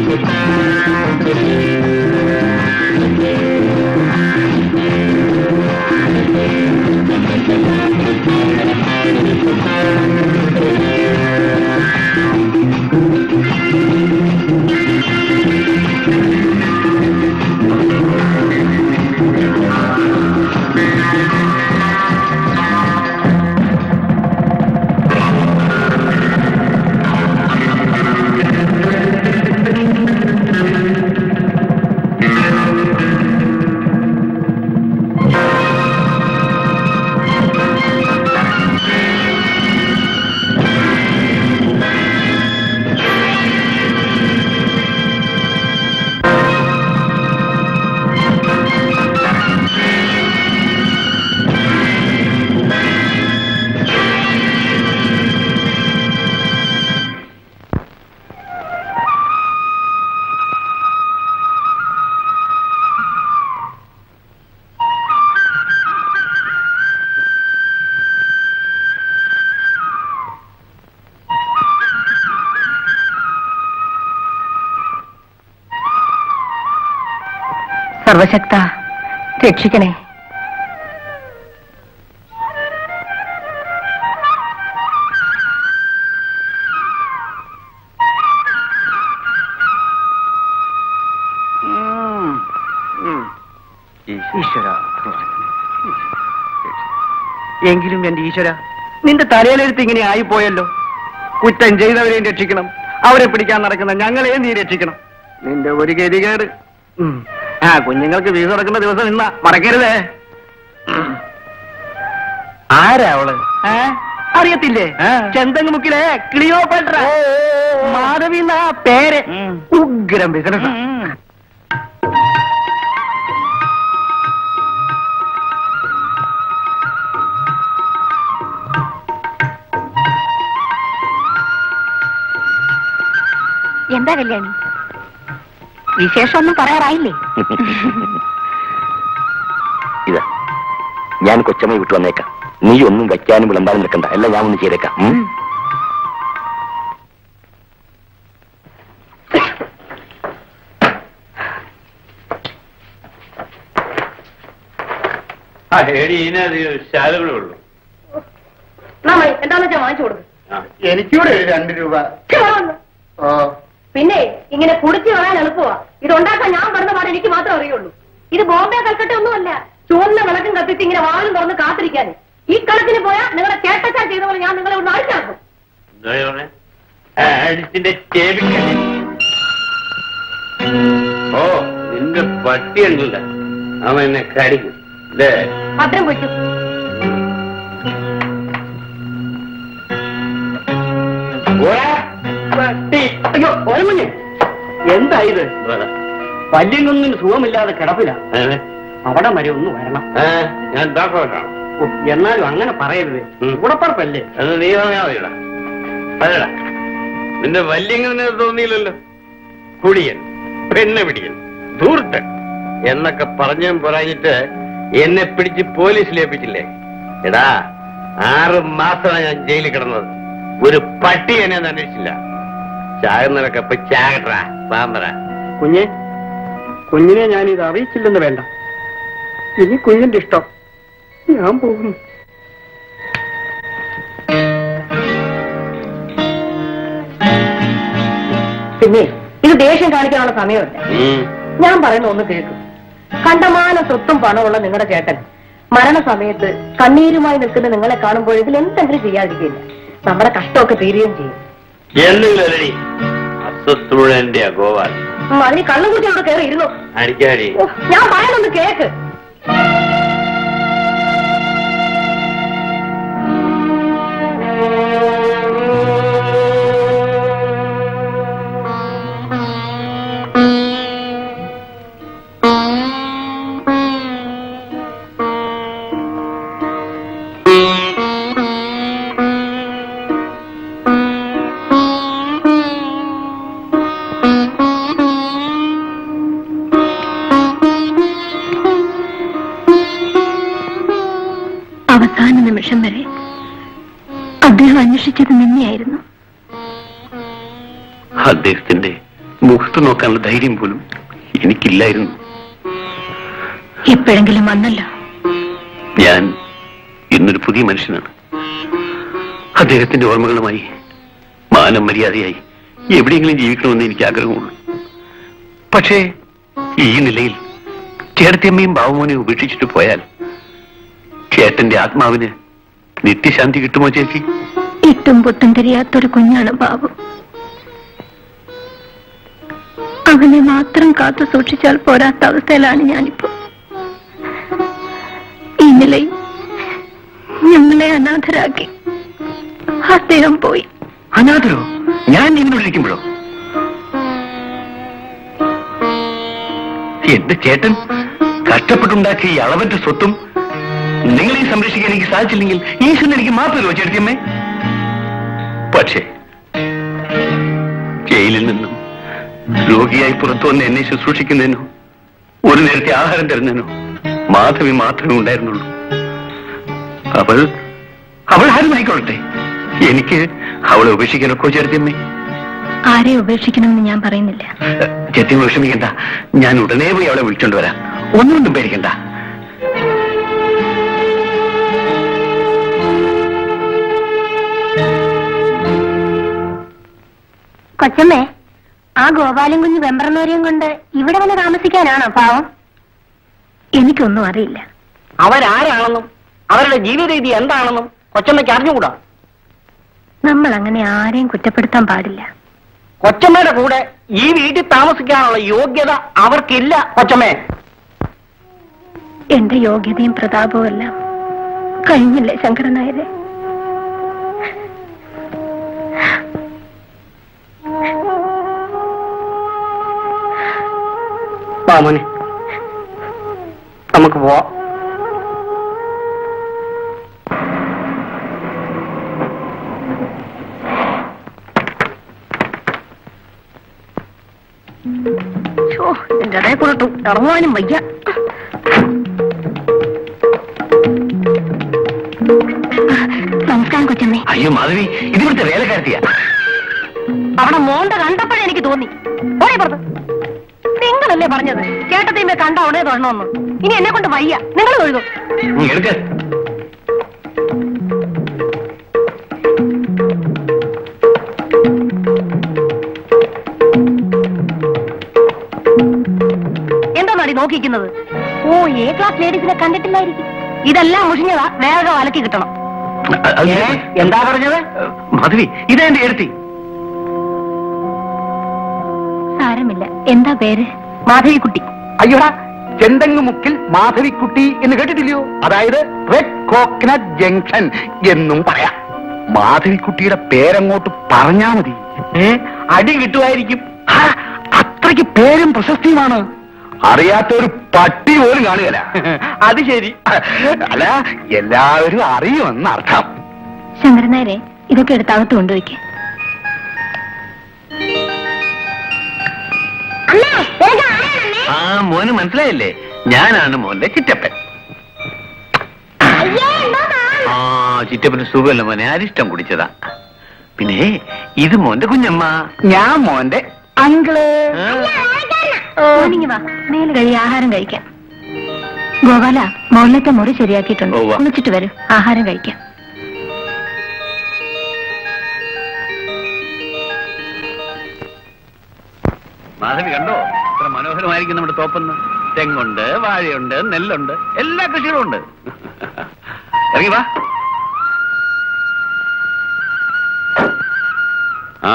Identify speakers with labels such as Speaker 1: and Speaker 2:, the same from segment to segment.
Speaker 1: സർവശക്ത രക്ഷിക്കണേ
Speaker 2: ഈശ്വര എങ്കിലും എന്റെ ഈശ്വര നിന്റെ തലയിലെഴുത്ത് ഇങ്ങനെ ആയിപ്പോയല്ലോ കുറ്റം ചെയ്തവരെയും രക്ഷിക്കണം അവരെ പിടിക്കാൻ നടക്കുന്ന ഞങ്ങളെയും നീ രക്ഷിക്കണം നിന്റെ ഒരു ഗതികേട് ഉം. ആ കുഞ്ഞുങ്ങൾക്ക് വീസ് നടക്കുന്ന ദിവസം ഇന്ന മറക്കരുതേ ആരാ അവള് ഏ? അറിയത്തില്ലേ ചെന്തങ്ങുമുക്കിലെ ക്ലിയോപെട്ര മാധവി എന്നാ പേര് ഉഗ്രം ബിസിനസ്
Speaker 1: എന്താ കല്യാണി വിശേഷമൊന്നും പറയാറായില്ലേ
Speaker 3: ഇതാ ഞാൻ കൊച്ചമ്മ വിട്ടു വന്നേക്കാം നീ ഒന്നും വയ്ക്കാനും വിളമ്പാനും നിൽക്കണ്ട എല്ലാം ഞാൻ ഒന്ന് ചെയ്തേക്കാം ഉം?
Speaker 4: ആ ഏടി ഇതിനധികം ശാലകളേ ഉള്ളൂ
Speaker 1: എന്താന്ന് വെച്ചാ വാങ്ങിച്ചു കൊടുക്കും
Speaker 2: എനിക്കൂടെ ഒരു രണ്ട് രൂപ ഓ
Speaker 1: പിന്നെ ഇങ്ങനെ കുടിച്ചു കളയാൻ എളുപ്പമാ ഇത് ഉണ്ടാക്കാൻ ഞാൻ പറഞ്ഞ പാടെ എനിക്ക് മാത്രമേ അറിയുള്ളൂ ഇത് ബോംബെ കൽക്കട്ട ഒന്നുമല്ല ചുവന്ന വിളക്കും കത്തിച്ച് ഇങ്ങനെ വാളും തുറന്ന് കാത്തിരിക്കാന് ഈ കണക്കിന് പോയാൽ നിങ്ങളുടെ ചേട്ടച്ചാൻ ചെയ്ത പോലെ ഞാൻ നിങ്ങളെ ഒന്ന് അഴിച്ചാക്കും
Speaker 4: എന്താ പറഞ്ഞേ അടിച്ചിന്റെ ചേവിക്കല്ലേ ഓ നിന്റെ പട്ടി ഉണ്ടല്ല അവൻ എന്നെ കടിക്കും അല്ലേ
Speaker 1: പത്രം പൊച്ചു
Speaker 2: പട്ടി. അയ്യോ ഓരമഞ്ഞ് എന്താ ഇത് വല്യങ്ങൊന്നും സുഖമില്ലാതെ കിടപ്പില്ല അവിടെ വരെ ഒന്ന് വരണം
Speaker 4: ഞാൻ ഡോക്ടറാണ്
Speaker 2: ഓ, എന്നാലും അങ്ങനെ പറയരുത്
Speaker 4: ഉം.
Speaker 2: ഉടപ്പറപ്പല്ലേ
Speaker 4: അത് നീ പറഞ്ഞാ മതിയടാ അതടാ നിന്റെ വല്യങ്ങനെ തോന്നിയില്ലല്ലോ കുടിയൻ പെണ്ണ് പിടിയൻ ധൂർത്തൻ എന്നൊക്കെ പറഞ്ഞും പറഞ്ഞിട്ട് എന്നെ പിടിച്ച് പോലീസിൽ ഏൽപ്പിച്ചില്ലേ എടാ ആറ് മാസമാണ് ഞാൻ ജയിലിൽ കിടന്നത് ഒരു പട്ടി എന്നെ ഒന്നും അന്വേഷിച്ചില്ല ചാകുന്നവരൊക്കെ ഇപ്പൊ ചാകട്ടാ പാമ്പറ
Speaker 2: കുഞ്ഞെ കുഞ്ഞിനെ ഞാൻ ഇത് അറിയിച്ചില്ലെന്ന് വേണ്ട ഇനി കുഞ്ഞിന്റെ ഇഷ്ടം ഞാൻ പോകുന്നു
Speaker 1: പിന്നെ ഇത് ദേഷ്യം കാണിക്കാനുള്ള സമയമല്ല ഞാൻ പറയുന്ന ഒന്ന് കേൾക്കും കണ്ടമാന സ്വത്തും പണമുള്ള നിങ്ങളുടെ ചേട്ടൻ മരണസമയത്ത് കണ്ണീരുമായി നിൽക്കുന്ന നിങ്ങളെ കാണുമ്പോൾ ഇതിൽ എന്തെങ്കിലും ചെയ്യാതിരിക്കില്ല നമ്മുടെ കഷ്ടമൊക്കെ തീരുകയും ചെയ്യും
Speaker 4: എന്തെങ്കിലും അല്ലടി അസ്വസ്ഥമുള്ള എന്റെ ഗോപാൽ
Speaker 1: ഉം, അതിന് കള്ളും കുടിച്ച് അവിടെ കയറി ഇരുന്നു
Speaker 4: അടിക്കാടി
Speaker 1: ഓ, ഞാൻ പറയുന്നൊന്ന് കേക്ക്
Speaker 5: അവസാന നിമിഷം വരെ അദ്ദേഹം അന്വേഷിച്ചത് നിന്നെയായിരുന്നു
Speaker 4: അദ്ദേഹത്തിന്റെ
Speaker 6: മുഖത്ത് നോക്കാനുള്ള ധൈര്യം പോലും എനിക്കില്ലായിരുന്നു
Speaker 5: എപ്പോഴെങ്കിലും വന്നല്ലോ
Speaker 6: ഞാൻ ഇന്നൊരു പുതിയ മനുഷ്യനാണ് അദ്ദേഹത്തിന്റെ ഓർമ്മകളുമായി മാനം മര്യാദയായി എവിടെയെങ്കിലും ജീവിക്കണമെന്ന് എനിക്ക് ആഗ്രഹമുള്ളൂ പക്ഷേ ഈ നിലയിൽ ചേട്ടത്തിയമ്മയും ബാബുമോനെ ഉപേക്ഷിച്ചിട്ട് പോയാൽ ചേട്ടന്റെ ആത്മാവിന് നിത്യശാന്തി കിട്ടുമോ ചേച്ചി
Speaker 5: ഇട്ടും പൊട്ടും തിരിയാത്തൊരു കുഞ്ഞാണ് ബാബു അവനെ മാത്രം കാത്തു സൂക്ഷിച്ചാൽ പോരാത്ത അവസ്ഥയിലാണ് ഞാനിപ്പോ ഈ നിലയിൽ ഞങ്ങളെ അനാഥരാക്കി അദ്ദേഹം പോയി
Speaker 6: അനാഥരോ ഞാൻ നിന്നോടിരിക്കുമ്പോഴോ എന്റെ ചേട്ടൻ കഷ്ടപ്പെട്ടുണ്ടാക്കിയ ഈ അളവറ്റ സ്വത്തും നിങ്ങളെ സംരക്ഷിക്കാൻ എനിക്ക് സാധിച്ചില്ലെങ്കിൽ ഈശ്വരൻ എനിക്ക് മാത്രമല്ലോ ചേട്ടത്തിയമ്മേ പക്ഷേ ജയിലിൽ നിന്നും രോഗിയായി പുറത്തു വന്ന് എന്നെ ശുശ്രൂഷിക്കുന്നതിനോ ഒരു നേരത്തെ ആഹാരം തരുന്നതിനോ മാധവി മാത്രമേ ഉണ്ടായിരുന്നുള്ളൂ അവൾ അവൾ ആരുമായിക്കൊള്ളട്ടെ എനിക്ക് അവളെ ഉപേക്ഷിക്കാനൊക്കെ ചേർത്തിയമ്മേ
Speaker 5: ആരെ ഉപേക്ഷിക്കണമെന്ന് ഞാൻ പറയുന്നില്ല
Speaker 6: ചെത്തിയമ്മ വിഷമിക്കണ്ട ഞാൻ ഉടനെ പോയി അവളെ വിളിച്ചോണ്ട് വരാം ഒന്നുകൊണ്ടും പേടിക്കണ്ട
Speaker 5: കൊച്ചമ്മേ ആ ഗോപാലൻ കുഞ്ഞ് വെമ്പറന്നോരെയും കൊണ്ട് ഇവിടെ വന്ന് താമസിക്കാനാണോ പാവം എനിക്കൊന്നും അറിയില്ല
Speaker 2: അവരാരാണെന്നും അവരുടെ ജീവിത രീതി എന്താണെന്നും കൊച്ചമ്മയ്ക്ക് അറിഞ്ഞുകൂടാ
Speaker 5: നമ്മൾ അങ്ങനെ ആരെയും കുറ്റപ്പെടുത്താൻ പാടില്ല
Speaker 2: കൊച്ചമ്മയുടെ കൂടെ ഈ വീട്ടിൽ താമസിക്കാനുള്ള യോഗ്യത അവർക്കില്ല കൊച്ചമ്മേ
Speaker 5: എന്റെ യോഗ്യതയും പ്രതാപവും എല്ലാം കഴിഞ്ഞില്ലേ ശങ്കരൻ നായരെ
Speaker 2: മാമനെ നമുക്ക് പോവാം
Speaker 5: ഛോ, എന്റെ ഇടയിൽ കൊണ്ടിട്ടു ഇറങ്ങുവാനും വയ്യ നമസ്കാരം കൊച്ചമ്മേ
Speaker 6: അയ്യോ മാധവി ഇതിവിടുത്തെ വേലക്കാരത്തിയാ
Speaker 1: അവിടെ മോണ്ട കണ്ടപ്പോഴേ എനിക്ക് തോന്നി പോയി പുറത്ത് നിങ്ങളല്ലേ പറഞ്ഞത് ചേട്ടത്തിമ്മ കണ്ട ഉടനെ തൊഴണമെന്ന് ഇനി എന്നെ കൊണ്ട് വയ്യ നിങ്ങൾ തൊഴുതു
Speaker 6: നീ എടുക്ക
Speaker 1: എന്താ നടി നോക്കിക്കുന്നത് ഓ എ ക്ലാസ് ലേഡീസിനെ കണ്ടിട്ടില്ലായിരിക്കും ഇതെല്ലാം മുഷിഞ്ഞതാ വേഗം അലക്കി കിട്ടണം
Speaker 6: അ- അത്
Speaker 2: ഏ? എന്താ പറഞ്ഞത്
Speaker 6: മാധവി ഇതാ എന്റെ എടുത്തി
Speaker 5: സാരമില്ല എന്താ പേര്
Speaker 1: മാധവിക്കുട്ടി
Speaker 2: അയ്യോടാ ചെന്തങ്ങുമുക്കിൽ മാധവിക്കുട്ടി എന്ന് കേട്ടിട്ടില്ലയോ അതായത് റെഡ് കോക്കനട്ട് ജംഗ്ഷൻ എന്നും പറയാം മാധവിക്കുട്ടിയുടെ പേരങ്ങോട്ട് പറഞ്ഞാ മതി ഏ അടി കിട്ടുമായിരിക്കും ഹാ, അത്രയ്ക്ക് പേരും പ്രശസ്തിയുമാണ് അറിയാത്ത ഒരു പട്ടി പോലും കാണുകയില്ല അത് ശരി അല്ല എല്ലാവരും അറിയുമെന്ന് അർത്ഥം
Speaker 5: ശങ്കരൻ നായരെ ഇതൊക്കെ എടുത്ത് അകത്ത് കൊണ്ടുപോയിക്കേ
Speaker 6: ആ മോന് മനസ്സിലായില്ലേ ഞാനാണ് മോന്റെ ചിറ്റപ്പൻ ആ ചിറ്റപ്പന് സുഖമല്ല മോനെ അരിഷ്ടം കുടിച്ചതാ പിന്നെ ഇത് മോന്റെ കുഞ്ഞമ്മ
Speaker 2: ഞാൻ മോന്റെ അങ്കിള്
Speaker 5: മോർണിംഗ് വാ മേല് കഴി ആഹാരം കഴിക്കാം ഗോപാല മോളിലത്തെ മുറി ശരിയാക്കിയിട്ടുണ്ട്
Speaker 6: ഉവ്വ.
Speaker 5: കുളിച്ചിട്ട് വരൂ ആഹാരം കഴിക്കാം
Speaker 6: മാധവി കണ്ടോ ഇത്ര മനോഹരമായിരിക്കും നമ്മുടെ തോപ്പെന്ന് തെങ്ങുണ്ട് വാഴയുണ്ട് നെല്ലുണ്ട് എല്ലാ കൃഷികളും ഉണ്ട് ഇറങ്ങി വാ ആ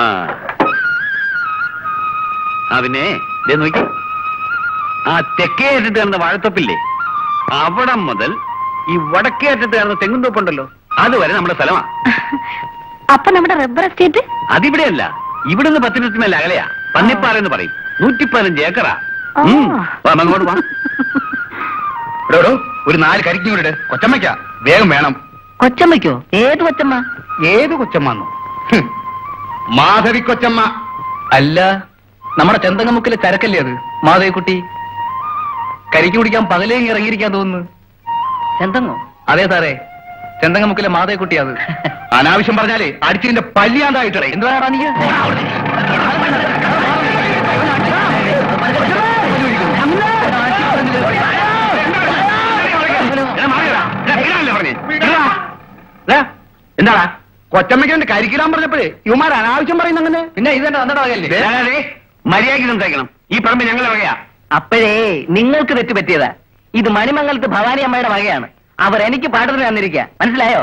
Speaker 6: ആ പിന്നെ ദേ നോക്കി ആ തെക്കേ അറ്റത്ത് കിടന്ന വാഴത്തോപ്പില്ലേ അവിടെ മുതൽ ഈ വടക്കേ അറ്റത്ത് കിടന്ന തെങ്ങുംതോപ്പുണ്ടല്ലോ അതുവരെ നമ്മുടെ സ്ഥലമാ
Speaker 5: അപ്പൊ നമ്മുടെ റബ്ബർ എസ്റ്റേറ്റ്
Speaker 6: അതിവിടെയല്ല ഇവിടുന്ന് പത്തിനത്തിന് മേലെ അകലെയാ പന്നിപ്പാറ എന്ന് പറയും നൂറ്റി പതിനഞ്ച് ഏക്കറാ ഉം. വാ, അങ്ങോട്ട് വാ
Speaker 2: എടോ, എടോ, ഒരു നാല് കരിക്കും കൂടെ കൊച്ചമ്മയ്ക്ക വേഗം വേണം
Speaker 1: കൊച്ചമ്മയ്ക്കോ ഏത് കൊച്ചമ്മ
Speaker 2: ഏത് കൊച്ചമ്മന്നോ ഹും, മാധവി കൊച്ചമ്മ
Speaker 7: അല്ല നമ്മുടെ ചെന്തങ്ങമുക്കിലെ ചരക്കല്ലേ അത് മാധവിക്കുട്ടി കരിക്ക് കുടിക്കാൻ പകലേ ഇങ്ങ് ഇറങ്ങിയിരിക്കാൻ തോന്നുന്നു
Speaker 1: എന്തെന്നോ
Speaker 7: അതെ സാറേ ചെന്തങ്ങമുക്കിലെ മാധവിക്കുട്ടി അത്
Speaker 2: അനാവശ്യം പറഞ്ഞാലേ അടിച്ചിന്റെ പല്ലിയാണ്ടായിട്ടേ
Speaker 7: എന്തുവാടാ നീ
Speaker 2: കൊച്ചമ്മയ്ക്ക് വേണ്ടി കരിക്കിടാൻ പറഞ്ഞപ്പോഴേ ഇവന്മാർ അനാവശ്യം പറയുന്ന അങ്ങനെ
Speaker 7: പിന്നെ ഇതെന്താ വന്നിട്ട് വകയല്ലേ
Speaker 6: മര്യാദയ്ക്ക് സംസാരിക്കണം ഈ പറമ്പ് ഞങ്ങളെ വകയാ
Speaker 8: അപ്പോഴേ നിങ്ങൾക്ക് തെറ്റ് പറ്റിയതാ ഇത് മണിമംഗലത്ത് ഭവാനി അമ്മയുടെ വകയാണ് അവർ എനിക്ക് പാട്ടത്തിന് തന്നിരിക്കുക മനസ്സിലായോ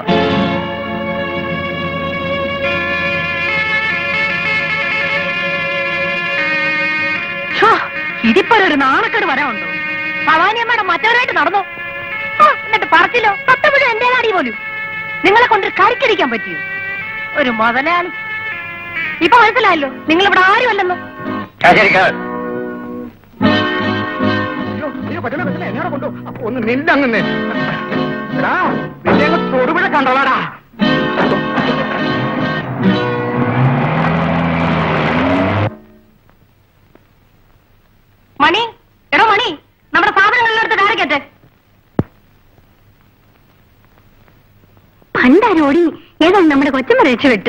Speaker 1: ഇതിപ്പോ ഒരു നാണക്കേട് വരാനുണ്ടോ ഭവാനിയമ്മയുടെ മറ്റവരായിട്ട് നടന്നു ആ, എന്നിട്ട് പറച്ചില്ലോ സത്തമിഴും എന്റെ നാടി പോലും നിങ്ങളെ കൊണ്ട് കരിക്കടിക്കാൻ പറ്റിയോ ഒരു മുതലാളി ഇപ്പൊ മനസ്സിലായല്ലോ നിങ്ങൾ ഇവിടെ ആരുമല്ലെന്നോ
Speaker 2: അയ്യോ, അയ്യോ, പറ്റില്ല, പറ്റില്ല, എന്നെ അവിടെ കൊണ്ടു. അപ്പൊ ഒന്ന് നില്ലങ്ങനെ എടാ നിന്നെ അങ്ങ് തൊടുപുഴ കണ്ടോളാടാ
Speaker 1: മണി എടോ മണി നമ്മുടെ സാധനങ്ങളിലെടുത്ത് കാരക്കട്ടെ
Speaker 5: പണ്ടാരോടി ഏതാണ് നമ്മുടെ കൊച്ചമ്മ രക്ഷപ്പെട്ടു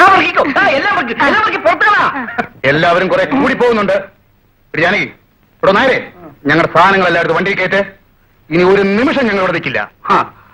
Speaker 2: എല്ലാവരും കുറെ കൂടി പോകുന്നുണ്ട് എടി ജാനകി ഇവിടെ നേരെ ഞങ്ങളുടെ സാധനങ്ങൾ എല്ലായിടത്തും വണ്ടിയിൽ കയറ്റ് ഇനി ഒരു നിമിഷം ഞങ്ങൾ ഇവിടെ നിൽക്കില്ല ആ.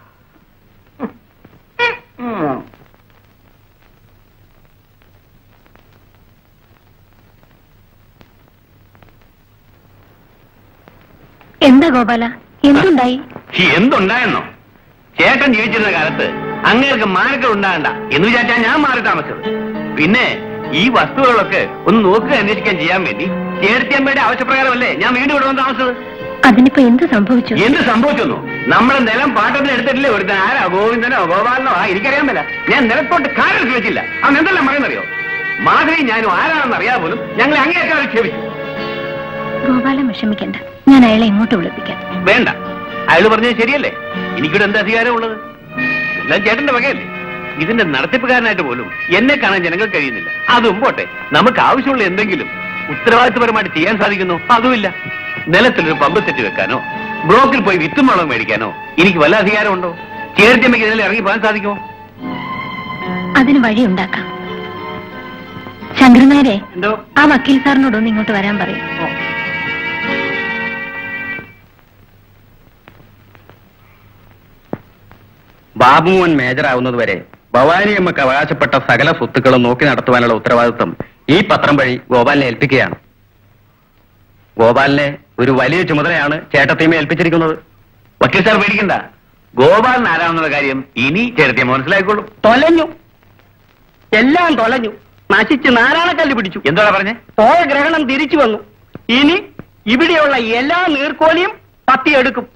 Speaker 5: എന്താ ഗോപാല എന്തുണ്ടായി
Speaker 6: എന്തുണ്ടായെന്നോ ചേട്ടൻ ജീവിച്ചിരുന്ന കാലത്ത് അങ്ങേർക്ക് മാനക്കൾ ഉണ്ടാകണ്ട എന്ന് വിചാരിച്ചാ ഞാൻ മാറി താമസിച്ചത് പിന്നെ ഈ വസ്തുക്കളൊക്കെ ഒന്ന് നോക്കുക അന്വേഷിക്കാൻ ചെയ്യാൻ വേണ്ടി ചേർത്തിയമ്മയുടെ ആവശ്യപ്രകാരമല്ലേ ഞാൻ വീണ്ടും ഇവിടെ വന്ന് താമസിച്ചത്
Speaker 5: അതിനിപ്പോ എന്ത് സംഭവിച്ചു
Speaker 6: എന്ത് സംഭവിച്ചെന്നു നമ്മുടെ നിലം പാട്ടത്തിന് എടുത്തിട്ടില്ലേ ഒരുത്തൻ ആരാ ഗോവിന്ദനോ ഗോപാലനോ ആ എനിക്കറിയാൻ മേല ഞാൻ നിലത്തോട്ട് കാലെടുത്ത് വെച്ചില്ല അവൻ എന്തെല്ലാം പറയുന്നറിയോ മാധവി ഞാനും ആരാണെന്ന് അറിയാതെ പോലും ഞങ്ങളെ അങ്ങേയറ്റം ക്ഷമിച്ചു
Speaker 5: ഗോപാലൻ വിഷമിക്കണ്ട ഞാൻ അയാളെ ഇങ്ങോട്ട് വിളിപ്പിക്കാം
Speaker 6: വേണ്ട അയാൾ പറഞ്ഞത് ശരിയല്ലേ എനിക്കിവിടെ എന്ത് അധികാരമുള്ളത് എല്ലാം ചേട്ടന്റെ വകയല്ലേ ഇതിന്റെ നടത്തിപ്പുകാരനായിട്ട് പോലും എന്നെ കാണാൻ ജനങ്ങൾ കഴിയുന്നില്ല അതും പോട്ടെ നമുക്ക് ആവശ്യമുള്ള എന്തെങ്കിലും ഉത്തരവാദിത്വപരമായിട്ട് ചെയ്യാൻ സാധിക്കുന്നു അതുമില്ല നിലത്തിലൊരു പമ്പ് സെറ്റ് വെക്കാനോ ബ്ലോക്കിൽ പോയി വിത്തും വളവും മേടിക്കാനോ എനിക്ക് വല്ല അധികാരമുണ്ടോ ചേർത്തിയമ്മയ്ക്ക് ഇതിൽ ഇറങ്ങി പോകാൻ സാധിക്കുമോ
Speaker 5: അതിന് വഴിയുണ്ടാക്കാം ശങ്കരനാരെ
Speaker 6: എന്തോ
Speaker 5: ആ വക്കീൽ സാറിനോടൊന്ന് ഇങ്ങോട്ട് വരാൻ പറയും
Speaker 2: ബാബുമോൻ മേജറാവുന്നത് വരെ ഭവാനിയമ്മക്ക് അവകാശപ്പെട്ട സകല സ്വത്തുക്കളും നോക്കി നടത്തുവാനുള്ള ഉത്തരവാദിത്വം ഈ പത്രം വഴി ഗോപാലിനെ ഏൽപ്പിക്കുകയാണ് ഗോപാലിനെ ഒരു വലിയ ചുമതലയാണ് ചേട്ടത്തിയമ്മ ഏൽപ്പിച്ചിരിക്കുന്നത്
Speaker 6: വക്കീൽ സാർ പേടിക്കണ്ട ഗോപാലൻ ആരാണെന്നുള്ള കാര്യം ഇനി ചേർത്തിയമ്മ മനസ്സിലായിക്കോളും
Speaker 8: തൊലഞ്ഞു എല്ലാം തൊലഞ്ഞു നശിച്ച് നാരായണക്കല്ല് പിടിച്ചു
Speaker 6: എന്താ പറഞ്ഞേ
Speaker 8: പോയ ഗ്രഹണം തിരിച്ചു വന്നു ഇനി ഇവിടെയുള്ള എല്ലാ നീർക്കോലിയും പത്തിയെടുക്കും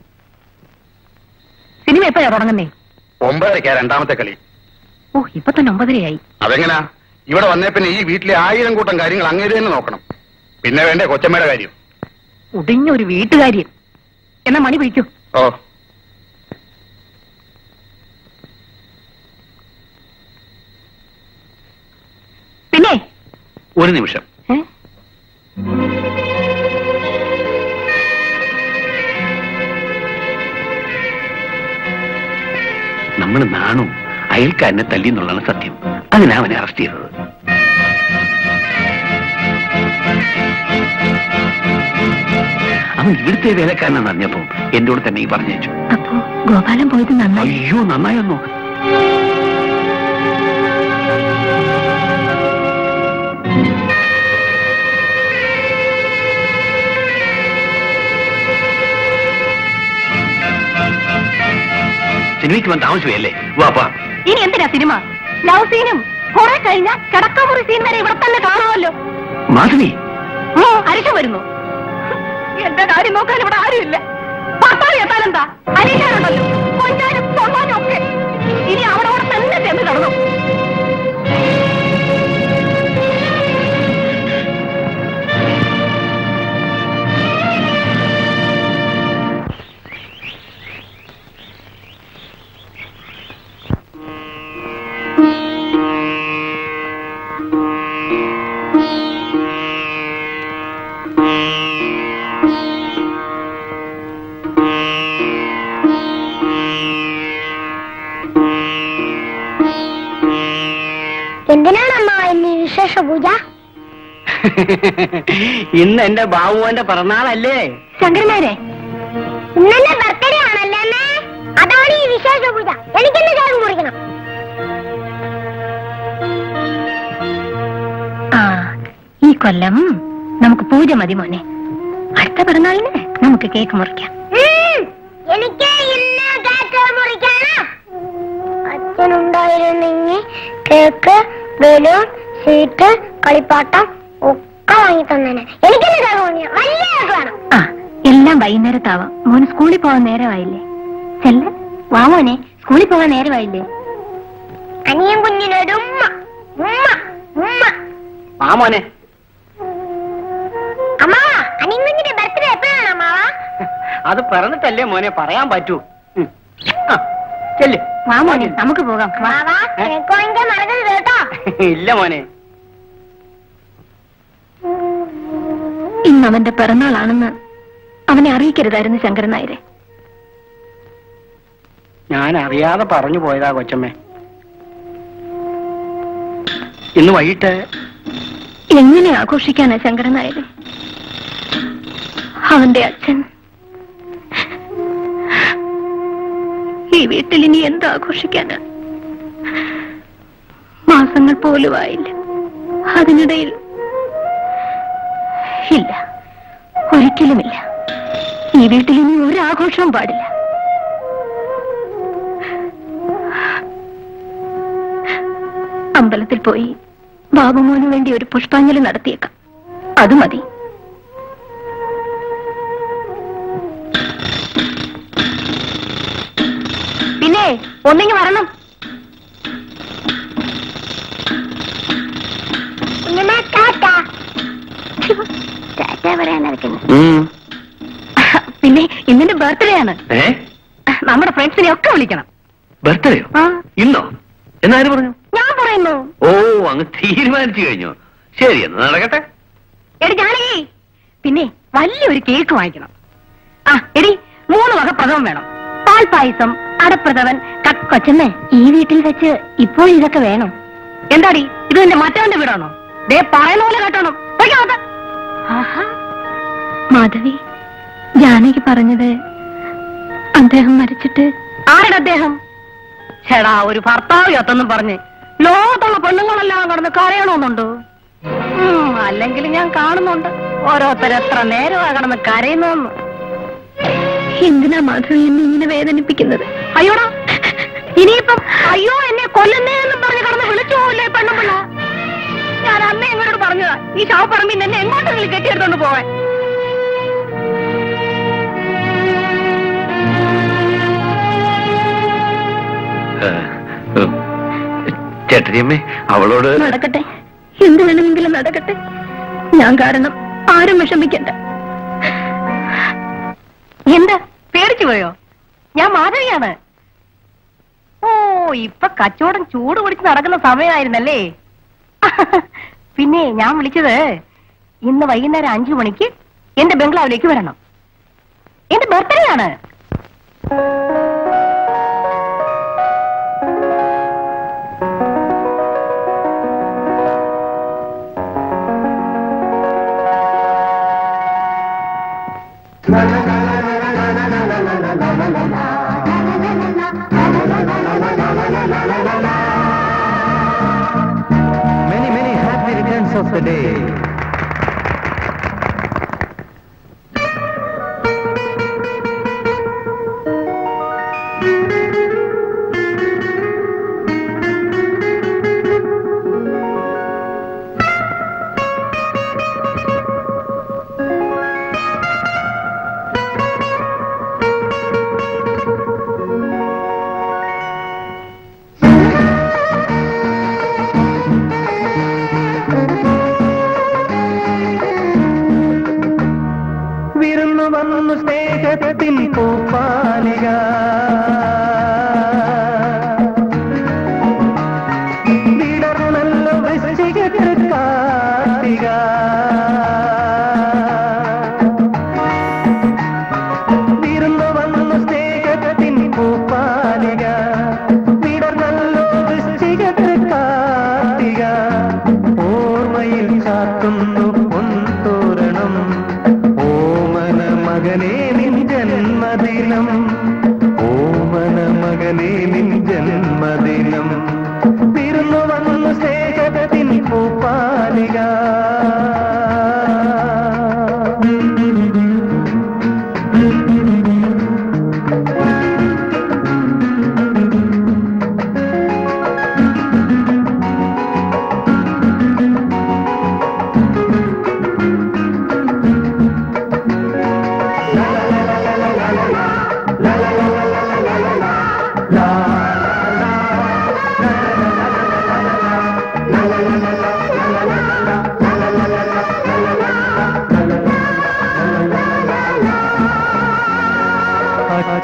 Speaker 1: സിനിമ എപ്പോഴാ തുടങ്ങുന്നേ
Speaker 2: ഒമ്പതരക്കാ രണ്ടാമത്തെ കളി
Speaker 1: ഓ ഇപ്പൊ തന്നെ ഒമ്പതരയായി
Speaker 2: അതെങ്ങനാ ഇവിടെ വന്നേ പിന്നെ ഈ വീട്ടിലെ ആയിരം കൂട്ടം കാര്യങ്ങൾ അങ്ങേര് തന്നെ നോക്കണം പിന്നെ വേണ്ടേ കൊച്ചമ്മയുടെ കാര്യം
Speaker 1: ഒടിഞ്ഞ ഒരു വീട്ടുകാര്യൻ എന്നാ മണി പിടിക്കൂ
Speaker 2: ഓ
Speaker 1: പിന്നെ
Speaker 6: ഒരു നിമിഷം
Speaker 1: ഏ?
Speaker 6: നമ്മൾ നാണു അയൽക്കാരനെ തല്ലി എന്നുള്ളതാണ് സത്യം അതിനാ അവനെ അറസ്റ്റ് ചെയ്തത് അവൻ ഇവിടുത്തെ വേലക്കാരനാണെന്ന് അറിഞ്ഞപ്പോ എന്നോട് തന്നെ ഈ പറഞ്ഞു
Speaker 5: അപ്പോ ഗോപാലൻ പോയത് നന്നായി
Speaker 6: അയ്യോ നന്നായൊന്നു സിനിമയ്ക്ക് വന്ന് താമസിച്ചല്ലേ വാപ്പാ
Speaker 1: ഇനി എന്തിനാ സിനിമ ലവ് സീനും കുറെ കഴിഞ്ഞാൽ കിടക്കമുറി സീൻ വരെ ഇവിടെ തന്നെ കാണുമല്ലോ
Speaker 6: മാധവി
Speaker 1: ഓ അരിശം വരുന്നു എന്റെ കാര്യം നോക്കാൻ ഇവിടെ ആരുമില്ല ഭർത്താവ് എത്താനെന്താ അനീഷാനുണ്ടല്ലോ കൊഞ്ചാനും തൊള്ളാനും ഒക്കെ ഇനി അവിടെ അവിടെ തന്നെ ചെന്ന് കിടന്നു
Speaker 5: എന്തിനാണ് അമ്മ ഇന്ന് വിശേഷ പൂജ
Speaker 8: ഇന്ന് എന്റെ ബാബുവിന്റെ പിറന്നാളല്ലേ
Speaker 5: ശങ്കരനാരെ ഇന്നെന്റെ ബർത്ത്ഡേ ആണല്ലേ അമ്മേ അതാണ് ഈ വിശേഷ പൂജ എനിക്കെന്ന് കേക്ക് മുറിക്കണം ഇക്കൊല്ലം നമുക്ക് പൂജ മതി മോനെ അടുത്ത പിറന്നാളിന് നമുക്ക് കേക്ക് മുറിക്കാം
Speaker 9: എനിക്ക് ഇന്ന് കേക്ക് മുറിക്കണം അച്ഛനുണ്ടായിരുന്നെങ്കിൽ കേക്ക് ബലൂൺ സ്വീറ്റ് കളിപ്പാട്ടം ഒക്കെ വാങ്ങി തന്നെ എനിക്കെന്നെ കേക്ക് വാങ്ങിയ വലിയ കേക്ക് വേണം
Speaker 5: ആ എല്ലാം വൈകുന്നേരത്താവാം മോന് സ്കൂളിൽ പോകാൻ നേരമായില്ലേ ചെല്ല വാ മോനെ സ്കൂളിൽ പോകാൻ നേരമായില്ലേ
Speaker 9: അനിയൻ കുഞ്ഞിനൊരു ഉമ്മ ഉമ്മ ഉമ്മ
Speaker 2: ആ മോനെ
Speaker 9: അമ്മാവ അനിയൻ കുഞ്ഞിന്റെ ബർത്ത്ഡേ എപ്പോഴാണ് അമ്മാവ
Speaker 2: അത് പറഞ്ഞിട്ടല്ലേ മോനെ പറയാൻ പറ്റൂ ഉം. ആ, ചെല്ല്
Speaker 5: വാ മോനെ നമുക്ക് പോകാം വാ
Speaker 9: മാവാ കേക്ക് വാങ്ങിക്കാൻ മറക്കരുത് കേട്ടോ
Speaker 2: ഇല്ല മോനെ
Speaker 5: ഇന്ന് അവന്റെ പിറന്നാളാണെന്ന് അവനെ അറിയിക്കരുതായിരുന്നു ശങ്കരൻ നായരെ
Speaker 2: ഞാൻ അറിയാതെ പറഞ്ഞു പോയതാ കൊച്ചമ്മേ ഇന്ന് വൈകിട്ട്
Speaker 5: എങ്ങനെ ആഘോഷിക്കാനാ ശങ്കരൻ നായരെ അവന്റെ അച്ഛൻ ഈ വീട്ടിൽ ഇനി എന്ത് ആഘോഷിക്കാനാ മാസങ്ങൾ പോലും ആയില്ല അതിനിടയിൽ ഇല്ല ഒരിക്കലുമില്ല ഈ വീട്ടിൽ ഇനി ഒരു ആഘോഷവും പാടില്ല അമ്പലത്തിൽ പോയി ബാബുമോന് വേണ്ടി ഒരു പുഷ്പാഞ്ജലി നടത്തിയേക്കാം അത് മതി പിന്നെ ഒന്നിങ്ങി വരണം
Speaker 9: കുഞ്ഞമ്മ ടാറ്റ ടാറ്റ പറയാനിരിക്കുന്നു
Speaker 5: പിന്നെ ഇന്നിന്റെ ബർത്ത്ഡേ ആണ്
Speaker 6: ഏ
Speaker 5: നമ്മുടെ ഫ്രണ്ട്സിനെ ഒക്കെ വിളിക്കണം
Speaker 6: ബർത്ത്ഡേയോ
Speaker 5: ആ
Speaker 6: ഇന്നോ എന്നാര് പറഞ്ഞു
Speaker 5: ഞാൻ പറയുന്നു
Speaker 6: ഓ അങ്ങ് തീരുമാനിച്ചു കഴിഞ്ഞു ശരി എന്നാ നടക്കട്ടെ
Speaker 5: എടി ജാനകി പിന്നെ വലിയൊരു കേക്ക് വാങ്ങിക്കണം ആ എടി മൂന്ന് വക പ്രഥമം വേണം പാൽ പായസം അടപ്രഥവൻ കൊച്ചമ്മേ ഈ വീട്ടിൽ വെച്ച് ഇപ്പോൾ ഇതൊക്കെ വേണം എന്താടി ഇത് നിന്റെ മറ്റവന്റെ വീടാണോ ദേ പറയുന്ന പോലെ കേട്ടോണം പോയിക്കോട്ടെ. ആഹാ. മാധവി ജാനകി പറഞ്ഞത് അദ്ദേഹം മരിച്ചിട്ട് ആരുടെ അദ്ദേഹം ചേടാ ഒരു ഭർത്താവ് ചത്തെന്നും പറഞ്ഞ് ലോകത്തുള്ള പെണ്ണുങ്ങളെല്ലാം കടന്ന് കരയണമെന്നുണ്ടോ ഉം, അല്ലെങ്കിൽ ഞാൻ കാണുന്നുണ്ട് ഓരോരുത്തർ എത്ര നേരമാ കിടന്ന് കരയുന്നു എന്തിനാ മാധവി എന്നെ ഇങ്ങനെ വേദനിപ്പിക്കുന്നത് അയ്യോടാ ഇനിയിപ്പം അയ്യോ എന്നെ കൊല്ലുന്നേ എന്നും പറഞ്ഞ് കിടന്ന് വിളിച്ചു പോവില്ലേ പെണ്ണുപിള്ള ഞാൻ അമ്മ എങ്ങോട്ട് പറഞ്ഞതാ ഈ ശവപ്പറമ്പിൽ നിന്ന് എന്നെ എങ്ങോട്ടെങ്കിലും കെട്ടിയെടുത്തോണ്ട് പോവാൻ
Speaker 6: ചേട്ടരിയമ്മേ അവളോട്
Speaker 5: നടക്കട്ടെ എന്ത് വേണമെങ്കിലും നടക്കട്ടെ ഞാൻ കാരണം ആരും വിഷമിക്കണ്ട എന്താ പേടിച്ചു പോയോ ഞാൻ മാധവിയാണ് ഓ ഇപ്പൊ കച്ചവടം ചൂട് പിടിച്ച് നടക്കുന്ന സമയമായിരുന്നല്ലേ പിന്നെ ഞാൻ വിളിച്ചത് ഇന്ന് വൈകുന്നേരം അഞ്ചു മണിക്ക് എന്റെ ബംഗ്ലാവിലേക്ക് വരണം എന്റെ ബർത്ത്ഡേ ആണ്
Speaker 2: Many, many happy returns of the day. വിരുന്നു വന്നു സ്നേഹത്തിൻ പൂപ്പാലിക വിടർന്നല്ലോ വൃശ്ചികത്തിൽ കാർത്തിക വിരുന്നു വന്നു സ്നേഹത്തിൻ പൂപ്പാലിക വിടർന്നല്ലോ വൃശ്ചികത്തിൽ കാർത്തിക ഓർമ്മയിൽ കാത്തുന്നു പൊൻതോരണം ഓമന മകനെ നിൻ ജന്മദിനം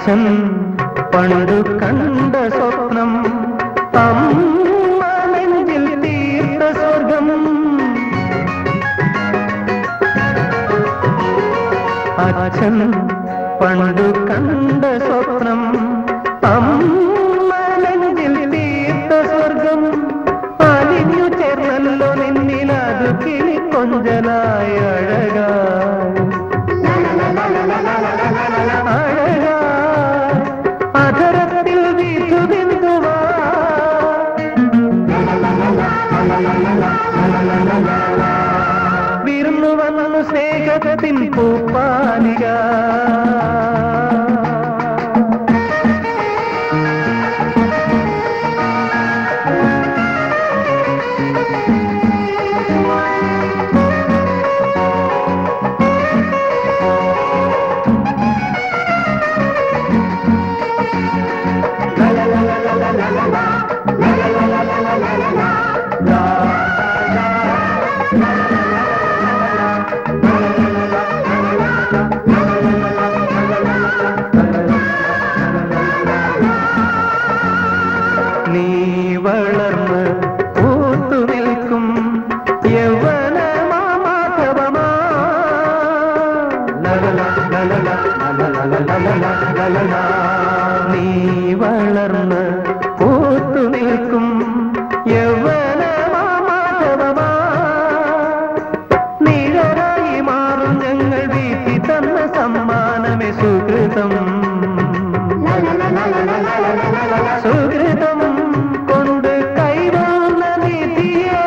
Speaker 10: അച്ഛൻ പണ്ടു കണ്ട സ്വപ്നം അമ്മ നെഞ്ചിൽ തീർത്ത സ്വർഗം അച്ഛൻ പണ്ടു കണ്ട സ്വപ്നം അമ്മ നെഞ്ചിൽ തീർത്ത സ്വർഗം അലിഞ്ഞു ചേർന്നല്ലോ നിന്നിൽ അത് കിളി കൊഞ്ചലായ അഴകായി അഴകായി അധരത്തിൽ വീച്ചു ബിന്ദുവാ വിരുന്നു വന്നു സ്നേഹത്തിൻ പൂപ്പാലിക നീ വളർന്ന് പൂത്തു നിൽക്കും യൗവന മാമാധവമാ ലലല, ലലല, ലലല, ലലല, ലലല. നീ വളർന്ന് പൂത്തു നിൽക്കും യൗവന മാമാധവമാ നിഴലായി മാറും ഞങ്ങൾ വീട്ടി തന്ന സമ്മാനമേ സുഹൃതം സുഹൃതം കൊണ്ട് കൈവന്ന നിധിയേ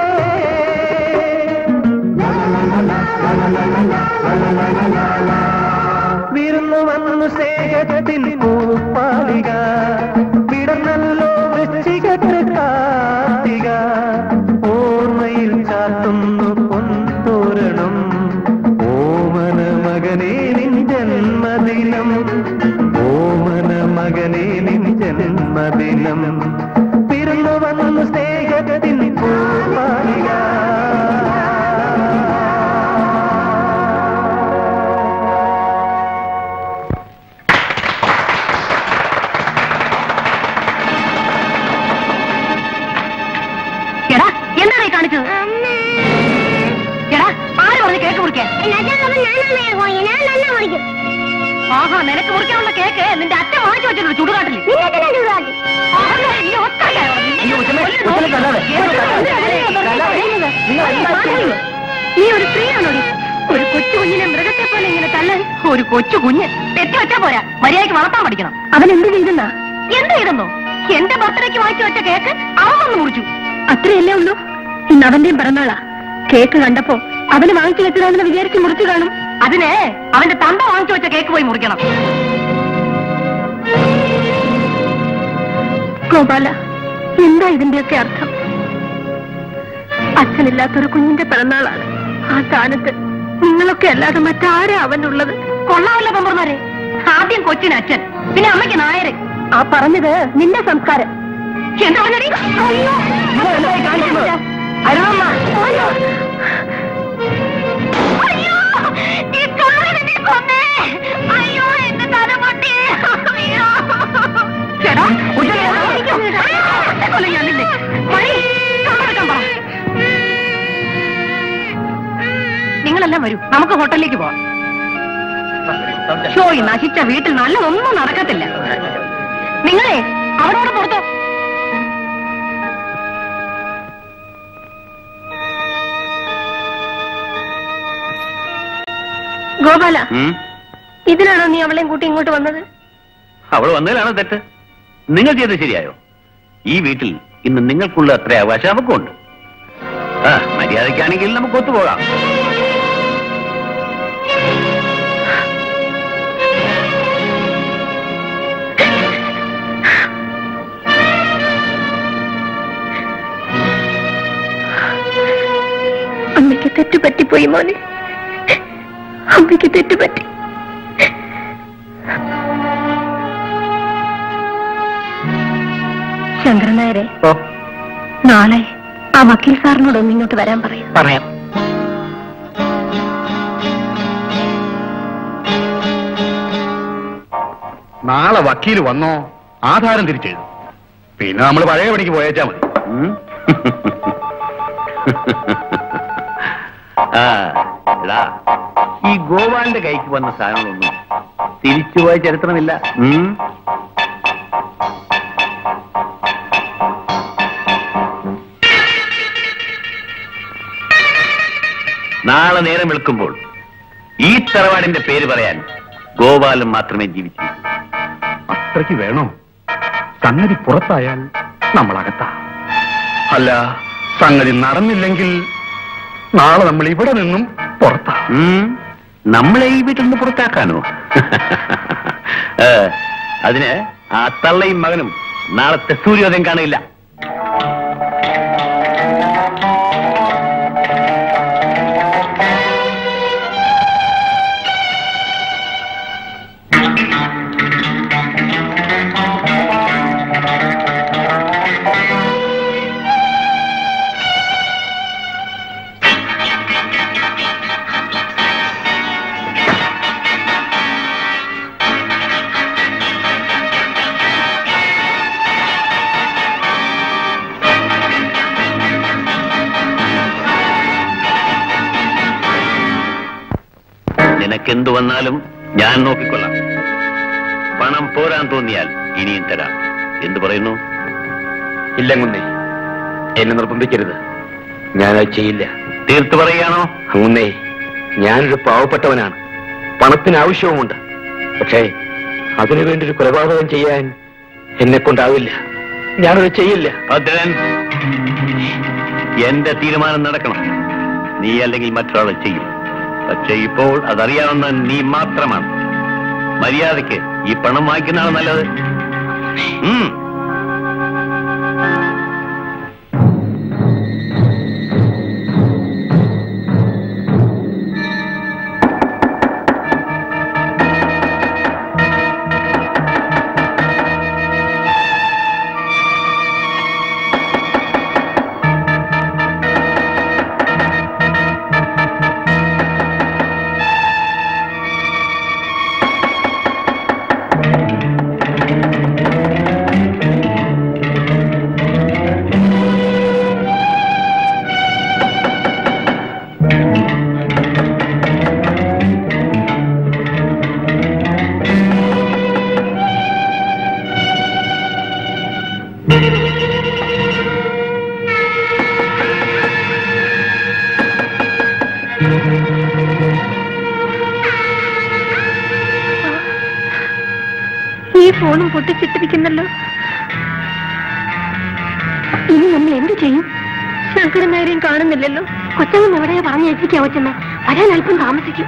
Speaker 10: വിരുന്നു വന്നു സ്നേഹത്തിൻ പൂപ്പാലിക വിടന്നല്ലോ വൃശ്ചികത്ത് കാർത്തിക ഓർമ്മയിൽ ചാത്തുന്നു പൊൻതോരണം ഓമന മകനേ നിൻ ജന്മദിനം ഓമന മകനേ നിൻ ജന്മദിനം വിരുന്നു വന്നു സ്നേഹത്തിൻ പൂപ്പാലിക
Speaker 5: എടാ എന്താണ് ഈ കാണിച്ചത് എടാ ആര് പറഞ്ഞു കേക്ക് മുറിക്കാൻ ആഹാ നിനക്ക് മുറിക്കാനുള്ള കേക്ക് നിന്റെ അച്ഛൻ വാങ്ങിച്ചു വെച്ചിട്ടുണ്ട് ചുടുകാട്ടിൽ നീ ഒരു സ്ത്രീയാണോടി ഒരു കൊച്ചു കുഞ്ഞിനെ മൃഗത്തെ പോലെ ഇങ്ങനെ തല്ലാൻ ഒരു കൊച്ചു കുഞ്ഞ് തെറ്റി വെച്ചാ പോരാ മര്യാദയ്ക്ക് വളർത്താൻ പഠിക്കണം അവൻ എന്ത് ചെയ്തെന്നാ എന്ത് ചെയ്തെന്നോ എന്റെ ബർത്ത്ഡേക്ക് വാങ്ങിച്ചു വെച്ച കേക്ക് അവൻ വന്ന് മുറിച്ചു അത്രയല്ലേ ഉള്ളൂ ഇന്ന് അവന്റെയും പിറന്നാളാ കേക്ക് കണ്ടപ്പോ അവന് വാങ്ങിച്ചു വെച്ചതാണെന്ന് വിചാരിച്ച് മുറിച്ചു കാണും അതിന് അവന്റെ തമ്പ വാങ്ങിച്ചു വെച്ച കേക്ക് പോയി മുറിക്കണം ഗോപാല എന്താ ഇതിന്റെയൊക്കെ അർത്ഥം അച്ഛനില്ലാത്തൊരു കുഞ്ഞിന്റെ പിറന്നാളാണ് ആ സ്ഥാനത്ത് നിങ്ങളൊക്കെ അല്ലാതെ മറ്റാരാ അവനുള്ളത് കൊള്ളാമല്ലോ പമ്പർമാരെ ആദ്യം കൊച്ചിന് അച്ഛൻ പിന്നെ അമ്മയ്ക്ക് നായര് ആ പറഞ്ഞത് നിന്റെ സംസ്കാരം എന്താ പറഞ്ഞടി? അയ്യോ. അരുണമ്മ. അയ്യോ. അയ്യോ. ഈ ചുള്ളനെന്നെ കൊന്നേ. അയ്യോ, എന്റെ തല പൊട്ടി. അയ്യോ. ചേട്ടാ, ഉജ്ജ്വല, അയ്യോ, ഒറ്റ കൊല്ലം ഞാൻ നിന്നെ. മണി, കണ്ണെടുക്കാൻ പറ. നിങ്ങളെല്ലാം വരൂ നമുക്ക് ഹോട്ടലിലേക്ക് പോവാം ഷോ ഈ നശിച്ച വീട്ടിൽ നല്ലതൊന്നും നടക്കത്തില്ല നിങ്ങളെ അവിടെ പുറത്തോ ഗോപാല ഇതിനാണോ നീ അവളെയും കൂട്ടി ഇങ്ങോട്ട് വന്നത്
Speaker 6: അവൾ വന്നതിലാണോ തെറ്റ് നിങ്ങൾ ചെയ്തത് ശരിയായോ ഈ വീട്ടിൽ ഇന്ന് നിങ്ങൾക്കുള്ള അത്ര അവകാശം നമുക്കുണ്ട് ആ മര്യാദയ്ക്കാണെങ്കിൽ നമുക്ക് ഒത്തുപോകാം
Speaker 5: അമ്മയ്ക്ക് തെറ്റുപറ്റിപ്പോയി മോനെ അമ്മയ്ക്ക് തെറ്റുപറ്റി ശങ്കരൻ നായരെ
Speaker 2: ഓ
Speaker 5: നാളെ ആ വക്കീൽ സാറിനോട് ഒന്ന് ഇങ്ങോട്ട് വരാൻ പറയൂ
Speaker 2: പറയാം
Speaker 6: നാളെ വക്കീൽ വന്നോ ആധാരം തിരിച്ചെഴുതും പിന്നെ നമ്മൾ പഴയ പണിക്ക് പോയേച്ചാ മതി ഉം? ആ, എടാ, ഈ ഗോപാലിന്റെ കൈക്ക് വന്ന സാധനങ്ങളൊന്നും തിരിച്ചുപോയ ചരിത്രമില്ല ഉം? നാളെ നേരം വെളുക്കുമ്പോൾ ഈ തറവാടിന്റെ പേര് പറയാൻ ഗോപാലൻ മാത്രമേ ജീവിച്ചു അത്രയ്ക്ക് വേണോ സംഗതി പുറത്തായാൽ നമ്മളകത്താ അല്ല സംഗതി നടന്നില്ലെങ്കിൽ നാളെ നമ്മൾ ഇവിടെ നിന്നും പുറത്താ നമ്മളെ ഈ വീട്ടിൽ നിന്ന് പുറത്താക്കാനോ ഏ, അതിന് ആ തള്ളയും മകനും നാളത്തെ സൂര്യോദയം കാണില്ല നിനക്കെന്തു വന്നാലും ഞാൻ നോക്കിക്കൊള്ളാം പണം പോരാൻ തോന്നിയാൽ ഇനിയും തരാം എന്തു പറയുന്നു
Speaker 3: ഇല്ല കുന്നേ എന്നെ നിർബന്ധിക്കരുത് ഞാനത് ചെയ്യില്ല
Speaker 6: തീർത്തു പറയുകയാണോ
Speaker 3: കുന്നേ ഞാനൊരു പാവപ്പെട്ടവനാണ് പണത്തിന് ആവശ്യവുമുണ്ട് പക്ഷേ അതിനു വേണ്ടി ഒരു കൊലപാതകം ചെയ്യാൻ എന്നെ കൊണ്ടാവില്ല ഞാനത് ചെയ്യില്ല
Speaker 6: ഭദ്രൻ എന്റെ തീരുമാനം നടക്കണം നീ അല്ലെങ്കിൽ മറ്റൊരാൾ ചെയ്യും പക്ഷെ ഇപ്പോൾ അതറിയാവുന്ന നീ മാത്രമാണ് മര്യാദയ്ക്ക് ഈ പണം വാങ്ങിക്കുന്നതാണ് നല്ലത് ഉം.
Speaker 5: ഈ ഫോണും പൊട്ടിച്ചിട്ടിരിക്കുന്നല്ലോ ഇനി നമ്മൾ എന്ത് ചെയ്യും ശങ്കരൻ നായരെയും കാണുന്നില്ലല്ലോ കൊച്ചമ്മ എവിടെയാ പറഞ്ഞേൽപ്പിക്കാം കൊച്ചമ്മ വരാൻ അല്പം താമസിക്കും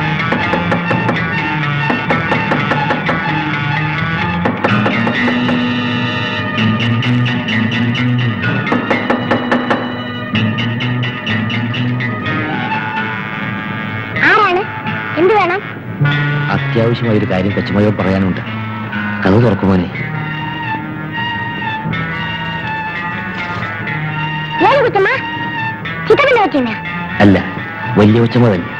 Speaker 9: ആരാണ് എന്ത് വേണം
Speaker 3: അത്യാവശ്യമായ ഒരു കാര്യം കൊച്ചുമയോട് പറയാനുണ്ട് കഥ തുറക്കുമോനെ
Speaker 9: ഏത് കുറ്റമ്മ ചിത്രത്തിന്റെ പറ്റിയ
Speaker 3: അല്ല വലിയ കൊച്ചമ്മ തന്നെ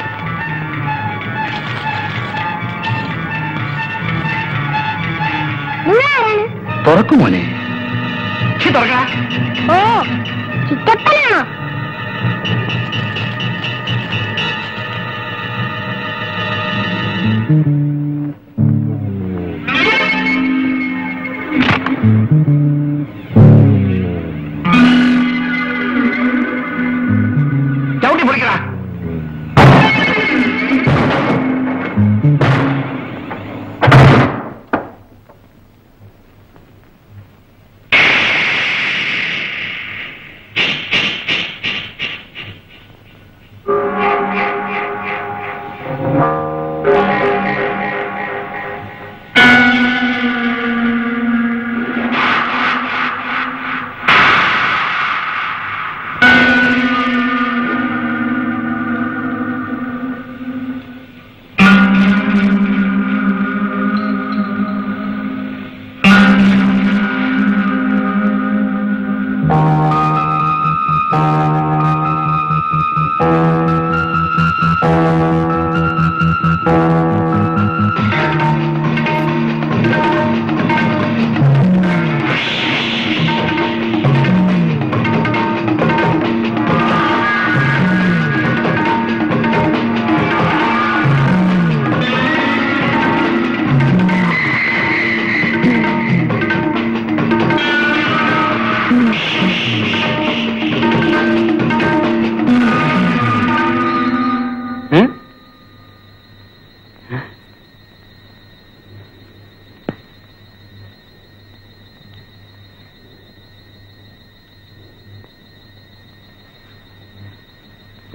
Speaker 9: നിങ്ങൾ ആരാണ്
Speaker 6: തുറക്കുമോനെ
Speaker 9: ഓ ചിറ്റപ്പനാണോ
Speaker 6: ചവിട്ടി പൊളിക്കടാ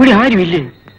Speaker 2: ഇവിടെ ആരുമില്ലേ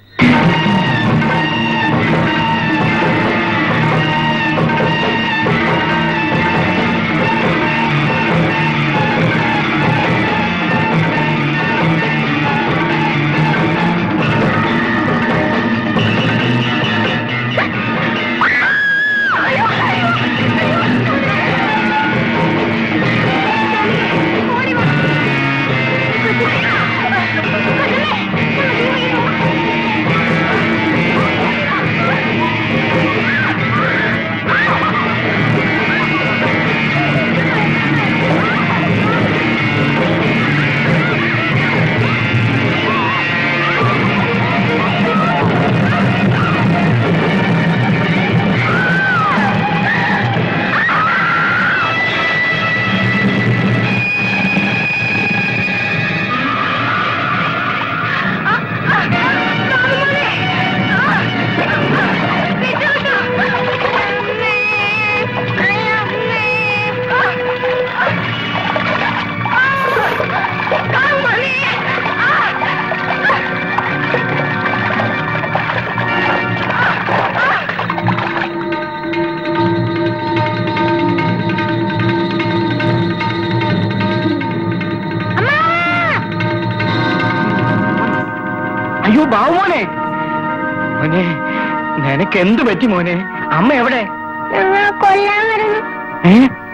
Speaker 2: അയ്യോ ബാബുമോനെ മോനെ നിനക്ക് എന്ത് പറ്റി മോനെ അമ്മ എവിടെ
Speaker 9: ഞങ്ങൾ കൊല്ലാൻ വരുന്നു
Speaker 2: ഏ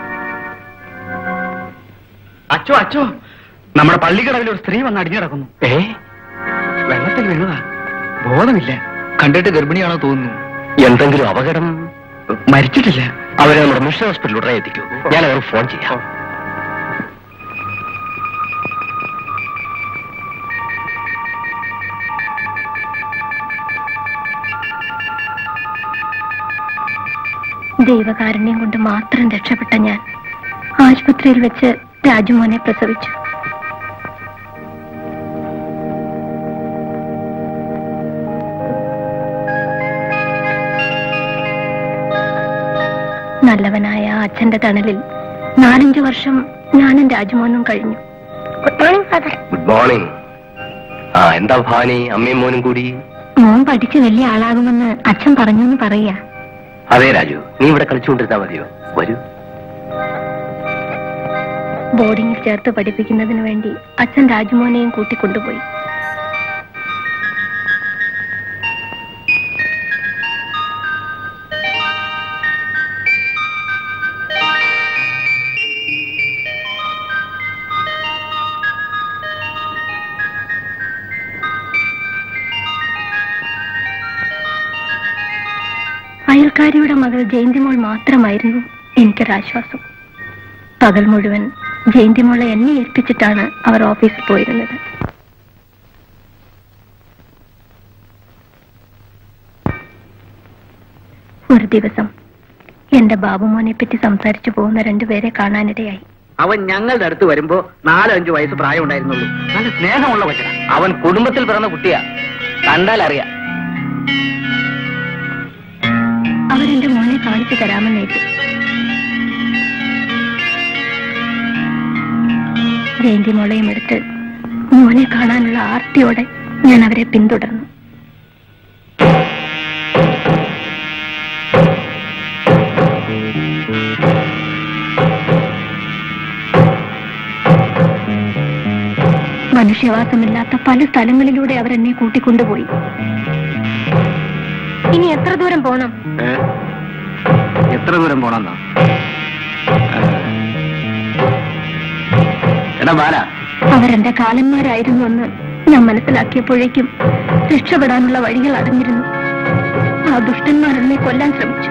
Speaker 2: അച്ചോ അച്ചോ നമ്മുടെ പള്ളിക്കടവിൽ ഒരു സ്ത്രീ വന്ന് അടിഞ്ഞു കിടക്കുന്നു ഏ വെള്ളത്തിൽ വീണതാ ബോധമില്ല
Speaker 7: കണ്ടിട്ട് ഗർഭിണിയാണോ തോന്നുന്നു
Speaker 3: എന്തെങ്കിലും അപകടം
Speaker 2: മരിച്ചിട്ടില്ല
Speaker 3: അവരെ നമ്മുടെ മിഷൻ ഹോസ്പിറ്റലിൽ ഉടനെ എത്തിക്കൂ ഞാൻ അവർക്ക് ഫോൺ ചെയ്യാം
Speaker 5: ദൈവകാരുണ്യം കൊണ്ട് മാത്രം രക്ഷപ്പെട്ട ഞാൻ ആശുപത്രിയിൽ വെച്ച് രാജുമോനെ പ്രസവിച്ചു നല്ലവനായ ആ അച്ഛന്റെ തണലിൽ നാലഞ്ചു വർഷം ഞാനും രാജുമോനും കഴിഞ്ഞു
Speaker 9: good morning father
Speaker 3: good morning ആ എന്താ ഭാനി അമ്മയും മോനും കൂടി
Speaker 5: മോൻ പഠിച്ച് വലിയ ആളാകുമെന്ന് അച്ഛൻ പറഞ്ഞു എന്ന് പറയാ
Speaker 3: അതെ രാജു നീ ഇവിടെ കളിച്ചുകൊണ്ടിരുന്നാ മതിയോ വരൂ
Speaker 5: ബോർഡിങ്ങിൽ ചേർത്ത് പഠിപ്പിക്കുന്നതിന് വേണ്ടി അച്ഛൻ രാജുമോനെയും കൂട്ടിക്കൊണ്ടുപോയി അയൽക്കാരിയുടെ മകൾ ജയന്തിമോൾ മാത്രമായിരുന്നു എനിക്കൊരാശ്വാസം പകൽ മുഴുവൻ ജയന്തിമോളെ എന്നെ ഏൽപ്പിച്ചിട്ടാണ് അവർ ഓഫീസിൽ പോയിരുന്നത് ഒരു ദിവസം എന്റെ ബാബുമോനെ പറ്റി സംസാരിച്ചു പോകുന്ന രണ്ടുപേരെ കാണാനിടയായി
Speaker 2: അവൻ ഞങ്ങളുടെ അടുത്ത് വരുമ്പോ നാലോ അഞ്ചു വയസ്സ് പ്രായം ഉണ്ടായിരുന്നുള്ളൂ നല്ല സ്നേഹമുള്ള കൊച്ചനാ
Speaker 8: അവൻ കുടുംബത്തിൽ പിറന്ന കുട്ടിയാ കണ്ടാൽ അറിയാം
Speaker 5: അവരെന്റെ മോനെ കാണിച്ചു തരാമെന്നേറ്റു ജയന്തി മോളെയും എടുത്ത് മോനെ കാണാനുള്ള ആർത്തിയോടെ ഞാൻ അവരെ പിന്തുടർന്നു മനുഷ്യവാസമില്ലാത്ത പല സ്ഥലങ്ങളിലൂടെ അവർ എന്നെ കൂട്ടിക്കൊണ്ടുപോയി ഇനി എത്ര ദൂരം പോണം
Speaker 2: എത്ര ദൂരം പോണെന്നാ എടാ ബാല
Speaker 5: അവരെന്റെ കാലന്മാരായിരുന്നുവെന്ന് ഞാൻ മനസ്സിലാക്കിയപ്പോഴേക്കും രക്ഷപ്പെടാനുള്ള വഴികൾ അടഞ്ഞിരുന്നു ആ ദുഷ്ടന്മാർ എന്നെ കൊല്ലാൻ ശ്രമിച്ചു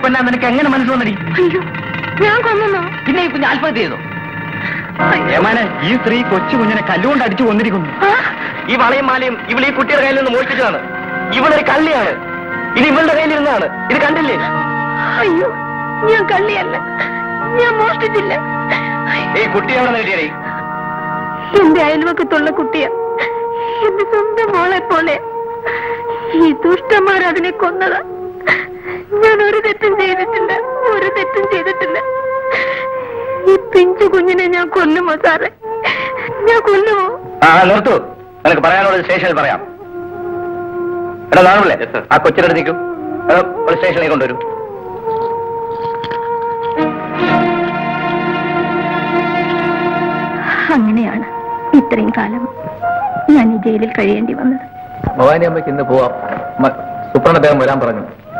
Speaker 8: കൊല്ലാൻ നിനക്ക് എങ്ങനെ മനസ്സ് വന്നടി
Speaker 5: അയ്യോ ഞാൻ കൊന്നോ
Speaker 8: പിന്നെ ഈ കുഞ്ഞ് ആത്മഹത്യ ചെയ്തു
Speaker 2: ഏമാനെ ഈ സ്ത്രീ കൊച്ചു കുഞ്ഞിനെ കല്ലുകൊണ്ട് അടിച്ചു കൊന്നിരിക്കുന്നു
Speaker 8: ഈ വളയും മാലയും ഇവൾ ഈ കുട്ടിയുടെ കയ്യിൽ നിന്ന് മോഷ്ടിച്ചതാണ് ഇവളൊരു കള്ളിയാണ് ഇത് ഇവളുടെ കയ്യിലിരുന്നതാണ് ഇത് കണ്ടില്ലേ
Speaker 5: അയ്യോ ഞാൻ കള്ളിയല്ല ഞാൻ മോഷ്ടിച്ചില്ല
Speaker 8: ഈ കുട്ടി എവിടെ നേടിയേ
Speaker 5: എന്റെ അയൽവക്കത്തുള്ള കുട്ടിയാ എന്റെ സ്വന്തം മോളെ പോലെ ഈ ദുഷ്ടന്മാർ അതിനെ കൊന്നതാ ഞാൻ ഒരു തെറ്റും ചെയ്തിട്ടില്ല ഒരു തെറ്റും ചെയ്തിട്ടില്ല ഈ പിഞ്ചു കുഞ്ഞിനെ ഞാൻ കൊല്ലുമോ സാറേ ഞാൻ കൊല്ലുമോ
Speaker 8: ആ നിർത്തു നിനക്ക് പറയാനുള്ളത് സ്റ്റേഷനിൽ പറയാം എടാ നാണല്ലേ ആ കൊച്ചിനെ നിൽക്കും ഒരു സ്റ്റേഷനിലേക്ക് കൊണ്ടുവരും
Speaker 5: അങ്ങനെയാണ് ഇത്രയും കാലം ഞാൻ ഈ ജയിലിൽ കഴിയേണ്ടി വന്നത്
Speaker 7: ഭവാനി അമ്മയ്ക്ക് ഇന്ന് പോവാം സുപ്രണ അദ്ദേഹം വരാൻ പറഞ്ഞു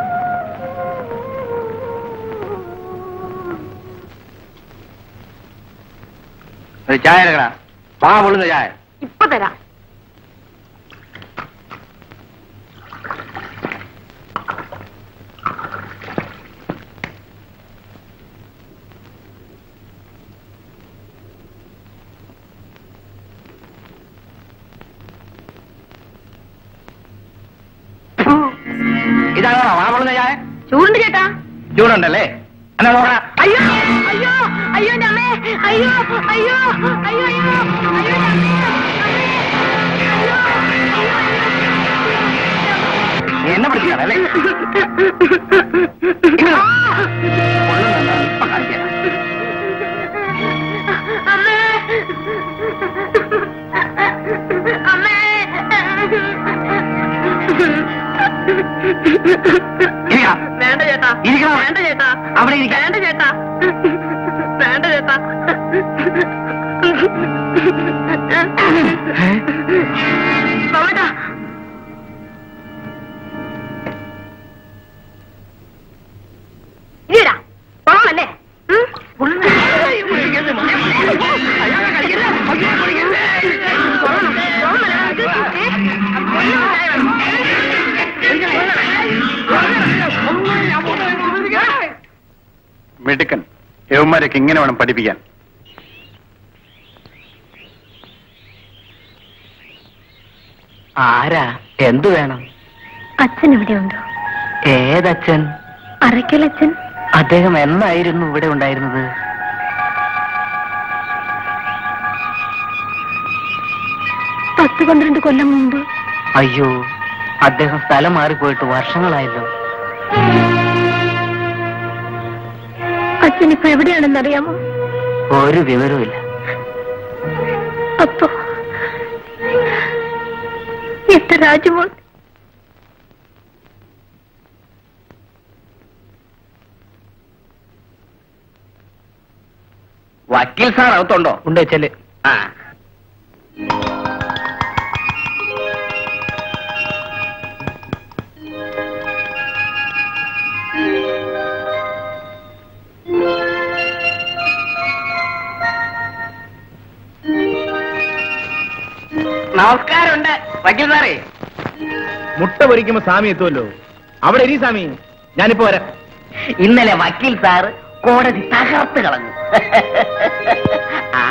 Speaker 8: ഒരു ചായ എടുക്കടാ പാ പൊള്ളുന്ന ചായ
Speaker 5: ഇപ്പൊ തരാം
Speaker 8: ഇതാണോ പാ പൊള്ളുന്ന ചായ
Speaker 5: ചൂടുണ്ട് ചേട്ടാ
Speaker 8: ചൂടുണ്ടല്ലേ എന്നാ നോക്കടാ
Speaker 5: അയ്യോ അയ്യോ അയ്യോ എൻ്റെ അമ്മേ അയ്യോ അയ്യോ അയ്യോ അയ്യോ അയ്യോ എൻ്റെ അമ്മേ,
Speaker 8: നീ എന്നെ പിടിച്ചാണല്ലേ ഇപ്പൊ കാണിക്കാം
Speaker 5: അമ്മേ അമ്മേ
Speaker 8: ഇരിക്കാ.
Speaker 5: വേണ്ട ചേട്ടാ
Speaker 8: ഇരിക്കണം.
Speaker 5: വേണ്ട ചേട്ടാ
Speaker 8: അവിടെ ഇരിക്കാം.
Speaker 5: വേണ്ട ചേട്ടാ വേണ്ട ചേട്ടാ ബാബേട്ടാ ഇല്ലടാ പോവാമല്ലേ
Speaker 6: മിടുക്കൻ യവന്മാരൊക്കെ ഇങ്ങനെ വേണം പഠിപ്പിക്കാൻ
Speaker 8: ആരാ എന്തു വേണം
Speaker 5: അച്ഛൻ ഇവിടെ ഉണ്ടോ
Speaker 8: ഏതച്ഛൻ
Speaker 5: അറയ്ക്കലച്ഛൻ
Speaker 8: അദ്ദേഹം എന്നായിരുന്നു ഇവിടെ ഉണ്ടായിരുന്നത്
Speaker 5: പത്ത് പന്ത്രണ്ട് കൊല്ലം മുമ്പ്
Speaker 8: അയ്യോ അദ്ദേഹം സ്ഥലം മാറിപ്പോയിട്ട് വർഷങ്ങളായല്ലോ
Speaker 5: അച്ഛൻ ഇപ്പൊ എവിടെയാണെന്ന് അറിയാമോ
Speaker 8: ഒരു വിവരവുമില്ല
Speaker 5: അപ്പോ എന്റെ രാജമോൾ
Speaker 8: വക്കീൽ സാർ അകത്തുണ്ടോ
Speaker 7: ഉണ്ട് ചെല്ല്
Speaker 8: ആ നമസ്കാരമുണ്ട് വക്കീൽ സാറേ
Speaker 7: മുട്ട പൊരിക്കുമ്പോ സ്വാമി എത്തുമല്ലോ അവിടെ ഇരി സ്വാമി ഞാനിപ്പോ വരാം
Speaker 8: ഇന്നലെ വക്കീൽ സാറ് കോടതി തകർത്ത് കളഞ്ഞു ആ.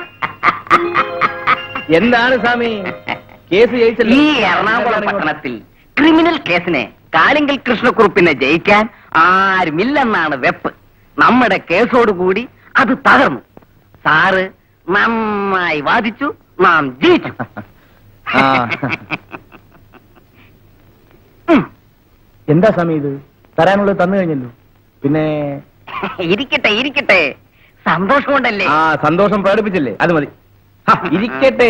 Speaker 7: എന്താണ് സ്വാമി കേസ് ജയിച്ചല്ലോ
Speaker 8: ഈ എറണാകുളം പട്ടണത്തിൽ ക്രിമിനൽ കേസിനെ കാലിങ്കൽ കൃഷ്ണക്കുറുപ്പിനെ ജയിക്കാൻ ആരുമില്ലെന്നാണ് വെപ്പ് നമ്മുടെ കേസോടുകൂടി അത് തകർന്നു സാറ് നന്നായി വാദിച്ചു നാം ജയിച്ചു
Speaker 7: ആ.
Speaker 8: ഉം.
Speaker 7: എന്താ സ്വാമി ഇത് തരാനുള്ളത് തന്നു കഴിഞ്ഞല്ലോ പിന്നെ
Speaker 8: ഇരിക്കട്ടെ ഇരിക്കട്ടെ സന്തോഷം കൊണ്ടല്ലേ
Speaker 7: ആ സന്തോഷം പ്രകടിപ്പിച്ചില്ലേ അത് മതി ഹ, ഇരിക്കട്ടെ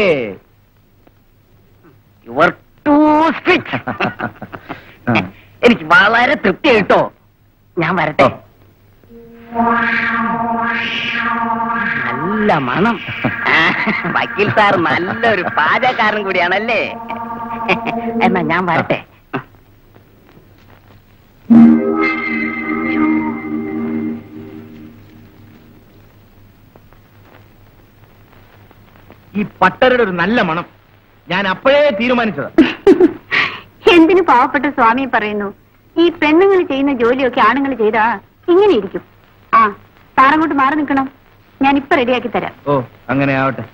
Speaker 8: യുവർ ടു സ്ട്രിക്റ്റ്
Speaker 7: ആ.
Speaker 8: എനിക്ക് വളരെ തൃപ്തി കേട്ടോ ഞാൻ വരട്ടെ നല്ല മണം ആ, വക്കീൽ സാർ നല്ലൊരു പാചകക്കാരൻ കൂടിയാണല്ലേ എന്നാ ഞാൻ വരട്ടെ
Speaker 7: ഈ പട്ടരുടെ ഒരു നല്ല മണം ഞാൻ അപ്പോഴേ തീരുമാനിച്ചത്
Speaker 5: എന്തിനു പാവപ്പെട്ട സ്വാമി പറയുന്നു ഈ പെണ്ണുങ്ങൾ ചെയ്യുന്ന ജോലിയൊക്കെ ആണുങ്ങൾ ചെയ്താ ഇങ്ങനെ ഇരിക്കും ആ സാറങ്ങോട്ട് മാറി നിൽക്കണം ഞാൻ ഇപ്പൊ റെഡിയാക്കി തരാം
Speaker 8: ഓ അങ്ങനെ ആവട്ടെ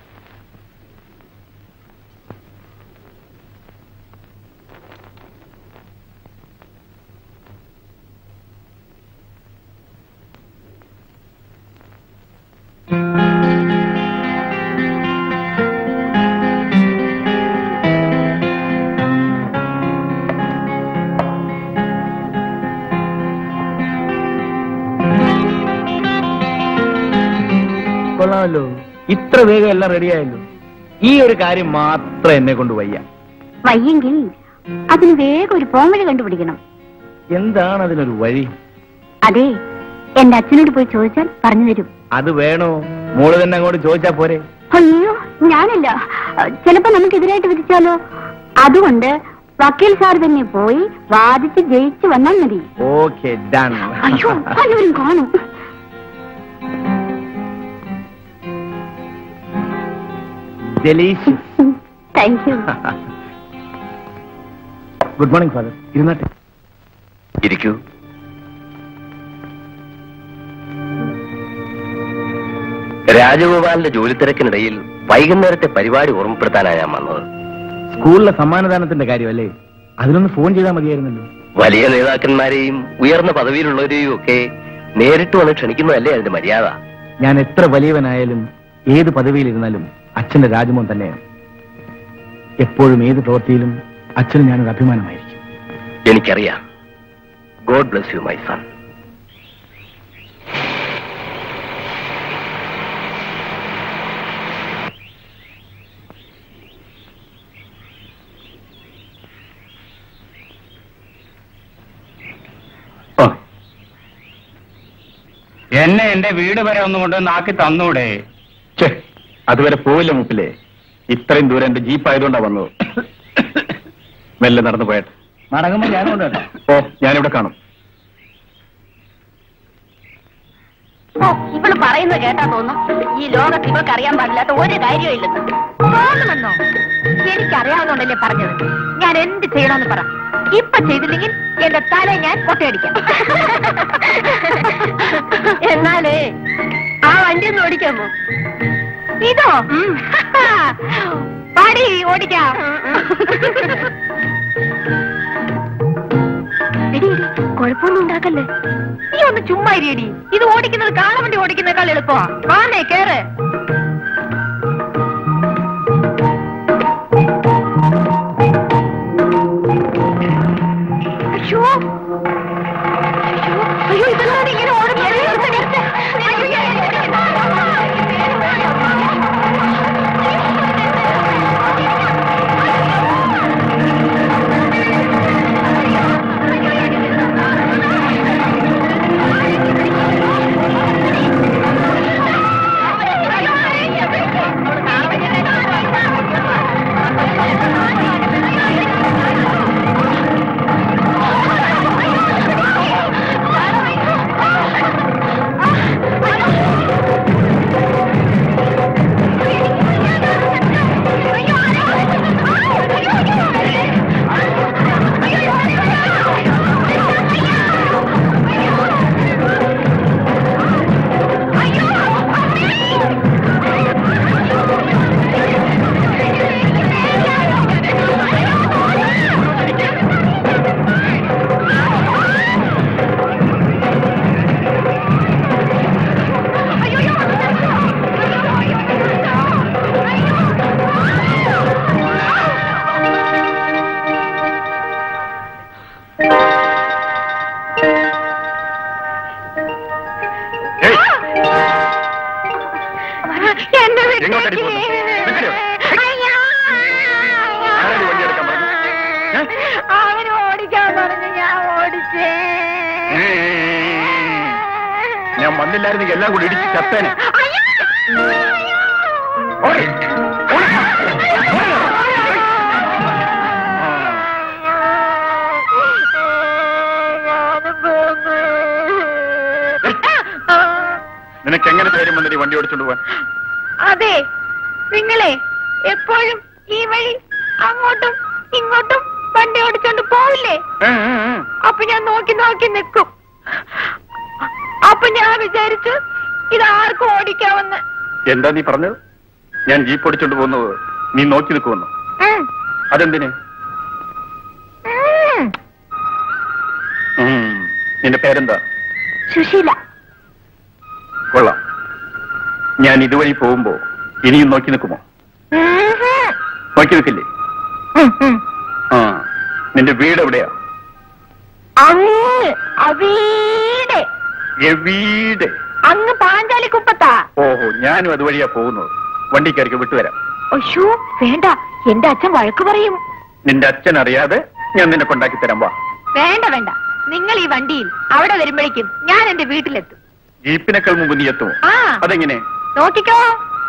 Speaker 8: കൊള്ളാമല്ലോ ഇത്ര വേഗം എല്ലാം റെഡിയായല്ലോ ഈ ഒരു കാര്യം മാത്രം എന്നെ കൊണ്ട് വയ്യ
Speaker 5: വയ്യെങ്കിൽ അതിന് വേഗം ഒരു പോംവഴി കണ്ടുപിടിക്കണം
Speaker 8: എന്താണ് അതിനൊരു വഴി
Speaker 5: അതെ എന്റെ അച്ഛനോട് പോയി ചോദിച്ചാൽ പറഞ്ഞു തരും
Speaker 8: അത് വേണോ മോള് തന്നെ അങ്ങോട്ട് ചോദിച്ചാ പോരെ
Speaker 5: അയ്യോ ഞാനല്ല ചിലപ്പോ നമുക്ക് എതിരായിട്ട് വിധിച്ചാലോ അതുകൊണ്ട് വക്കീൽ സാർ തന്നെ പോയി വാദിച്ച് ജയിച്ചു വന്നാൽ മതി
Speaker 8: ഓക്കെ ഡൺ
Speaker 5: അയ്യോ പലവരും കാണും
Speaker 8: delicious
Speaker 5: thank you
Speaker 8: good morning father ഇരുന്നാട്ടെ
Speaker 3: ഇരിക്കൂ രാജഗോപാലിന്റെ ജോലി തിരക്കിനിടയിൽ വൈകുന്നേരത്തെ പരിപാടി ഓർമ്മപ്പെടുത്താനാണ് ഞാൻ വന്നത്
Speaker 8: സ്കൂളിലെ സമ്മാനദാനത്തിന്റെ കാര്യമല്ലേ അതിനൊന്ന് ഫോൺ ചെയ്താൽ മതിയായിരുന്നല്ലോ
Speaker 3: വലിയ നേതാക്കന്മാരെയും ഉയർന്ന പദവിയിലുള്ളവരെയും ഒക്കെ നേരിട്ട് വന്ന് ക്ഷണിക്കുന്നതല്ലേ അതിന്റെ മര്യാദ
Speaker 8: ഞാൻ എത്ര വലിയവനായാലും ഏത് പദവിയിലിരുന്നാലും അച്ഛന്റെ രാജമോൻ തന്നെയാണ് എപ്പോഴും ഏത് പ്രവൃത്തിയിലും അച്ഛന് ഞാനൊരു അഭിമാനമായിരിക്കും
Speaker 3: എനിക്കറിയാം God bless you my son
Speaker 6: എന്നെ എന്റെ വീട് വരെ ഒന്നും കൊണ്ട് നാക്കി തന്നൂടെ
Speaker 8: ഛേ അതുവരെ പോവില്ല മുപ്പിലെ ഇത്രയും ദൂരം എന്റെ ജീപ്പ് ആയതുകൊണ്ടാ വന്നത് മെല്ലെ നടന്നു പോയട്ടെ
Speaker 6: മടങ്ങുമ്പോ ഞാൻ കൊണ്ടുവരാം
Speaker 8: ഓ ഞാനിവിടെ കാണും
Speaker 5: ഓ ഇവള് പറയുന്നത് കേട്ടാ തോന്നും ഈ ലോകത്ത് ഇവൾക്ക് അറിയാൻ പാടില്ലാത്ത ഒരു കാര്യവും ഇല്ലെന്ന് തോന്നുമെന്നോ എനിക്കറിയാവുന്നോണ്ടല്ലേ പറഞ്ഞത് ഞാൻ എന്ത് ചെയ്യണമെന്ന് പറ ഇപ്പൊ ചെയ്തില്ലെങ്കിൽ എന്റെ തല ഞാൻ കൊട്ടയടിക്കാം എന്നാലേ ആ വണ്ടി ഒന്ന് ഓടിക്കാമോ ഇതോ പാടി ഓടിക്കാം എടി എടി, കുഴപ്പമൊന്നും ഉണ്ടാക്കല്ലേ നീ ഒന്ന് ചുമ്മാ ഇരിയടി ഇത് ഓടിക്കുന്നത് കാളവണ്ടി ഓടിക്കുന്നേക്കാൾ എളുപ്പമാ വാന്നേ കേറ് അയ്യോ അയ്യോ അയ്യോ ഇതെന്താണ് ഇങ്ങനെ ഓടുന്നത് നിർത്ത്, നിർത്ത്. അയ്യോ, എന്നെ
Speaker 8: എങ്ങോട്ടടി
Speaker 5: വിട്ടേക്ക്.
Speaker 8: പോകുന്നു? നിൽക്കരുത്.
Speaker 5: അയ്യോ.
Speaker 8: ആരാടി വണ്ടിയെടുക്കാൻ പറഞ്ഞത്? ഏ?
Speaker 5: അവന് ഓടിക്കാൻ പറഞ്ഞു ഞാൻ ഓടിച്ചേ
Speaker 8: ഞാൻ വന്നില്ലായിരുന്നെങ്കിൽ എല്ലാം കൂടി ഇടിച്ച് ചത്തേനെ
Speaker 5: അയ്യോ.
Speaker 8: ഓടി. ഓടി. നിനക്ക് എങ്ങനെ ധൈര്യം വന്നിട്ട് ഈ വണ്ടി ഓടിച്ചോണ്ട് പോവാൻ
Speaker 5: അതെ നിങ്ങളെ എപ്പോഴും ഈ വഴി അങ്ങോട്ടും ഇങ്ങോട്ടും വണ്ടി ഓടിച്ചോണ്ട് പോവില്ലേ അപ്പൊ ഞാൻ നോക്കി നോക്കി നിൽക്കും അപ്പൊ ഞാൻ വിചാരിച്ചു ഇത് ആർക്കും ഓടിക്കാമെന്ന്
Speaker 6: എന്താ നീ പറഞ്ഞത് ഞാൻ ജീപ്പ് ഓടിച്ചോണ്ട് പോകുന്നത് നീ നോക്കി നിൽക്കുമെന്നു
Speaker 5: ഉം.
Speaker 6: അതെന്തിന്
Speaker 5: ഉം.
Speaker 6: ഉം. നിന്റെ പേരെന്താ
Speaker 5: സുശീല
Speaker 6: കൊള്ളാം ഞാൻ ഇതുവഴി പോകുമ്പോ ഇനിയും നോക്കി നിൽക്കുമോ
Speaker 5: ഉം.
Speaker 6: നോക്കി നിൽക്കില്ലേ
Speaker 5: ഉം, ഉം.
Speaker 6: ആ നിന്റെ വീട് എവിടെയാ
Speaker 5: അങ്ങ് അവീടെ
Speaker 6: വീട്
Speaker 5: അങ്ങ് പാഞ്ചാലിക്കുപ്പത്താ
Speaker 6: ഓഹോ ഞാനും അതുവഴിയാ പോകുന്നത് വണ്ടിക്കാർക്ക് വിട്ടുവരാം
Speaker 5: അയ്യോ വേണ്ട എന്റെ അച്ഛൻ വഴക്ക് പറയും
Speaker 6: നിന്റെ അച്ഛൻ അറിയാതെ ഞാൻ നിന്നെ കൊണ്ടാക്കി തരാം വാ
Speaker 5: വേണ്ട വേണ്ട നിങ്ങൾ ഈ വണ്ടിയിൽ അവിടെ വരുമ്പോഴേക്കും ഞാൻ എന്റെ വീട്ടിലെത്തും
Speaker 6: ജീപ്പിനേക്കാൾ മുമ്പ് നീ എത്തുമോ
Speaker 5: ആ
Speaker 6: അതെങ്ങനെ
Speaker 5: നോക്കിക്കോ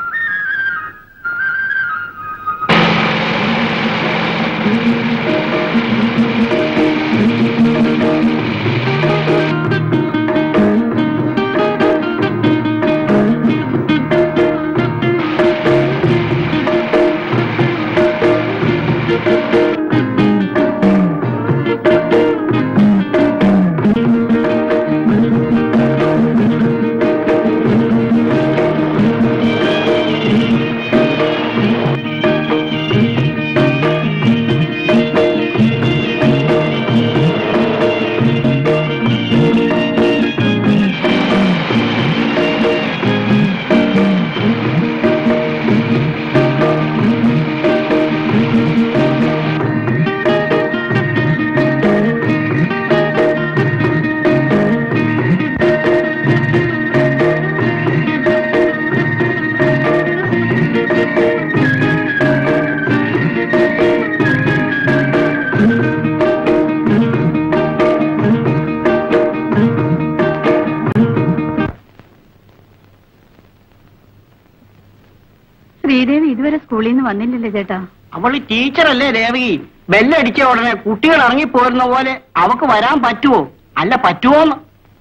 Speaker 1: ശ്രീദേവി ഇതുവരെ സ്കൂളിൽ നിന്ന് വന്നില്ലല്ലോ ചേട്ടാ
Speaker 2: അവള് ടീച്ചറല്ലേ ദേവകി ബെല്ലടിച്ച ഉടനെ കുട്ടികൾ ഇറങ്ങിപ്പോരുന്ന പോലെ അവക്ക് വരാൻ പറ്റുമോ അല്ല പറ്റുമോന്ന്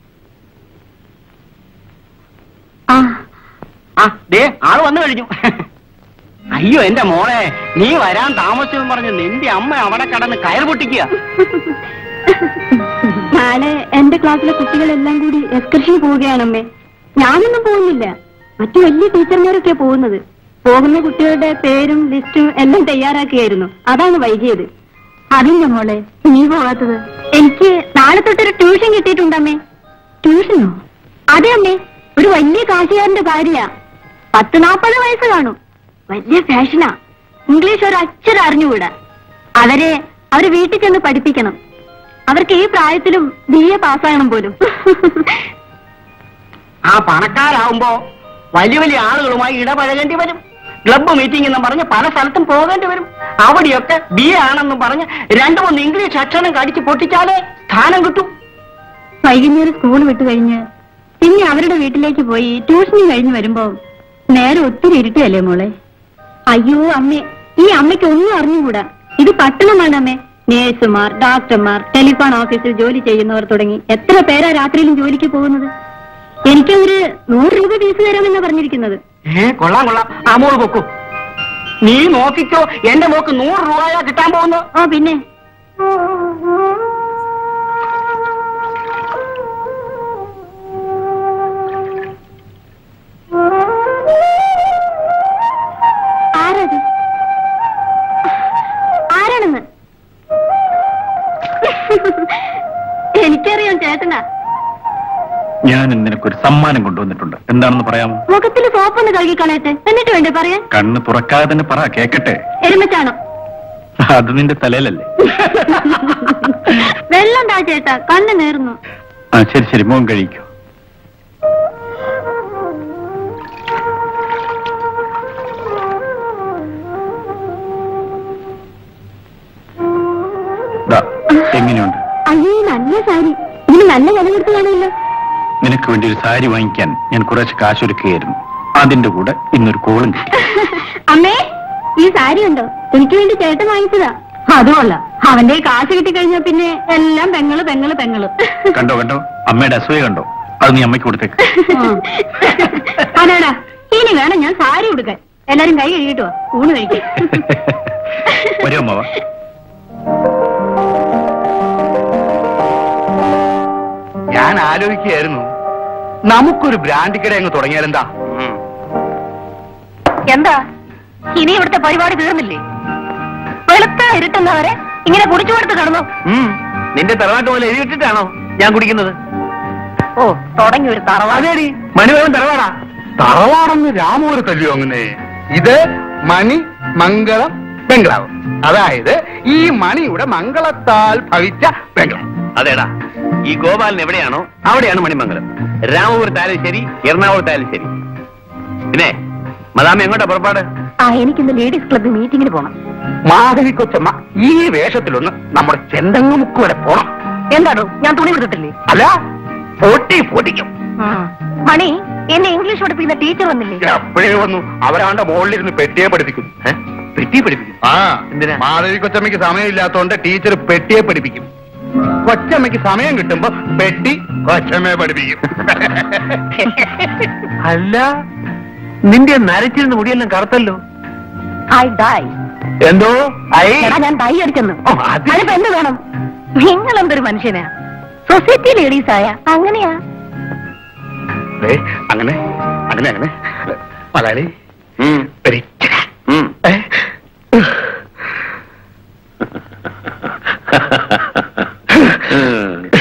Speaker 1: ആ
Speaker 2: ആ ദേ ആള് വന്നു കഴിഞ്ഞു അയ്യോ എന്റെ മോളെ നീ വരാൻ താമസിച്ചെന്ന് പറഞ്ഞ് നിന്റെ അമ്മ അവിടെ കടന്ന് കയർ പൊട്ടിക്കുക
Speaker 1: നാളെ എന്റെ ക്ലാസ്സിലെ കുട്ടികളെല്ലാം കൂടി എക്സ്കർഷന് പോവുകയാണമ്മേ ഞാനൊന്നും പോകുന്നില്ല മറ്റു വലിയ ടീച്ചർമാരൊക്കെ പോകുന്നത് പോകുന്ന കുട്ടികളുടെ പേരും ലിസ്റ്റും എല്ലാം തയ്യാറാക്കിയായിരുന്നു അതാണ് വൈകിയത് അതില്ല മോളെ നീ പോകാത്തത് എനിക്ക് നാളെ തൊട്ടൊരു ട്യൂഷൻ കിട്ടിയിട്ടുണ്ടമ്മേ ട്യൂഷനോ അതെ അമ്മേ ഒരു വലിയ കാശുകാരന്റെ ഭാര്യ പത്ത് നാപ്പത് വയസ്സ് കാണും വലിയ ഫാഷനാ ഇംഗ്ലീഷ് ഒരു അക്ഷരം അറിഞ്ഞുകൂടാ അവരെ അവര് വീട്ടിൽ ചെന്ന് പഠിപ്പിക്കണം അവർക്ക് ഈ പ്രായത്തിലും ബി എ പാസ്സാകണം പോലും
Speaker 2: ആ പണക്കാരാവുമ്പോ വലിയ വലിയ ആളുകളുമായി ഇടപഴകേണ്ടി വരും ക്ലബ്ബ് മീറ്റിംഗ് എന്നും പറഞ്ഞ് പല സ്ഥലത്തും പോകേണ്ടി വരും അവിടെയൊക്കെ ബി എ ആണെന്നും പറഞ്ഞ് രണ്ടു മൂന്ന് ഇംഗ്ലീഷ് അക്ഷരം കടിച്ച് പൊട്ടിച്ചാലേ സ്ഥാനം കിട്ടും
Speaker 1: വൈകുന്നേരം സ്കൂൾ വിട്ട് കഴിഞ്ഞ് പിന്നെ അവരുടെ വീട്ടിലേക്ക് പോയി ട്യൂഷന് കഴിഞ്ഞ് വരുമ്പോ നേരെ ഒത്തിരി ഇരുട്ടല്ലേ മോളെ അയ്യോ അമ്മേ ഈ അമ്മയ്ക്ക് ഒന്നും അറിഞ്ഞുകൂടാ ഇത് പട്ടണമാണ് അമ്മേ നേഴ്സുമാർ ഡോക്ടർമാർ ടെലിഫോൺ ഓഫീസിൽ ജോലി ചെയ്യുന്നവർ തുടങ്ങി എത്ര പേരാ രാത്രിയിലും ജോലിക്ക് പോകുന്നത് എനിക്ക് ഒരു നൂറ് രൂപ ഫീസ് തരാമെന്നാ പറഞ്ഞിരിക്കുന്നത്
Speaker 2: ഏ കൊള്ളാം കൊള്ളാം ആ മോള് പൊക്കൂ നീ നോക്കിക്കോ എന്റെ മോക്ക് നൂറ് രൂപയാ കിട്ടാൻ പോകുന്നു
Speaker 1: ഓ പിന്നെ ആരത് ആരാണെന്ന് എനിക്കറിയാം ചേട്ടനാ
Speaker 6: ഞാൻ നിനക്കൊരു സമ്മാനം കൊണ്ടുവന്നിട്ടുണ്ട് എന്താണെന്ന് പറയാമോ
Speaker 1: മുഖത്തിൽ സോപ്പൊന്ന് കഴുകി കളയട്ടെ എന്നിട്ട് വേണ്ടേ പറയാൻ
Speaker 6: കണ്ണ് തുറക്കാതെ തന്നെ പറ കേക്കട്ടെ
Speaker 1: എരുമച്ചാണോ
Speaker 6: അത് നിന്റെ തലയിലല്ലേ
Speaker 1: വെള്ളം താ ചേട്ടാ കണ്ണ് നേർന്നു
Speaker 6: ആ ശരി ശരി മോൻ കഴിക്കൂ ദാ, എങ്ങനെയുണ്ട്
Speaker 1: അയ്യോ നല്ല സാരി ഇതിന് നല്ല വില കൊടുത്ത് കാണുമല്ലോ
Speaker 6: നിനക്ക് വേണ്ടി ഒരു സാരി വാങ്ങിക്കാൻ ഞാൻ കുറച്ച് കാശൊരുക്കുകയായിരുന്നു അതിന്റെ കൂടെ ഇന്നൊരു കോളും കിട്ടി
Speaker 1: അമ്മേ ഈ സാരി ഉണ്ടോ എനിക്ക് വേണ്ടി ചേട്ടൻ വാങ്ങിച്ചതാ അതുമല്ല അവന്റെ ഈ കാശ് കിട്ടിക്കഴിഞ്ഞാ പിന്നെ എല്ലാം പെങ്ങള് പെങ്ങള് പെങ്ങള്
Speaker 6: കണ്ടോ കണ്ടോ അമ്മയുടെ അസൂയ കണ്ടോ അത് നീ അമ്മയ്ക്ക് കൊടുത്തേക്ക്
Speaker 1: അതാടാ ഇനി വേണം ഞാൻ സാരി കൊടുക്കാൻ എല്ലാരും കൈ കഴുകിട്ടോ ഊണ് കഴിക്കാം
Speaker 6: വരും അമ്മ വാ ഞാൻ ആലോചിക്കുകയായിരുന്നു നമുക്കൊരു ബ്രാൻഡിക്കട അങ്ങ് തുടങ്ങിയാലെന്താ
Speaker 5: എന്താ ഇനി ഇവിടുത്തെ പരിപാടി തീർന്നില്ലേ വെളുത്ത ഇരുട്ടുന്നവരെ ഇങ്ങനെ കുടിച്ചു കൊടുത്ത് കിടന്നു
Speaker 6: നിന്റെ തറവാട്ട് പോലെ എഴുതിയിട്ടിട്ടാണോ ഞാൻ കുടിക്കുന്നത്
Speaker 5: ഓ തുടങ്ങി ഒരു തറവാട്
Speaker 6: അതേടി മണിവേഗം തറവാടാ തറവാടെന്ന് രാമൂര് തല്ലി വാങ്ങുന്നേ ഇത് മണി മംഗളം ബംഗ്ലാവ് അതായത് ഈ മണിയുടെ മംഗളത്താൽ ഭവിച്ച ബംഗ്ലാവ്
Speaker 4: അതേടാ ഈ ഗോപാലൻ എവിടെയാണോ അവിടെയാണ് മണിമംഗലം രാമപുരത്തായാലും ശരി എറണാകുളത്തായാലും ശരി പിന്നെ മദാമ എങ്ങോട്ടാ പുറപ്പാട്
Speaker 5: ആ എനിക്കിന്ന് ലേഡീസ് ക്ലബ്ബ് മീറ്റിംഗിന് പോണം
Speaker 6: മാധവി കൊച്ചമ്മ ഈ വേഷത്തിലൊന്ന് നമ്മുടെ ചെന്തങ്ങുമുക്ക് വരെ പോണം
Speaker 5: എന്താണോ ഞാൻ തുണി വിട്ടിട്ടില്ലേ
Speaker 6: അല്ല പൊട്ടി പൊട്ടിക്കും
Speaker 5: മണി എന്നെ ഇംഗ്ലീഷ് പഠിപ്പിക്കുന്ന ടീച്ചർ വന്നില്ലേ
Speaker 6: എപ്പോഴേ വന്നു അവരാണ്ട് മുകളിലിരുന്ന് പെട്ടിയെ പഠിപ്പിക്കും
Speaker 4: ഏ? പെട്ടി പഠിപ്പിക്കും
Speaker 6: ആ
Speaker 4: എന്തിനാ?
Speaker 6: മാധവി കൊച്ചമ്മയ്ക്ക് സമയമില്ലാത്തോണ്ട് ടീച്ചർ പെട്ടിയെ പഠിപ്പിക്കും കൊച്ചമ്മയ്ക്ക് സമയം കിട്ടുമ്പോ പെട്ടി കൊച്ചമ്മയെ പഠിപ്പിക്കും
Speaker 4: അല്ല നിന്റെ നരച്ചിരുന്ന മുടിയെല്ലാം കറുത്തല്ലോ
Speaker 5: ഐ ഡൈ
Speaker 6: എന്തോ ഐ
Speaker 5: എടാ ഞാൻ ഡൈ അടിച്ചെന്ന്
Speaker 6: ഓ, അത്
Speaker 5: അതിപ്പോ എന്ത് വേണം നിങ്ങൾ എന്തൊരു മനുഷ്യനാ സൊസൈറ്റി ലേഡീസ് ആയ അങ്ങനെയാ
Speaker 6: ദേ, അങ്ങനെ അങ്ങനെ അങ്ങനെ മലയാളി
Speaker 4: ഉം,
Speaker 6: ഒരു
Speaker 4: ഉം.
Speaker 6: ഏ?
Speaker 4: ഉം.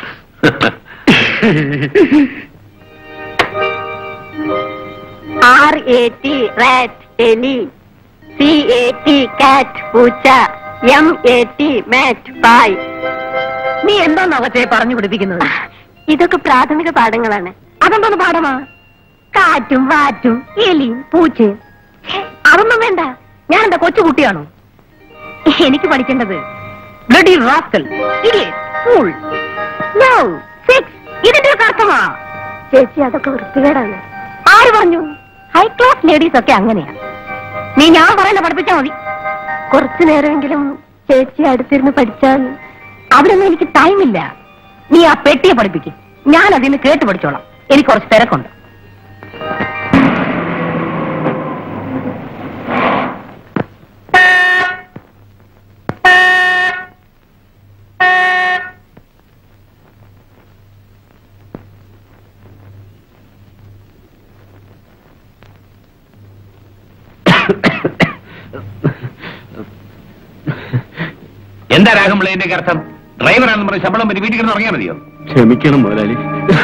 Speaker 5: ആർ എ ടി റാറ്റ് എലി സി എ ടി കാറ്റ് പൂച്ച എം എ ടി മാറ്റ് പായ് നീ എന്താ കൊച്ചെ പറഞ്ഞു പിടിപ്പിക്കുന്നത് ഇതൊക്കെ പ്രാഥമിക പാഠങ്ങളാണ് അതെന്താണ് പാഠമാ കാറ്റും വാറ്റും എലിയും പൂച്ചയും ഛെ, അതൊന്നും വേണ്ട ഞാൻ എന്താ കൊച്ചുകുട്ടിയാണോ എനിക്ക് പഠിക്കേണ്ടത് bloody rascal fool nonsense ഇതിന്റെ ഒക്കെ അർത്ഥമാ ചേച്ചി അതൊക്കെ വൃത്തികേടാണ് ആര് പറഞ്ഞു ഹൈ ക്ലാസ് ലേഡീസ് ഒക്കെ അങ്ങനെയാ നീ ഞാൻ പറയുന്ന പഠിപ്പിച്ചാ മതി കുറച്ചു നേരമെങ്കിലും ചേച്ചി അടുത്തിരുന്ന് പഠിച്ചാൽ അവിടൊന്നും എനിക്ക് ടൈമില്ല നീ ആ പെട്ടിയെ പഠിപ്പിക്കും ഞാൻ അതിന് കേട്ട് പഠിച്ചോളാം എനിക്ക് കുറച്ച് തിരക്കുണ്ട്
Speaker 4: എന്താ രാഗംപിള്ള എന്റെ അർത്ഥം ഡ്രൈവറാണെന്ന് പറഞ്ഞ് ശമ്പളം പറ്റി വീട്ടിൽ കിടന്ന് ഉറങ്ങിയാൽ മതിയോ
Speaker 3: ക്ഷമിക്കണം മുതലാളി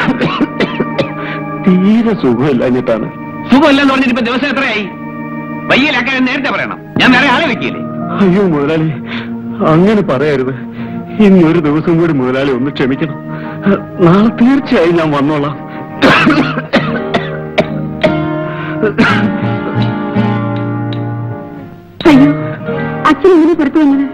Speaker 3: തീരെ സുഖമില്ലാഞ്ഞിട്ടാണ്
Speaker 4: സുഖമല്ലെന്ന് പറഞ്ഞിട്ട് ഇപ്പൊ ദിവസം എത്രയായി വയ്യലാക്കാൻ നേരത്തെ പറയണം ഞാൻ വേറെ ആളെ വെക്കില്ലേ
Speaker 3: അയ്യോ മുതലാളി അങ്ങനെ പറയരുത് ഇനി ഒരു ദിവസം കൂടി മുതലാളി ഒന്ന് ക്ഷമിക്കണം നാളെ തീർച്ചയായും ഞാൻ വന്നോളാം
Speaker 5: അയ്യോ അച്ഛൻ ഇങ്ങനെ പുറത്തു വന്നത്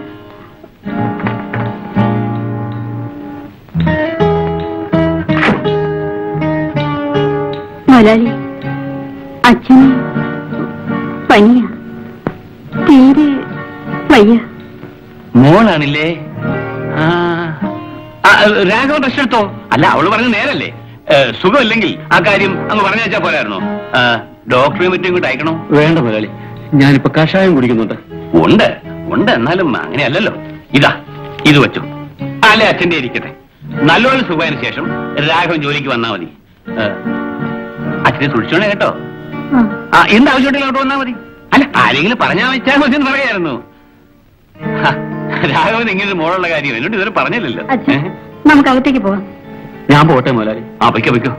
Speaker 5: മലയാളി അച്ഛന് പനിയ തീരെ വയ്യ
Speaker 4: മോളാണില്ലേ ആ ആ, രാഘവൻ റെസ്റ്റ് എടുത്തോ അല്ല അവള് പറഞ്ഞ നേരല്ലേ ഏ, സുഖമില്ലെങ്കിൽ ആ കാര്യം അങ്ങ് പറഞ്ഞു വെച്ചാ പോരായിരുന്നോ ആ, ഡോക്ടറെ മറ്റും ഇങ്ങോട്ട് അയക്കണോ
Speaker 3: വേണ്ട മുതലാളി ഞാനിപ്പോ കഷായം കുടിക്കുന്നുണ്ട്
Speaker 4: ഉണ്ട് ഉണ്ട് എന്നാലും അങ്ങനെയല്ലല്ലോ ഇതാ ഇത് വെച്ചു അല്ലെ അച്ഛന്റെ ഇരിക്കട്ടെ നല്ലോണം സുഖമായതിനു ശേഷം രാഘവൻ ജോലിക്ക് വന്നാ മതി ഏ, അച്ഛനെ സൂക്ഷിച്ചോണേ കേട്ടോ ആ എന്താവശ്യമുണ്ടെങ്കിൽ അങ്ങോട്ട് വന്നാ മതി അല്ല ആരെങ്കിലും പറഞ്ഞാ വെച്ചാൽ മതി എന്ന് പറയായിരുന്നു ഹ, രാഘവൻ ഇങ്ങനെ ഒരു മോളുള്ള കാര്യം എന്നോട് ഇതുവരെ പറഞ്ഞില്ലല്ലോ
Speaker 5: അച്ഛൻ
Speaker 4: ഏ?
Speaker 5: നമുക്ക് അകത്തേക്ക് പോവാം
Speaker 3: ഞാൻ പോട്ടെ മുതലാളി
Speaker 4: ആ വയ്ക്കോ വയ്ക്കോ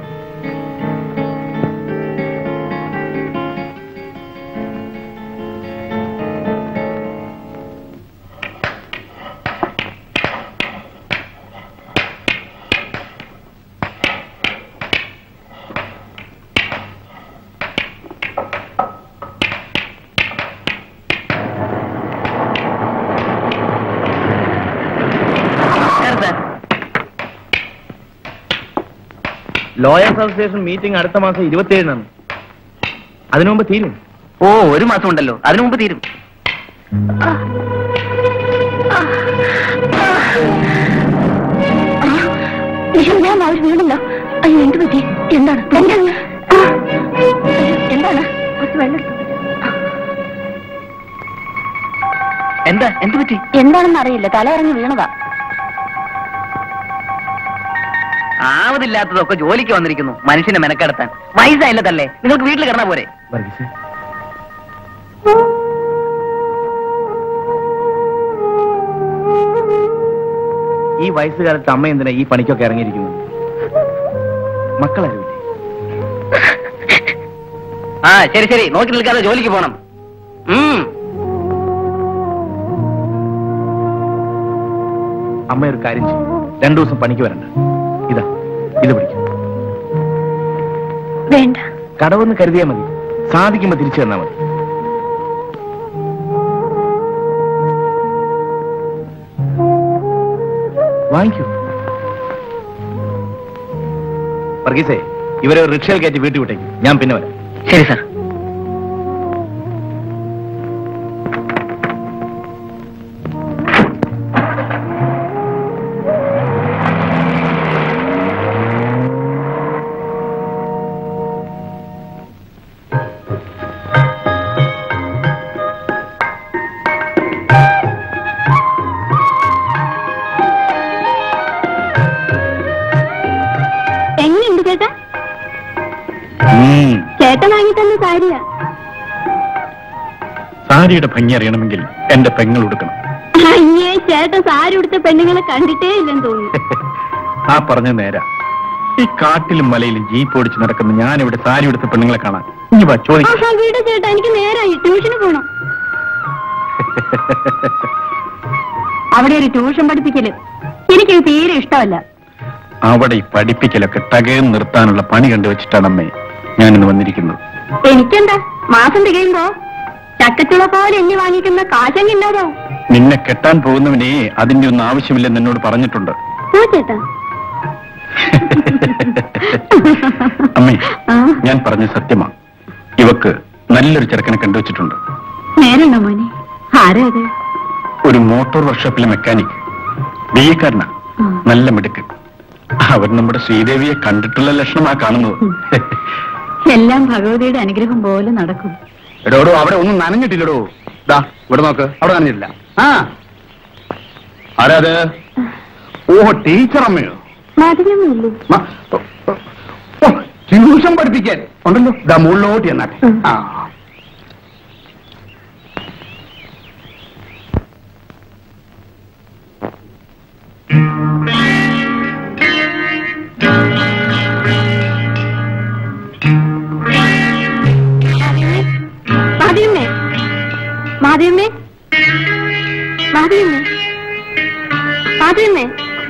Speaker 8: ലോയേഴ്സ് അസോസിയേഷൻ മീറ്റിംഗ് അടുത്ത മാസം ഇരുപത്തിയേഴിനാണ് അതിനു മുമ്പ് തീരും
Speaker 2: ഓ ഒരു മാസം ഉണ്ടല്ലോ അതിനു മുമ്പ് തീരും
Speaker 5: ഞാൻ അവർ വീണല്ലോ അയ്യോ എന്ത് പറ്റി എന്താണ് എന്താണ് ആ, എന്താണ് കുറച്ച് വെള്ളം എടുത്തോ.
Speaker 2: എന്താ എന്ത് പറ്റി
Speaker 5: എന്താണെന്ന് അറിയില്ല തല ഇറങ്ങി വീണതാ
Speaker 7: ആവതില്ലാത്തതൊക്കെ ജോലിക്ക് വന്നിരിക്കുന്നു മനുഷ്യനെ മെനക്കെടുത്താൻ വയസ്സായില്ല തല്ലേ നിങ്ങൾക്ക് വീട്ടിൽ കിടന്നാ പോരെ
Speaker 8: വർഗീസേ ഈ വയസ്സുകാലത്ത് അമ്മ എന്തിനാ ഈ പണിക്കൊക്കെ ഇറങ്ങിയിരിക്കുന്നത് മക്കളാരുമില്ലേ
Speaker 7: ആ ശരി ശരി നോക്കി നിൽക്കാതെ ജോലിക്ക് പോണം ഉം.
Speaker 8: അമ്മ ഒരു കാര്യം ചെയ്യും രണ്ടു ദിവസം പണിക്ക് വരണ്ട ഇതാ ഇത് പിടിക്കും
Speaker 9: വേണ്ട
Speaker 8: കടവെന്ന് കരുതിയാൽ മതി സാധിക്കുമ്പോ തിരിച്ചു തന്നാ മതി വാങ്ങിക്കൂ വർഗീസേ ഇവരെ ഒരു റിക്ഷയിൽ കയറ്റി വീട്ടിൽ വിട്ടേക്കും ഞാൻ പിന്നെ വരാം
Speaker 7: ശരി സാർ
Speaker 9: എങ്ങനെയുണ്ട് ചേട്ടാ
Speaker 8: ഉം.
Speaker 9: ചേട്ടൻ വാങ്ങി തന്ന സാരിയാ
Speaker 8: സാരിയുടെ ഭംഗി അറിയണമെങ്കിൽ എന്റെ പെങ്ങൾ ഉടുക്കണം
Speaker 9: അയ്യേ ചേട്ടൻ സാരി ഉടുത്ത പെണ്ണുങ്ങളെ കണ്ടിട്ടേ ഇല്ലെന്ന് തോന്നുന്നു
Speaker 8: ആ പറഞ്ഞ നേരാ ഈ കാട്ടിലും മലയിലും ജീപ്പ് ഓടിച്ച് നടക്കുന്ന ഞാൻ ഇവിടെ സാരി ഉടുത്ത പെണ്ണുങ്ങളെ കാണാൻ ഇനി വാ ചോദിക്കാം
Speaker 9: ആഹാ വീട് ചേട്ടാ എനിക്ക് നേരായി ട്യൂഷന് പോണം അവിടെ ഒരു ട്യൂഷൻ പഠിപ്പിക്കല് എനിക്ക് തീരെ ഇഷ്ടമല്ല
Speaker 8: അവിടെ ഈ പഠിപ്പിക്കലൊക്കെ തകയം നിർത്താനുള്ള പണി കണ്ടുവച്ചിട്ടാണ് അമ്മേ ഞാനിന്ന് വന്നിരിക്കുന്നത്
Speaker 9: എനിക്കെന്താ മാസം തികയുമ്പോ ചക്കച്ചുള പോലെ എണ്ണി വാങ്ങിക്കുന്ന കാശങ്ങില്ലാതോ
Speaker 8: നിന്നെ കെട്ടാൻ പോകുന്നവനെ അതിന്റെ ഒന്നും ആവശ്യമില്ലെന്ന് എന്നോട് പറഞ്ഞിട്ടുണ്ട്
Speaker 9: ഓ ചേട്ടാ
Speaker 8: അമ്മേ
Speaker 9: ആ,
Speaker 8: ഞാൻ പറഞ്ഞ സത്യമാ ഇവക്ക് നല്ലൊരു ചെറുക്കനെ കണ്ടുവച്ചിട്ടുണ്ട്
Speaker 9: നേരാണോ മോനെ ആരാ അത്
Speaker 8: ഒരു മോട്ടോർ വർക്ക്ഷോപ്പിലെ മെക്കാനിക് ബി എക്കാരനാ
Speaker 9: ആ.
Speaker 8: നല്ല മിടുക്ക് അവർ നമ്മുടെ ശ്രീദേവിയെ കണ്ടിട്ടുള്ള ലക്ഷണമാ കാണുന്നത്
Speaker 9: എല്ലാം ഭഗവതിയുടെ അനുഗ്രഹം പോലെ നടക്കും
Speaker 8: എടോടോ അവിടെ ഒന്നും നനഞ്ഞിട്ടില്ലടോ ദാ ഇവിടെ നോക്ക് അവിടെ നനഞ്ഞിട്ടില്ല ആ ആരാത് ഓ ടീച്ചർ അമ്മയോ
Speaker 9: മാധുര്യമൊന്നുമില്ലേ
Speaker 8: മ- ഓ, ഓ, ഓ, ട്യൂഷൻ പഠിപ്പിക്കാൻ ഉണ്ടല്ലോ ദാ മുകളിലോട്ട് എന്നാട്ടെ
Speaker 9: ഉം.
Speaker 8: ആ
Speaker 9: മാധുര്യമ്മേ മാധുര്യമ്മേ മാധുര്യമ്മേ മാധുര്യമ്മേ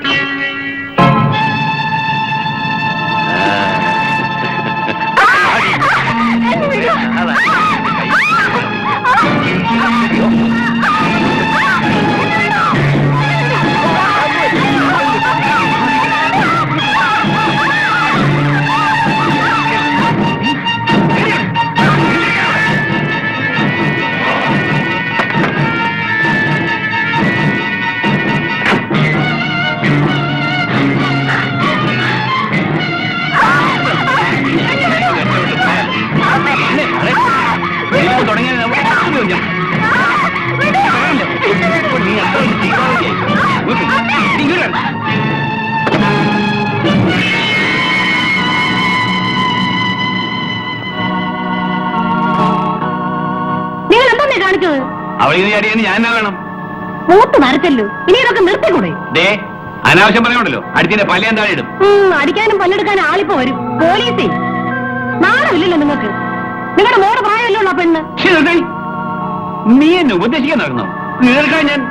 Speaker 9: നിങ്ങൾ എന്താ കാണിച്ചത്
Speaker 6: അവളിങ്ങനെ ചാടിയെന്ന് ഞാൻ എന്നാ വേണം
Speaker 9: മൂത്ത് നരച്ചല്ലോ ഇനി ഇതൊക്കെ നിർത്തിക്കൂടെ
Speaker 6: ദേ അനാവശ്യം പറഞ്ഞോണ്ടല്ലോ അടുത്തിന്റെ പല്ലിയാൻ താഴെ ഇടും
Speaker 9: ഉം, അടിക്കാനും പല്ലെടുക്കാനും ആളിപ്പോ വരും പോലീസേ നാണമില്ലല്ലോ നിങ്ങൾക്ക് നിങ്ങളുടെ മോടെ പ്രായമല്ലോ ഉള്ള പെണ്ണ്
Speaker 6: ശ്ശേ, നിർത്തേ. നീ എന്നെ ഉപദേശിക്കാൻ നടക്കുന്നോ നീർക്കാൻ ഞാൻ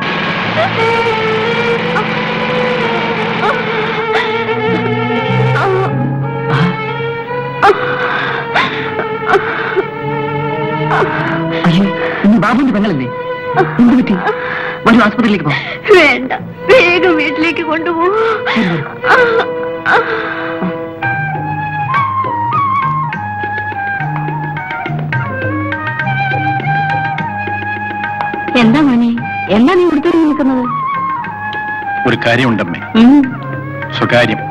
Speaker 7: അയ്യോ ഇനി ബാബുവിന്റെ പെങ്ങളല്ലേ എന്ത് പറ്റി വരൂ ആസ്പത്രിയിലേക്ക് പോ
Speaker 9: വേണ്ട വേഗം വീട്ടിലേക്ക് കൊണ്ടുപോകും എന്താ മോനെ എന്താ നീ ഇവിടുത്തെ നിൽക്കുന്നത്
Speaker 8: ഒരു കാര്യമുണ്ടമ്മേ
Speaker 9: ഉം.
Speaker 8: സ്വകാര്യം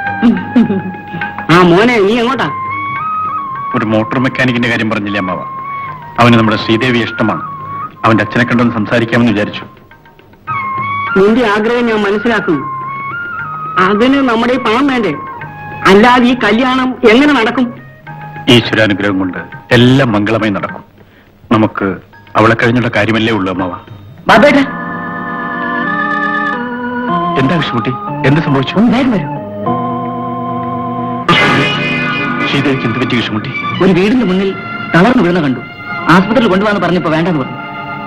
Speaker 7: ആ മോനെ നീ എങ്ങോട്ടാ
Speaker 8: ഒരു മോട്ടോർ മെക്കാനിക്കിന്റെ കാര്യം പറഞ്ഞില്ലേ അമ്മാവ അവന് നമ്മുടെ ശ്രീദേവി ഇഷ്ടമാണ് അവന്റെ അച്ഛനെ കണ്ടൊന്ന് സംസാരിക്കാമെന്ന് വിചാരിച്ചു
Speaker 7: നിന്റെ ആഗ്രഹം ഞാൻ മനസ്സിലാക്കുന്നു അതിന് നമ്മുടെ ഈ പണം വേണ്ടേ
Speaker 2: അല്ലാതെ ഈ കല്യാണം എങ്ങനെ നടക്കും
Speaker 6: ഈശ്വരാനുഗ്രഹം കൊണ്ട് എല്ലാം മംഗളമായി നടക്കും നമുക്ക് അവളെ കഴിഞ്ഞുള്ള കാര്യമല്ലേ ഉള്ളൂ അമ്മാവ
Speaker 1: ബാബേട്ട
Speaker 6: എന്താ വിഷ്ണുട്ടി എന്ത് സംഭവിച്ചു
Speaker 1: വേഗം വരും
Speaker 6: ശ്രീദേവിക്ക് എന്ത് പറ്റി വിഷ്ണുട്ടി
Speaker 2: ഒരു വീടിന്റെ മുന്നിൽ തളർന്നു വീണ കണ്ടു ആസ്പത്രിയിൽ കൊണ്ടുപോകാന്ന് പറഞ്ഞപ്പോ വേണ്ടെന്ന് പറഞ്ഞു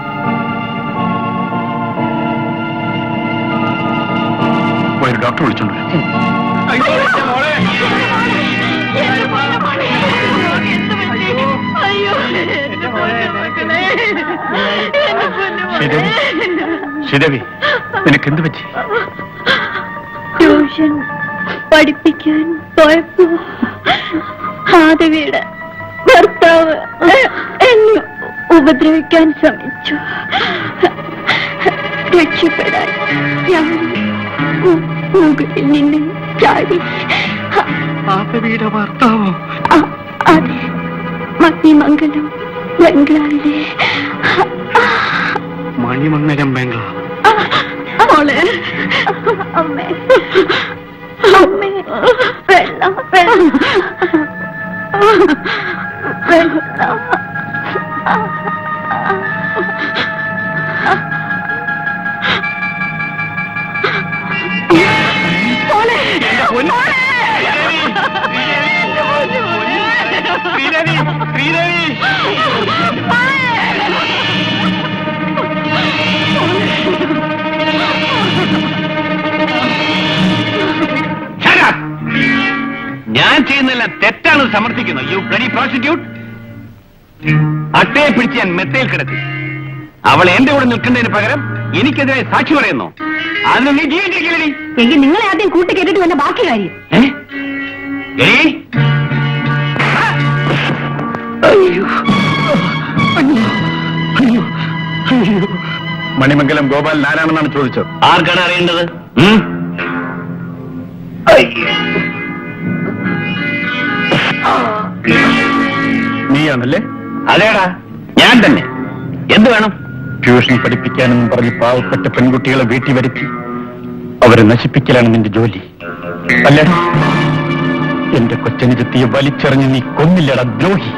Speaker 6: ഒരു ഡോക്ടർ വിളിച്ചോണ്ട് വരൂ. ശ്രീദേവി ശ്രീദേവി നിനക്ക് എന്ത് പറ്റി
Speaker 5: ട്യൂഷൻ പഠിപ്പിക്കാൻ പോയപ്പോ മാധവിയുടെ ഭർത്താവ് എന്നെ ഉപദ്രവിക്കാൻ ശ്രമിച്ചു രക്ഷപ്പെടാൻ ഞാൻ മു- മുകളിൽ നിന്ന് ചാടി
Speaker 6: മാധവിയുടെ ഭർത്താവോ
Speaker 5: അ- അതെ മണിമംഗലം ബംഗ്ലാവിലെ
Speaker 6: മണിമംഗലം ബംഗ്ലാ
Speaker 5: മോളെ അമ്മേ അമ്മേ വെള്ളം വെള്ളം വെള്ളം
Speaker 3: ഞാൻ ചെയ്യുന്നതെല്ലാം തെറ്റാണെന്ന് സമർത്ഥിക്കുന്നു യു ബ്ലഡി പ്രോസിക്യൂട്ട് അട്ടയെ പിടിച്ച് ഞാൻ മെത്തയിൽ കിടത്തി അവൾ എന്റെ കൂടെ നിൽക്കുന്നതിന് പകരം എനിക്കെതിരെ സാക്ഷി പറയുന്നു അതിന് നീ ജീവിച്ചിരിക്കില്ലേ
Speaker 5: എങ്കിൽ നിങ്ങളെ ആദ്യം കൂട്ടി കേട്ടിട്ട് വല്ല ബാക്കി കാര്യം
Speaker 6: മണിമംഗലം ഗോപാൽ ആരാണെന്നാണ് ചോദിച്ചത്
Speaker 3: ആർക്കാണ് അറിയേണ്ടത്
Speaker 6: നീയാണല്ലേ
Speaker 3: അതേടാ ഞാൻ തന്നെ എന്ത് വേണം
Speaker 6: ട്യൂഷൻ പഠിപ്പിക്കാനെന്നും പറഞ്ഞ് പാവപ്പെട്ട പെൺകുട്ടികളെ വീട്ടിൽ വരുത്തി അവരെ നശിപ്പിക്കലാണ് നിന്റെ ജോലി അല്ലടാ എന്റെ കൊച്ചനുജത്തിയെ വലിച്ചെറിഞ്ഞ് നീ കൊന്നില്ലടാ ദ്രോഹി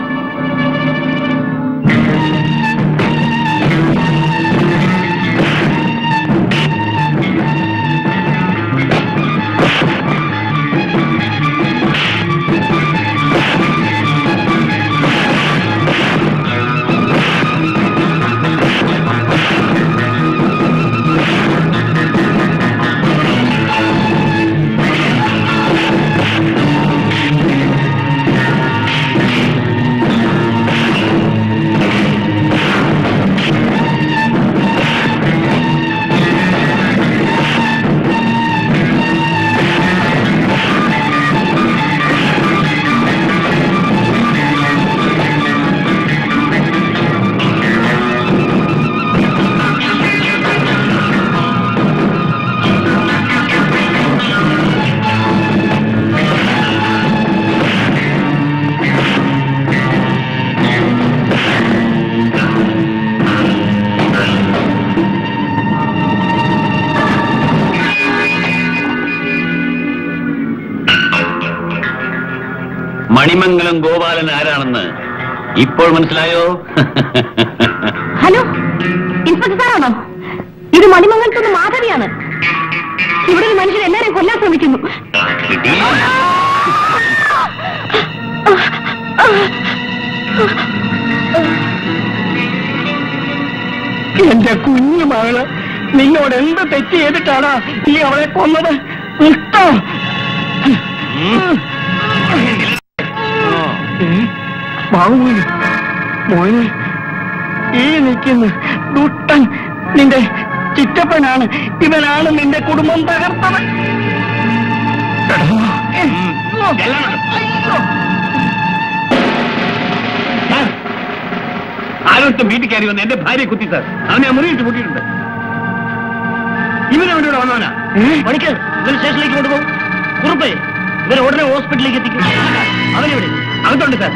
Speaker 3: മണിമംഗലം ഗോപാലൻ ആരാണെന്ന് ഇപ്പോൾ മനസ്സിലായോ
Speaker 5: ഹലോ ഇൻസ്പെക്ടർ സാറാണോ ഇത് മണിമംഗലത്തുനിന്ന് മാധവിയാണ് ഇവിടെ ഒരു മനുഷ്യൻ എല്ലാവരെയും കൊല്ലാൻ ശ്രമിക്കുന്നു
Speaker 2: എന്റെ കുഞ്ഞു മകള് നിന്നോട് എന്ത് തെറ്റ് ചെയ്തിട്ടാണ് നീ അവളെ കൊന്നത് ഇഷ്ടം ബാബുമോന് മോനെ ഈ നിൽക്കുന്ന ദുഷ്ടൻ നിന്റെ ചിറ്റപ്പനാണ് ഇവനാണ് നിന്റെ കുടുംബം തകർത്തത് എടോ. അയ്യോ.
Speaker 3: ആരോട്ടും വീട്ടിൽ കയറി വന്ന് എന്റെ ഭാര്യയെ കുത്തി സാർ അവനെ ആ മുറിയിട്ട് കൂട്ടിയിട്ടുണ്ട് ഇവനവൻ്റെ കൂടെ വന്നവനാ
Speaker 2: മണിക്കർ ഇവർ സ്റ്റേഷനിലേക്ക് കൊണ്ടുപോകും കുറുപ്പേ ഇവരെ ഉടനെ ഹോസ്പിറ്റലിലേക്ക് എത്തിക്കും അവനെവിടെ
Speaker 3: അകത്തുണ്ട് സാർ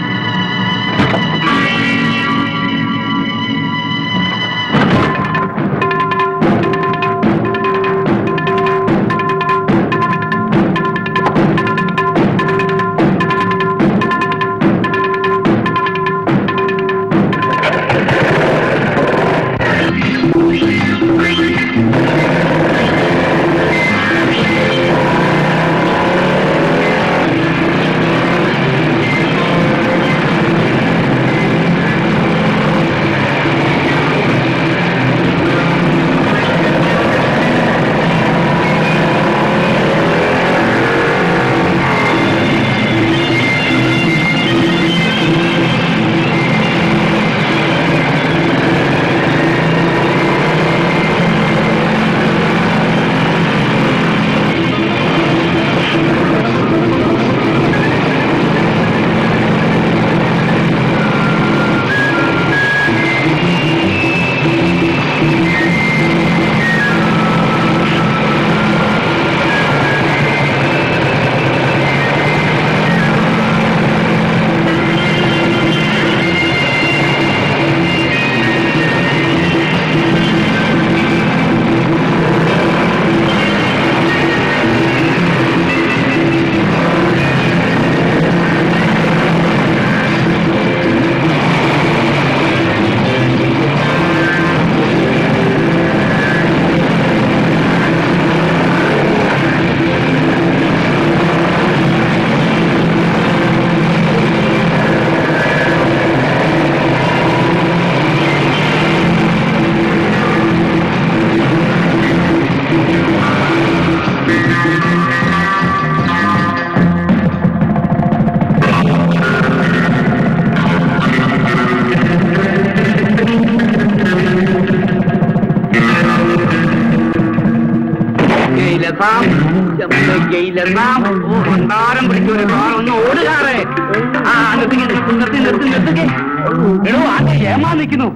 Speaker 2: എന്നാ ഓ, ഭണ്ഡാരം പിടിച്ചു ഒരു കാർ ഒന്ന് ഓടുകാറേ ആ നിർത്തി നിർത്തി നിർത്തി നിർത്തി എടോ ആദ്യ ഏമാ നിൽക്കുന്നു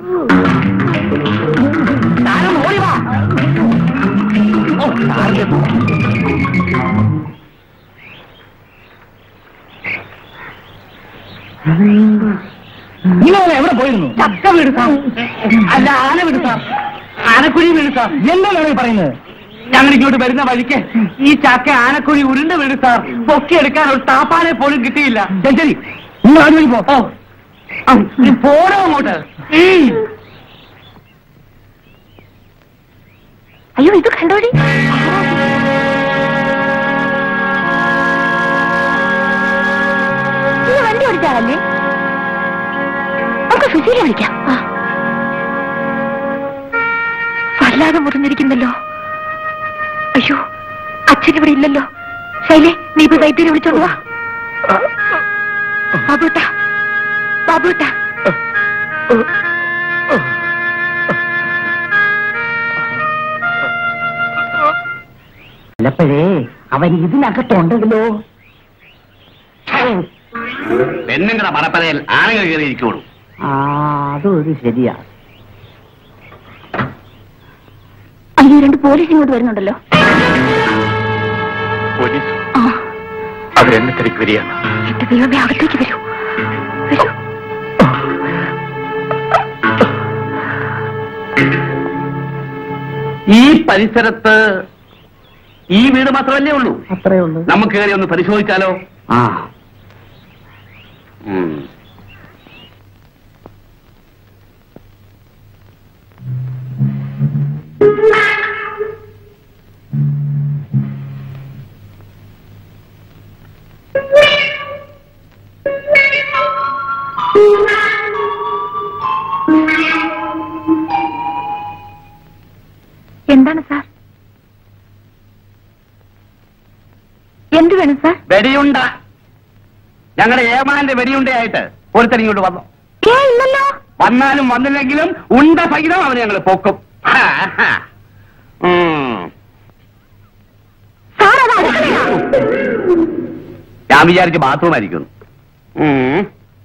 Speaker 2: താരം ഓടി വാ ഓ താരം നിങ്ങൾ എവിടെ പോയിരുന്നു ചക്ക വീട് സാർ അല്ല ആന വീട് സാർ ആനക്കുഴി വീട് സാർ എന്താണ് ഈ പറയുന്നത് ഞങ്ങൾ ഇങ്ങോട്ട് വരുന്ന വഴിക്ക് ഈ ചക്ക ആനക്കുഴി ഉരുണ്ട് വീട് സാർ പൊക്കിയെടുക്കാൻ ഒരു താപ്പാനെ പോലും കിട്ടിയില്ല ശരി നിങ്ങൾ ആദ്യം വഴി പോ ഓ ആ, നീ പോണോ അങ്ങോട്ട് ഉം.
Speaker 5: അയ്യോ ഇത് കണ്ടോടി നീ വണ്ടി ഓടിച്ചാളല്ലേ നമുക്ക് സുശീല വിളിക്കാം ആ. വല്ലാതെ മുറിഞ്ഞിരിക്കുന്നല്ലോ അയ്യോ അച്ഛൻ ഇവിടെ ഇല്ലല്ലോ ശൈലേ നീ ഇപ്പൊ വൈദ്യരെ വിളിച്ചോണ്ട് വാ ബാബുട്ട ബാബുട്ട
Speaker 2: അല്ലപ്പോഴേ അവൻ ഇതിനകത്തുണ്ടെങ്കിലോ
Speaker 6: പെണ്ണുങ്ങളുടെ മറപ്പതയിൽ ആണുങ്ങൾ കയറിയിരിക്കുള്ളൂ
Speaker 2: ആ അതൊരു ശരിയാ
Speaker 5: അയ്യോ രണ്ട് പോലീസ് ഇങ്ങോട്ട് വരുന്നുണ്ടല്ലോ
Speaker 3: പോലീസ്
Speaker 5: ആ
Speaker 3: അവരെന്നെ തിരക്ക് വരികയാണ്
Speaker 5: എന്റെ ദൈവമേ അകത്തേക്ക് വരൂ വരൂ
Speaker 6: ഈ പരിസരത്ത് ഈ വീട് മാത്രമല്ലേ ഉള്ളൂ
Speaker 2: അത്രേ ഉള്ളൂ
Speaker 6: നമുക്ക് കയറി ഒന്ന് പരിശോധിച്ചാലോ
Speaker 2: ആ
Speaker 6: ഉം.
Speaker 5: എന്താണ് സാർ എന്ത് വേണം സാർ
Speaker 6: വെടിയുണ്ട ഞങ്ങളുടെ ഏമാന്റെ വെടിയുണ്ടയായിട്ട് ഒരുത്തൻ ഇങ്ങോട്ട് വന്നു
Speaker 5: ഏ ഇല്ലല്ലോ
Speaker 6: വന്നാലും വന്നില്ലെങ്കിലും ഉണ്ട സഹിതം അവന് ഞങ്ങൾ പൊക്കും ഹാ, ഹാ. ഉം.
Speaker 5: സാർ അത് അടുക്കളയാ
Speaker 6: ഞാൻ വിചാരിച്ച് ബാത്റൂം ആയിരിക്കും ഉം.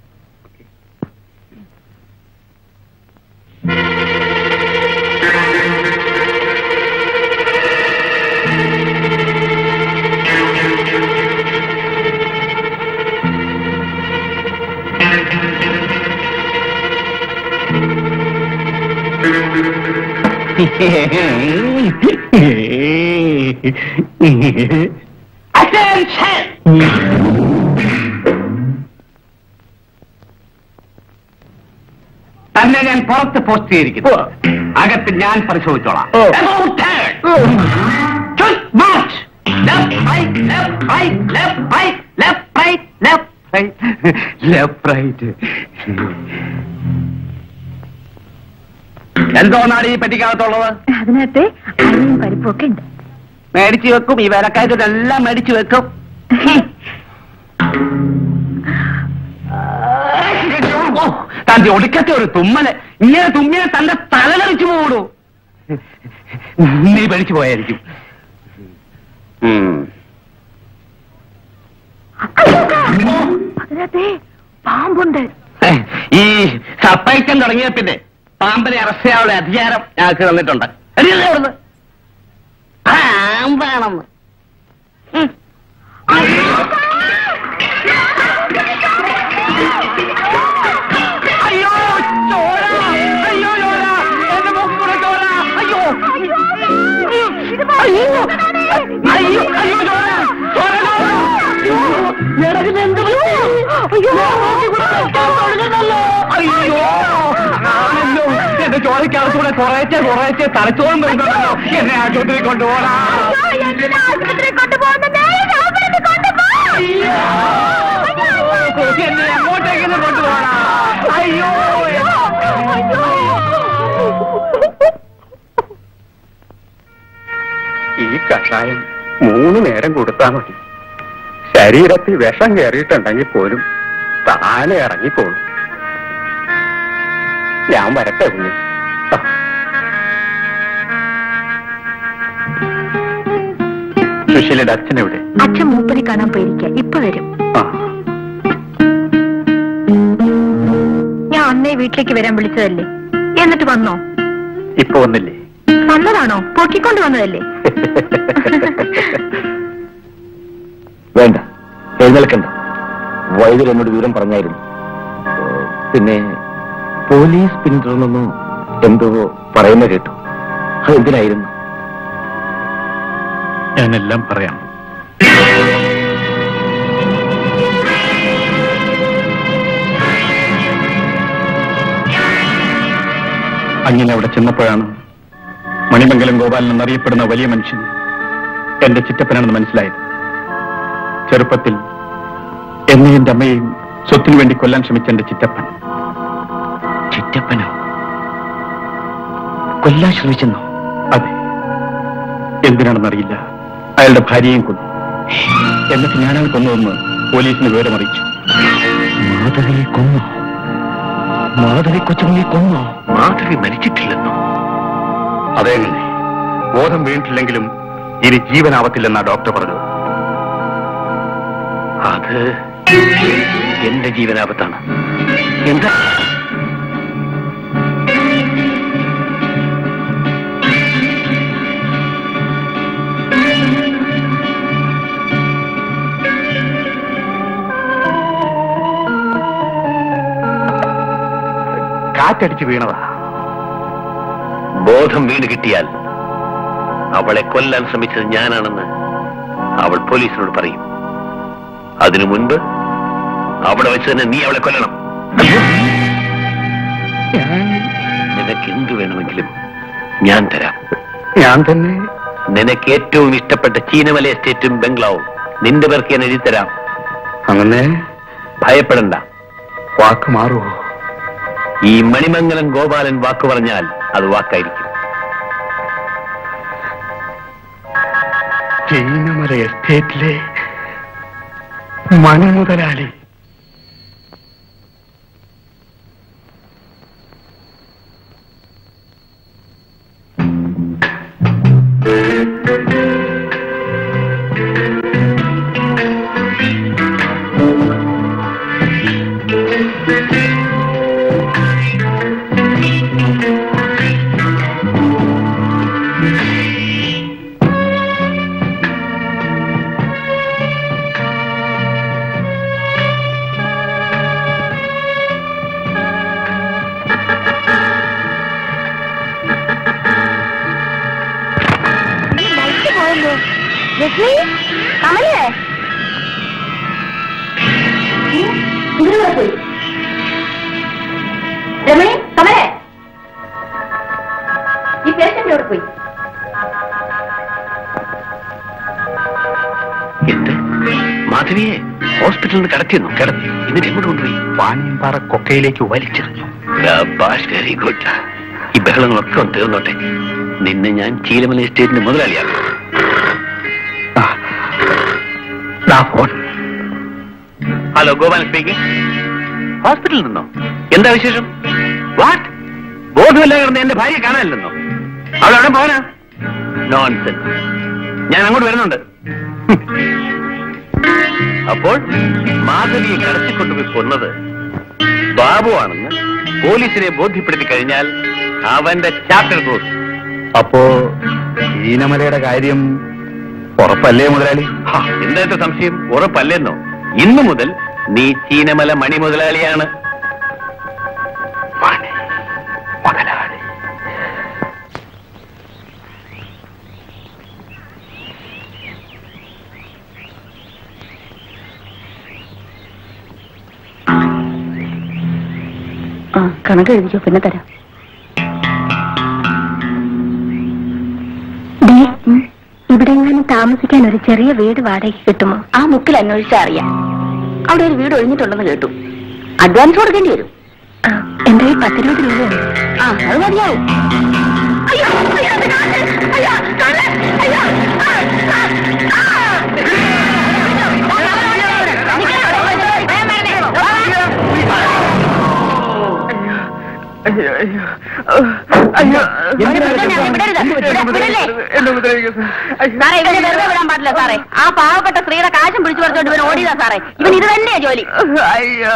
Speaker 6: തന്നെ ഞാൻ പുറത്ത് പോസ്റ്റ് ചെയ്തിരിക്കുന്നു അകത്ത് ഞാൻ പരിശോധിച്ചോളാം About turn. Just march. Left, right, left, right, left, right, left, right, left, right, left, right. എന്തോന്നാണ് ഈ പെട്ടിക്കകത്തുള്ളത്
Speaker 5: അതിനകത്ത് അരിയും പരിപ്പും ഒക്കെ ഉണ്ട്
Speaker 6: മേടിച്ചു വെക്കും ഈ വിലക്കായതെല്ലാം മേടിച്ചു വെക്കും തന്റെ ഒടുക്കത്തെ ഒരു തുമ്മല് ഇങ്ങനെ തുമ്മിനെ തന്റെ തല തെറിച്ചു പോകൂ നീ പഠിച്ചു പോയായിരിക്കും ഉം.
Speaker 5: അതിനകത്ത് പാമ്പുണ്ട്
Speaker 6: ഈ സപ്പൈക്കം തുടങ്ങിയ പിന്നെ പാമ്പിനെ അറസ്റ്റ് ചെയ്യാനുള്ള അധികാരം ഞങ്ങൾക്ക് തന്നിട്ടുണ്ട് എടീല്ലേ അവിടുന്ന്? പാമ്പാണെന്ന് ഉം. അയ്യോ ചോര അയ്യോ ചോര എന്റെ മൂക്കിൽ ചോര അയ്യോ അയ്യോ അയ്യോ അയ്യോ ചോര ചോര അയ്യോ ആണല്ലോ എന്റെ ചോരക്കകത്തൂടെ കുറേച്ചെ കുറേച്ചെ തലച്ചോറും വരുന്നുണ്ടല്ലോ എന്നെ ആശുപത്രി കൊണ്ടുപോകാ എന്നെ എങ്ങോട്ടേക്കൊന്ന് കൊണ്ടുപോകാ അയ്യോ
Speaker 3: ഈ കഷായം മൂന്ന് നേരം കൊടുത്താൽ മതി ശരീരത്തിൽ വിഷം കയറിയിട്ടുണ്ടെങ്കിൽ പോലും താനെ ഇറങ്ങിക്കോളും ഞാൻ വരട്ടെ കുഞ്ഞു ആ.
Speaker 6: സുശീലയുടെ അച്ഛൻ എവിടെ
Speaker 5: അച്ഛൻ മൂപ്പനെ കാണാൻ പോയിരിക്കുക ഇപ്പൊ വരും
Speaker 6: ആ
Speaker 5: ഞാൻ അന്നേ വീട്ടിലേക്ക് വരാൻ വിളിച്ചതല്ലേ എന്നിട്ട് വന്നോ
Speaker 6: ഇപ്പൊ വന്നില്ലേ
Speaker 5: വന്നതാണോ പൊക്കിക്കൊണ്ട് വന്നതല്ലേ
Speaker 8: വേണ്ട എഴുന്നേൽക്കണ്ട വൈദ്യർ എന്നോട് വിവരം പറഞ്ഞായിരുന്നു ഏഹ്, പിന്നെ പോലീസ് പിന്തുടർന്നെന്നോ എന്തോ പറയുന്ന കേട്ടു അതെന്തിനായിരുന്നു
Speaker 6: ഞാനെല്ലാം പറയാം അങ്ങനെ അവിടെ ചെന്നപ്പോഴാണ് മണിമംഗലം ഗോപാലൻ എന്നറിയപ്പെടുന്ന വലിയ മനുഷ്യൻ എന്റെ ചിറ്റപ്പനാണെന്ന് മനസ്സിലായത് ചെറുപ്പത്തിൽ എന്നെയും എന്റെ അമ്മയെയും സ്വത്തിനു വേണ്ടി കൊല്ലാൻ ശ്രമിച്ച എന്റെ ചിറ്റപ്പൻ
Speaker 8: ചിറ്റപ്പനോ കൊല്ലാൻ ശ്രമിച്ചെന്നോ
Speaker 6: അതെ എന്തിനാണെന്നറിയില്ല അയാളുടെ ഭാര്യയും കൊന്നു എന്നിട്ട് ഞാനാണ് കൊന്നതെന്ന് പോലീസിന് വിവരമറിയിച്ചു
Speaker 8: മാധവിയെ കൊന്നോ മാധവി കൊച്ചുമണിയെ കൊന്നോ
Speaker 3: മാധവി മരിച്ചിട്ടില്ലെന്നോ
Speaker 6: അതെങ്ങനെ ബോധം വീണിട്ടില്ലെങ്കിലും ഇനി ജീവനാവത്തില്ലെന്നാ ഡോക്ടർ പറഞ്ഞത്
Speaker 3: അത് എന്റെ ജീവനാപത്താണ് എന്താ
Speaker 6: കാറ്റടിച്ച് വീണതാ
Speaker 3: ബോധം വീണ് കിട്ടിയാൽ അവളെ കൊല്ലാൻ ശ്രമിച്ചത് ഞാനാണെന്ന് അവൾ പോലീസിനോട് പറയും അതിനു മുൻപ് അവിടെ വെച്ച് തന്നെ നീ അവളെ കൊല്ലണം നിനക്ക് എന്തു വേണമെങ്കിലും ഞാൻ തരാം
Speaker 6: ഞാൻ തന്നെ
Speaker 3: നിനക്ക് ഏറ്റവും ഇഷ്ടപ്പെട്ട ചീനമല എസ്റ്റേറ്റും ബംഗ്ലാവും നിന്റെ പേർക്ക് ഞാൻ എഴുതി തരാം
Speaker 6: അങ്ങനെ
Speaker 3: ഭയപ്പെടണ്ട
Speaker 6: വാക്ക് മാറുമോ
Speaker 3: ഈ മണിമംഗലം ഗോപാലൻ വാക്ക് പറഞ്ഞാൽ അത് വാക്കായിരിക്കും
Speaker 6: ചീനമല എസ്റ്റേറ്റിലെ മണി മുതലാളി
Speaker 9: ബൈക്ക് പോയല്ലോ ലക്ഷ്മി കമലേ
Speaker 1: ഇതിലൂടെ പോയി രമണി കമലേ ഈ പേഷ്യന്റ് എവിടെ പോയി
Speaker 3: എന്ത് മാധവിയെ ഹോസ്പിറ്റലിൽ നിന്ന് കടത്തിയെന്നു കിടത്തി എന്നിട്ട് എങ്ങോട്ട് കൊണ്ടുപോയി
Speaker 6: വാണിയമ്പാറ കൊക്കയിലേക്ക് വലിച്ചെറിഞ്ഞു
Speaker 3: വെരി ഗുഡ് ഈ ബഹളങ്ങളൊക്കെ ഒന്ന് തീർന്നോട്ടെ നിന്നെ ഞാൻ ചീലമല എസ്റ്റേറ്റിന്റെ മുതലാളിയാക്കും
Speaker 6: ദാ ഫോൺ
Speaker 3: ഹലോ ഗോപാലൻ സ്പീക്കിംഗ് ഹോസ്പിറ്റലിൽ നിന്നോ എന്താ വിശേഷം വാട്ട് ബോധമില്ല കിടന്ന് എന്റെ ഭാര്യ കാണാനില്ലെന്നോ അവളെവിടെ പോകാനാ നോൺസെൻസ് ഞാൻ അങ്ങോട്ട് വരുന്നുണ്ട് ഹും. അപ്പോൾ മാധവിയെ കടത്തിക്കൊണ്ടുപോയി കൊന്നത് ബാബുവാണെന്ന് പോലീസിനെ ബോധ്യപ്പെടുത്തി കഴിഞ്ഞാൽ അവന്റെ ചാപ്റ്റർ ക്ലോസ്
Speaker 6: അപ്പോ ചീനമലയുടെ കാര്യം ഉറപ്പല്ലേ മുതലാളി
Speaker 3: ഹാ, എന്താ ഇത്ര സംശയം ഉറപ്പല്ലെന്നോ ഇന്നു മുതൽ നീ ചീനമല മണി മുതലാളിയാണ്
Speaker 6: മണി മുതലാളി
Speaker 1: ആ കണക്ക് എഴുതിക്കോ പിന്നെ തരാം
Speaker 5: ദേ, ഉം, ഇവിടെ എങ്ങാനും താമസിക്കാൻ ഒരു ചെറിയ വീട് വാടകയ്ക്ക് കിട്ടുമോ
Speaker 1: ആ മുക്കിൽ അന്വേഷിച്ചാ അറിയാം അവിടെ ഒരു വീട് ഒഴിഞ്ഞിട്ടുണ്ടെന്ന് കേട്ടു അഡ്വാൻസ് കൊടുക്കേണ്ടി വരും
Speaker 5: ആ, എന്റെ കയ്യിൽ പത്തിരുപത് രൂപയുണ്ട്
Speaker 1: ആ അത് മതിയാവും അയ്യോ, അയ്യോ, അത് കാണല്, അയ്യോ, കാണല്, അയ്യോ, ആ, ആ, ആ.
Speaker 2: അയ്യോ അയ്യോ അയ്യോ
Speaker 5: വിടരുത്, വിടരുത്, വിടരുത്, വിടല്ലേ?
Speaker 2: എന്നെ ഉപദ്രവിക്കരുത്. അയ്യോ.
Speaker 5: സാറേ ഇവനെ വെറുതെ വിടാൻ പാടില്ല സാറേ ആ പാവപ്പെട്ട സ്ത്രീയുടെ കാശും പിടിച്ചു പറിച്ചോണ്ട് ഇവൻ ഓടിയതാ സാറേ ഇവൻ ഇത് തന്നെയാ ജോലി
Speaker 2: അയ്യോ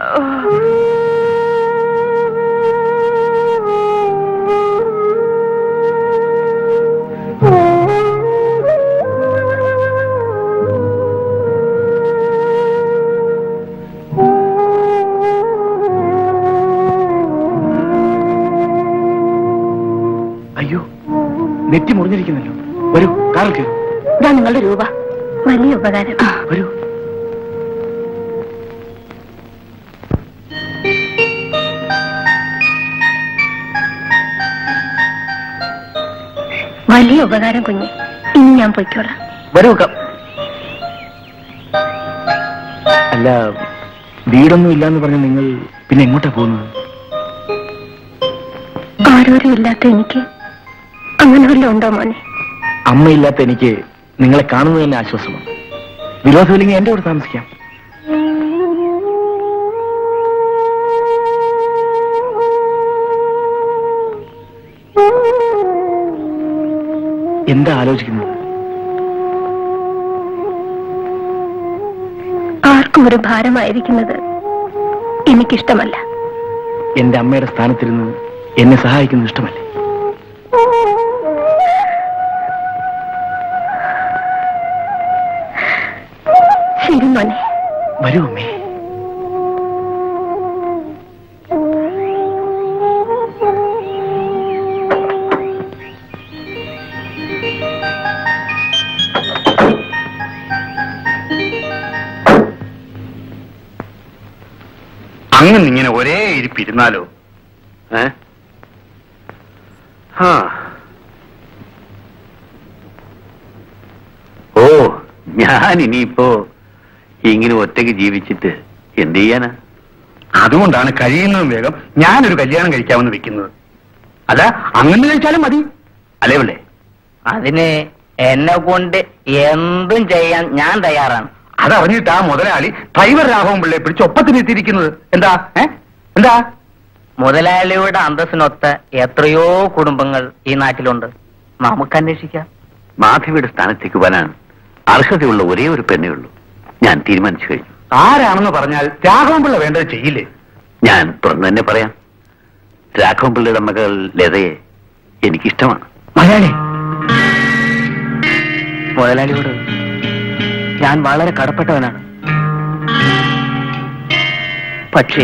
Speaker 8: അയ്യോ നെറ്റി മുറിഞ്ഞിരിക്കുന്നല്ലോ വരൂ കാറിൽ കയറൂ
Speaker 5: ഇതാ നിങ്ങളുടെ രൂപ വലിയ ഉപകാരം
Speaker 8: വരൂ
Speaker 5: വലിയ ഉപകാരം കുഞ്ഞ് ഇനി ഞാൻ പൊയ്ക്കോളാം
Speaker 8: വരൂ ക- അല്ല വീടൊന്നും ഇല്ലാന്ന് പറഞ്ഞ നിങ്ങൾ പിന്നെ എങ്ങോട്ടാ പോകുന്നത്
Speaker 5: ആരോരും ഇല്ലാത്ത എനിക്ക് അങ്ങനെ വല്ലതും ഉണ്ടോ മോനെ
Speaker 8: അമ്മയില്ലാത്ത എനിക്ക് നിങ്ങളെ കാണുന്നത് തന്നെ ആശ്വാസമാണ് വിരോധമില്ലെങ്കിൽ എന്റെ കൂടെ താമസിക്കാം എന്താ ആലോചിക്കുന്നത്
Speaker 5: ആർക്കും ഒരു ഭാരമായിരിക്കുന്നത് എനിക്കിഷ്ടമല്ല
Speaker 8: എന്റെ അമ്മയുടെ സ്ഥാനത്തിരുന്ന് എന്നെ സഹായിക്കുന്നത് ഇഷ്ടമല്ലേ
Speaker 5: ശരി മോനെ
Speaker 8: വരൂ അമ്മേ
Speaker 6: അങ്ങനെ ഇങ്ങനെ ഒരേ ഇരിപ്പിരുന്നാലോ ഏ ആ. ഓ ഞാൻ ഇനിയിപ്പോ ഇങ്ങനെ ഒറ്റയ്ക്ക് ജീവിച്ചിട്ട് എന്ത് ചെയ്യാനാ അതുകൊണ്ടാണ് കഴിയുന്നതും വേഗം ഞാനൊരു കല്യാണം കഴിക്കാമെന്ന് വെക്കുന്നത് അല്ല അങ്ങനെ കഴിച്ചാലും മതി അല്ലേ പിള്ളേ
Speaker 11: അതിന് എന്നെ കൊണ്ട് എന്തും ചെയ്യാൻ ഞാൻ തയ്യാറാണ്
Speaker 6: അതറിഞ്ഞിട്ട് ആ മുതലാളി ഡ്രൈവർ രാഘവൻ പിള്ളയെ പിടിച്ച് ഒപ്പത്തിനെത്തിയിരിക്കുന്നത് എന്താ ഏ എന്താ
Speaker 11: മുതലാളിയുടെ അന്തസ്സിനൊത്ത എത്രയോ കുടുംബങ്ങൾ ഈ നാട്ടിലുണ്ട് നമുക്ക് അന്വേഷിക്കാം
Speaker 6: മാധവിയുടെ സ്ഥാനത്തേക്ക് വരാൻ അർഹതയുള്ള ഒരേ ഒരു പെണ്ണേ ഉള്ളൂ ഞാൻ തീരുമാനിച്ചു കഴിഞ്ഞു ആരാണെന്ന് പറഞ്ഞാൽ രാഘവൻപിള്ള വേണ്ടത് ചെയ്യില്ലേ ഞാൻ തുറന്നു തന്നെ പറയാം രാഘവൻപിള്ളയുടെ മകൾ ലതയെ എനിക്കിഷ്ടമാണ്
Speaker 11: മലയാളി മുതലാളിയോട് ഞാൻ വളരെ കടപ്പെട്ടവനാണ് പക്ഷേ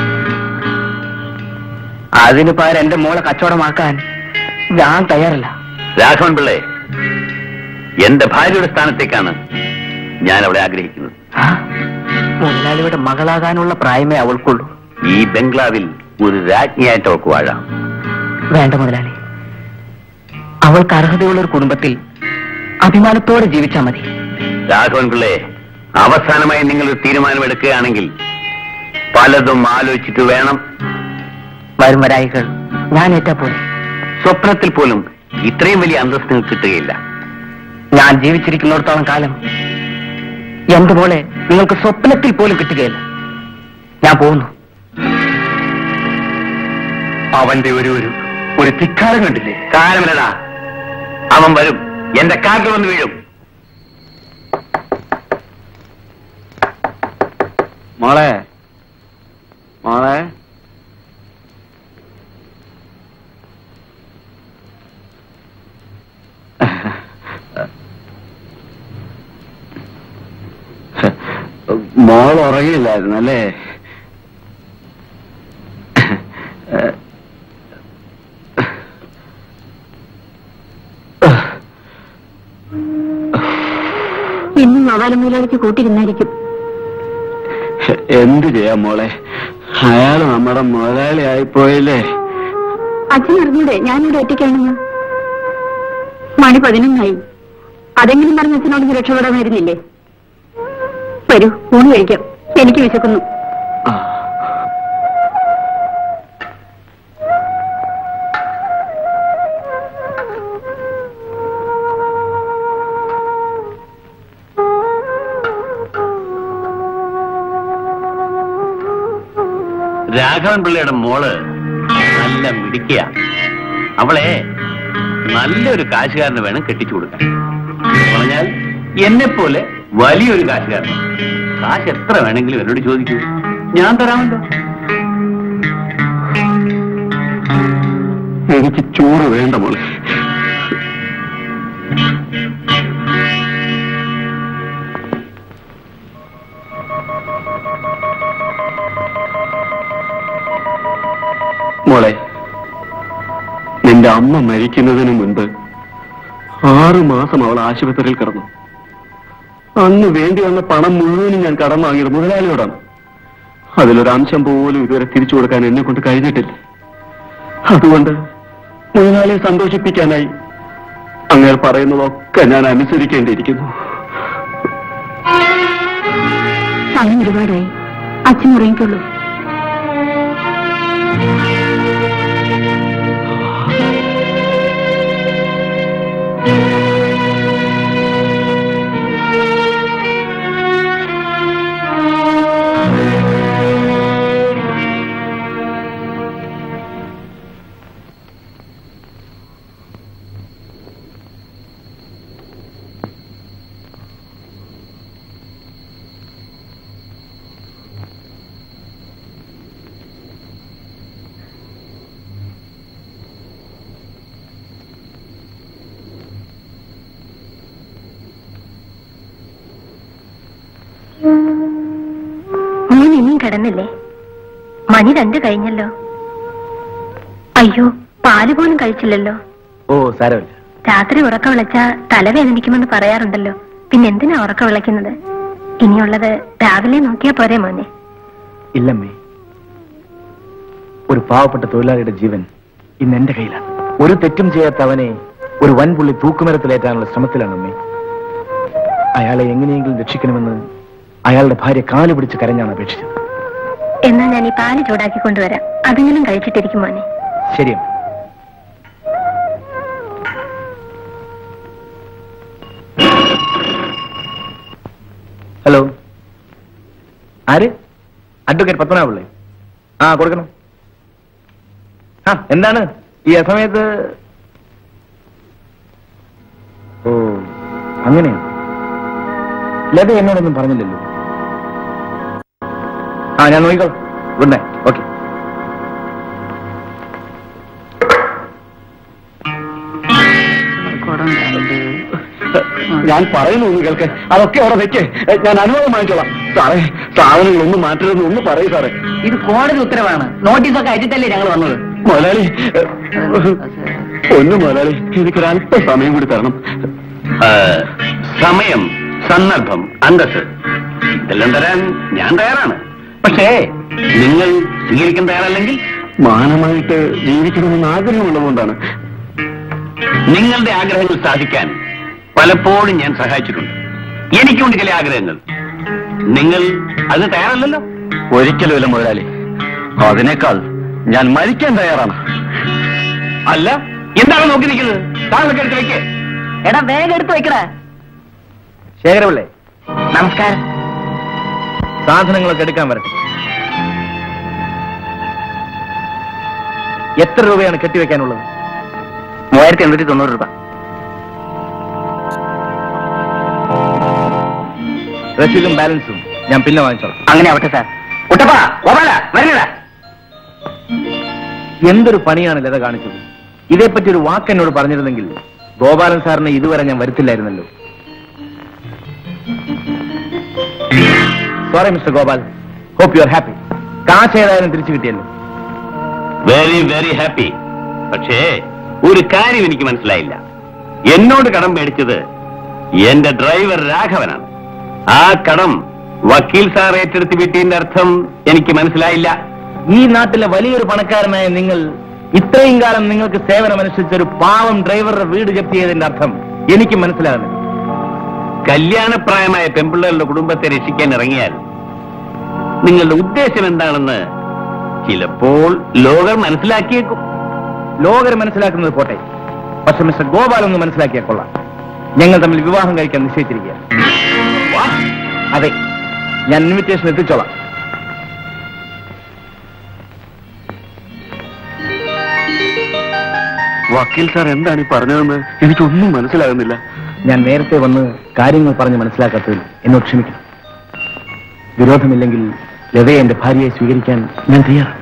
Speaker 11: അതിന് പകരം എന്റെ മോളെ കച്ചവടമാക്കാൻ ഞാൻ തയ്യാറല്ല
Speaker 6: രാഘവൻപിള്ളയെ എന്റെ ഭാര്യയുടെ സ്ഥാനത്തേക്കാണ് ഞാൻ അവളെ ആഗ്രഹിക്കുന്നത്
Speaker 11: ആ, മുതലാളിയുടെ മകളാകാനുള്ള പ്രായമേ അവൾക്കുള്ളൂ
Speaker 6: ഈ ബംഗ്ലാവിൽ ഒരു രാജ്ഞിയായിട്ട് അവൾക്ക് വാഴാം
Speaker 11: വേണ്ട മുതലാളി അവൾക്ക് അർഹതയുള്ള ഒരു കുടുംബത്തിൽ അഭിമാനത്തോടെ ജീവിച്ചാൽ മതി
Speaker 6: രാഘവൻ പിള്ളയെ അവസാനമായി നിങ്ങൾ ഒരു തീരുമാനമെടുക്കുകയാണെങ്കിൽ പലതും ആലോചിച്ചിട്ട് വേണം
Speaker 11: വരും വരായികൾ ഞാൻ ഏറ്റാ പോലെ
Speaker 6: സ്വപ്നത്തിൽ പോലും ഇത്രയും വലിയ അന്തസ്ത് നിങ്ങൾക്ക് കിട്ടുകയില്ല
Speaker 11: ഞാൻ ജീവിച്ചിരിക്കുന്നിടത്തോളം കാലം എന്റെ പോലെ നിങ്ങൾക്ക് സ്വപ്നത്തിൽ പോലും കിട്ടുകയില്ല ഞാൻ പോകുന്നു
Speaker 6: അവന്റെ ഒരു ഒരു ഒരു ധിക്കാരം കണ്ടില്ലേ കാലമില്ലടാ അവൻ വരും എന്റെ കാട്ടിൽ വന്ന് വീഴും
Speaker 2: മോളെ മോളെ മോൾ ഉറങ്ങിയില്ലായിരുന്നു അല്ലേ
Speaker 5: ഇന്നും നവാലമൂലയ്ക്ക് കൂട്ടിരുന്നായിരിക്കും
Speaker 2: എന്ത് ചെയ്യാം മോളെ അയാൾ നമ്മുടെ മുതലാളി ആയിപ്പോയില്ലേ
Speaker 5: അച്ഛൻ അറിഞ്ഞൂടെ ഞാനിവിടെ ഒറ്റയ്ക്കാണെന്ന് മണി പതിനൊന്നായി അതെങ്കിലും പറഞ്ഞ് അച്ഛനോട് രക്ഷപ്പെടാമായിരുന്നില്ലേ വരൂ ഊണ് കഴിക്കാം എനിക്ക് വിശക്കുന്നു
Speaker 6: രാഘവൻ പിള്ളയുടെ മോള് നല്ല മിടിക്കുക അവളെ നല്ലൊരു കാശുകാരന് വേണം കെട്ടിച്ചു കൊടുക്കാൻ പറഞ്ഞാൽ എന്നെ പോലെ വലിയൊരു കാശുകാരൻ കാശ് എത്ര വേണമെങ്കിലും എന്നോട് ചോദിക്കൂ ഞാൻ തരാമല്ലോ
Speaker 3: എനിക്ക് ചോറ് വേണ്ട മോളെ മോളെ നിന്റെ അമ്മ മരിക്കുന്നതിന് മുൻപ് ആറു മാസം അവൾ ആശുപത്രിയിൽ കിടന്നു അന്ന് വേണ്ടി വന്ന പണം മുഴുവനും ഞാൻ കടം വാങ്ങിയത് മുതലാളിയോടാണ് അതിലൊരു അംശം പോലും ഇതുവരെ തിരിച്ചു കൊടുക്കാൻ എന്നെ കൊണ്ട് കഴിഞ്ഞിട്ടില്ല അതുകൊണ്ട് മുതലാളിയെ സന്തോഷിപ്പിക്കാനായി അങ്ങനെ പറയുന്നതൊക്കെ ഞാൻ അനുസരിക്കേണ്ടിയിരിക്കുന്നു
Speaker 5: സമയം ഒരുപാടായി അച്ഛൻ ഉറങ്ങിക്കൊള്ളൂ മോൻ ഇനിയും കിടന്നില്ലേ മണി രണ്ട് കഴിഞ്ഞല്ലോ അയ്യോ പാല് പോലും കഴിച്ചില്ലല്ലോ
Speaker 8: ഓ സാരമില്ല
Speaker 5: രാത്രി ഉറക്ക വിളച്ച തലവേദനിക്കുമെന്ന് പറയാറുണ്ടല്ലോ പിന്നെ എന്തിനാ ഉറക്ക വിളയ്ക്കുന്നത് ഇനിയുള്ളത് രാവിലെ നോക്കിയാ പോരെ മോനെ
Speaker 8: ഇല്ലമ്മേ ഒരു പാവപ്പെട്ട തൊഴിലാളിയുടെ ജീവൻ ഇന്ന് എന്റെ കയ്യിലാണ് ഒരു തെറ്റും ചെയ്യാത്ത അവനെ ഒരു വൻപുള്ളി തൂക്കുമരത്തിലേറ്റാനുള്ള ശ്രമത്തിലാണ് അമ്മേ അയാളെ എങ്ങനെയെങ്കിലും രക്ഷിക്കണമെന്ന് അയാളുടെ ഭാര്യ കാല് പിടിച്ച് കരഞ്ഞാണ് അപേക്ഷിച്ചത്
Speaker 5: എന്നാ ഞാൻ ഈ പാല് ചൂടാക്കി കൊണ്ടുവരാം അതെങ്കിലും കഴിച്ചിട്ടിരിക്കും മോനെ
Speaker 8: ശരിയമ്മ ഹലോ ആര് അഡ്വക്കേറ്റ് പത്മനാഭല്ലേ ആ കൊടുക്കണം ആ എന്താണ് ഈ അസമയത്ത് ഓ അങ്ങനെയാണ് ലത എന്നോടൊന്നും പറഞ്ഞില്ലല്ലോ ആ ഞാൻ നോക്കിക്കോളാം ഗുഡ് നൈറ്റ് ഓക്കെ
Speaker 3: ഞാൻ പറയുന്നു ഒന്ന് കേൾക്ക് അതൊക്കെ അവിടെ വെക്ക് ഞാൻ അനുവാദം വാങ്ങിച്ചോളാം സാറേ സാധനങ്ങളൊന്നും മാറ്റരുതെന്ന് ഒന്ന് പറയൂ സാറേ
Speaker 11: ഇത് കോടതി ഉത്തരവാണ് നോട്ടീസൊക്കെ അയച്ചിട്ടല്ലേ ഞങ്ങൾ വന്നത്
Speaker 3: മുതലാളി ഒന്ന് മുതലാളി എനിക്കൊരല്പ സമയം കൂടി തരണം
Speaker 6: ആ, സമയം സന്ദർഭം അന്തസ് ഇതെല്ലാം തരാൻ ഞാൻ തയ്യാറാണ് പക്ഷേ നിങ്ങൾ സ്വീകരിക്കാൻ തയ്യാറല്ലെങ്കിൽ
Speaker 3: മാനമായിട്ട് ജീവിക്കണമെന്ന് ആഗ്രഹമുള്ളതുകൊണ്ടാണ്
Speaker 6: നിങ്ങളുടെ ആഗ്രഹങ്ങൾ സാധിക്കാൻ പലപ്പോഴും ഞാൻ സഹായിച്ചിട്ടുണ്ട് എനിക്കുണ്ട് ചില ആഗ്രഹങ്ങൾ നിങ്ങൾ അതിന് തയ്യാറല്ലല്ലോ
Speaker 3: ഒരിക്കലുമില്ല മുതലാളി അതിനേക്കാൾ ഞാൻ മരിക്കാൻ തയ്യാറാണ്
Speaker 6: അല്ല എന്താണ് നോക്കി നിൽക്കുന്നത് താങ്കളൊക്കെ എടുത്ത് വയ്ക്കേ
Speaker 11: എടാ വേഗം എടുത്തു വെക്കടാ
Speaker 8: ശേഖരപിള്ളേ
Speaker 11: നമസ്കാരം
Speaker 8: സാധനങ്ങളൊക്കെ എടുക്കാൻ വരട്ടെ എത്ര രൂപയാണ് കെട്ടിവെക്കാനുള്ളത്
Speaker 11: മൂവായിരത്തി എണ്ണൂറ്റി തൊണ്ണൂറ് രൂപ
Speaker 8: രസീതും ബാലൻസും ഞാൻ പിന്നെ വാങ്ങിച്ചോളാം
Speaker 11: അങ്ങനെ ആവട്ടെ സാർ കുട്ടപ്പാ ഗോപാല വരണടാ
Speaker 8: എന്തൊരു പണിയാണ് ലത കാണിച്ചത് ഇതേപ്പറ്റി ഒരു വാക്ക് എന്നോട് പറഞ്ഞിരുന്നെങ്കിൽ ഗോപാലൻ സാറിനെ ഇതുവരെ ഞാൻ വരുത്തില്ലായിരുന്നല്ലോ sorry mister Gopal hope you are happy കാശ് ഏതായാലും തിരിച്ചു കിട്ടിയല്ലോ
Speaker 6: വെരി വെരി ഹാപ്പി പക്ഷേ ഒരു കാര്യം എനിക്ക് മനസ്സിലായില്ല എന്നോട് കടം മേടിച്ചത് എന്റെ ഡ്രൈവർ രാഘവനാണ് ആ കടം വക്കീൽ സാർ ഏറ്റെടുത്ത് വീട്ടിന്റെ അർത്ഥം എനിക്ക് മനസ്സിലായില്ല
Speaker 8: ഈ നാട്ടിലെ വലിയൊരു പണക്കാരനായ നിങ്ങൾ ഇത്രയും കാലം നിങ്ങൾക്ക് സേവനമനുസരിച്ച ഒരു പാവം ഡ്രൈവറുടെ വീട് ജപ്തി ചെയ്തതിന്റെ അർത്ഥം എനിക്ക് മനസ്സിലാകുന്നില്ല
Speaker 6: കല്യാണപ്രായമായ പെമ്പിള്ളേരുടെ കുടുംബത്തെ രക്ഷിക്കാൻ ഇറങ്ങിയാൽ നിങ്ങളുടെ ഉദ്ദേശം എന്താണെന്ന് ചിലപ്പോൾ ലോകർ മനസ്സിലാക്കിയേക്കും
Speaker 8: ലോകർ മനസ്സിലാക്കുന്നത് പോട്ടെ പക്ഷെ മിസ്റ്റർ ഗോപാൽ ഒന്ന് മനസ്സിലാക്കിയാൽ കൊള്ളാം ഞങ്ങൾ തമ്മിൽ വിവാഹം കഴിക്കാൻ നിശ്ചയിച്ചിരിക്കുക അതെ ഞാൻ ഇൻവിറ്റേഷൻ എത്തിച്ചോളാം
Speaker 3: വക്കീൽ സാർ എന്താണ് ഈ പറഞ്ഞതെന്ന് എനിക്കൊന്നും മനസ്സിലാകുന്നില്ല
Speaker 8: ഞാൻ നേരത്തെ വന്ന് കാര്യങ്ങൾ പറഞ്ഞ് മനസ്സിലാക്കാത്തതിൽ എന്നോട് ക്ഷമിക്കണം വിരോധമില്ലെങ്കിൽ ലതയെ എന്റെ ഭാര്യയെ സ്വീകരിക്കാൻ ഞാൻ തയ്യാറാണ്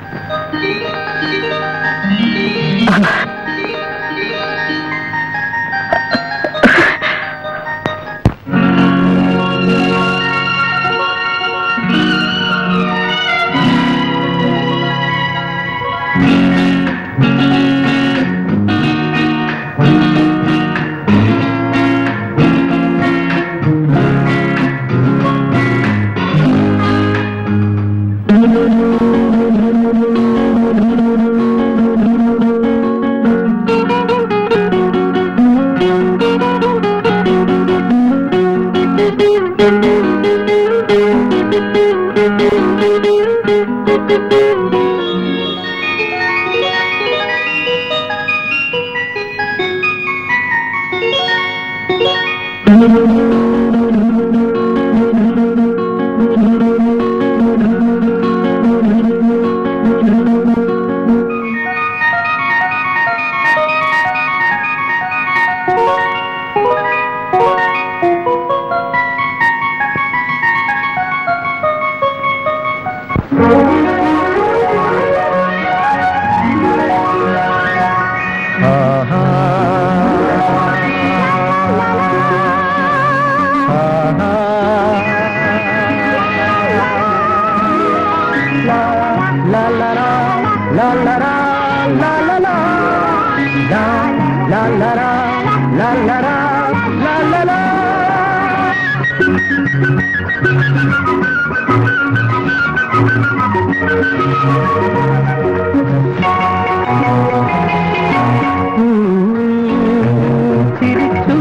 Speaker 10: ചിരിച്ചു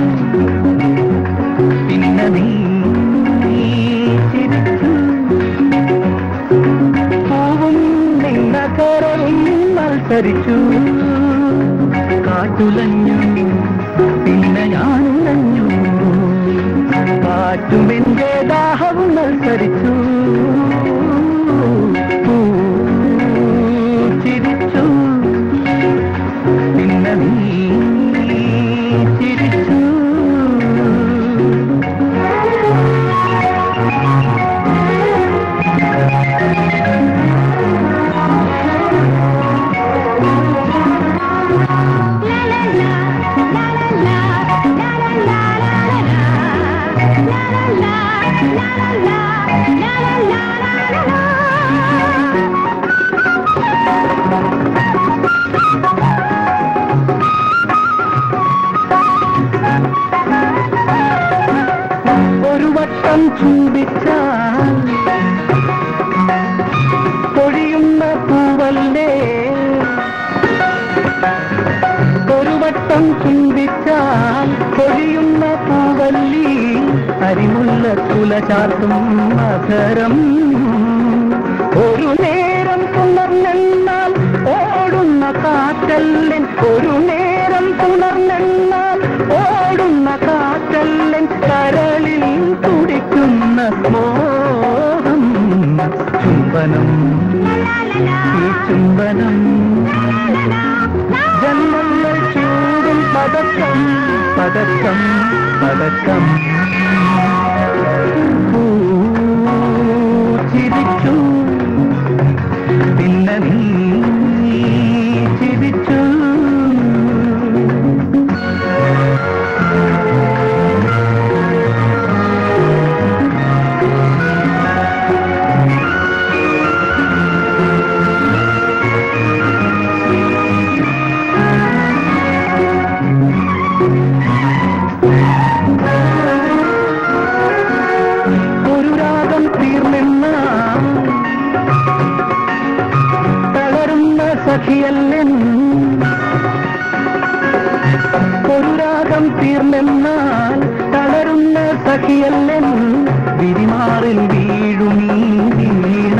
Speaker 10: പിന്നെ നീ ചിരിച്ചു പൂവും നിന്നകരവും മത്സരിച്ചു കാറ്റുലഞ്ഞു പിന്നെ ഞാനുലഞ്ഞു കാറ്റുമെന്റെ ദാഹവും മത്സരിച്ചു പൂ ചിരിച്ചു പിന്നെ നീ ചിരിച്ചു ഒരു വട്ടം ചൂടിച്ചാൽ പൊഴിയുന്ന പൂവല്ലേ ഒരു വട്ടം ചുംബിച്ചാൽ പൊഴിയുന്ന പൂവല്ലി അരിമുല്ല കുല ചാർത്തും മകരം ഒരു നേരം പുണർന്നെന്നാൽ ഓടുന്ന കാറ്റല്ലൻ ഒരു നേരം പുണർന്നെന്നാൽ ഓടുന്ന കാറ്റല്ലൻ കരളിൽ തുടിക്കുന്ന മോഹം ചുംബനം ഈ ചുംബനം ജന്മങ്ങൾ ചൂടും പതക്കം പതക്കം പതക്കം പൂ ചിരിച്ചു പിന്നെ നീ ചിരിച്ചു ഒരു രാഗം തീർന്നെന്ന തളരുന്ന സഖിയല്ലൻ ഒരു രാഗം തീർന്നെന്നാൽ തളരുന്ന സഖിയല്ലൻ വിരിമാറിൽ വീഴുമീ വീണ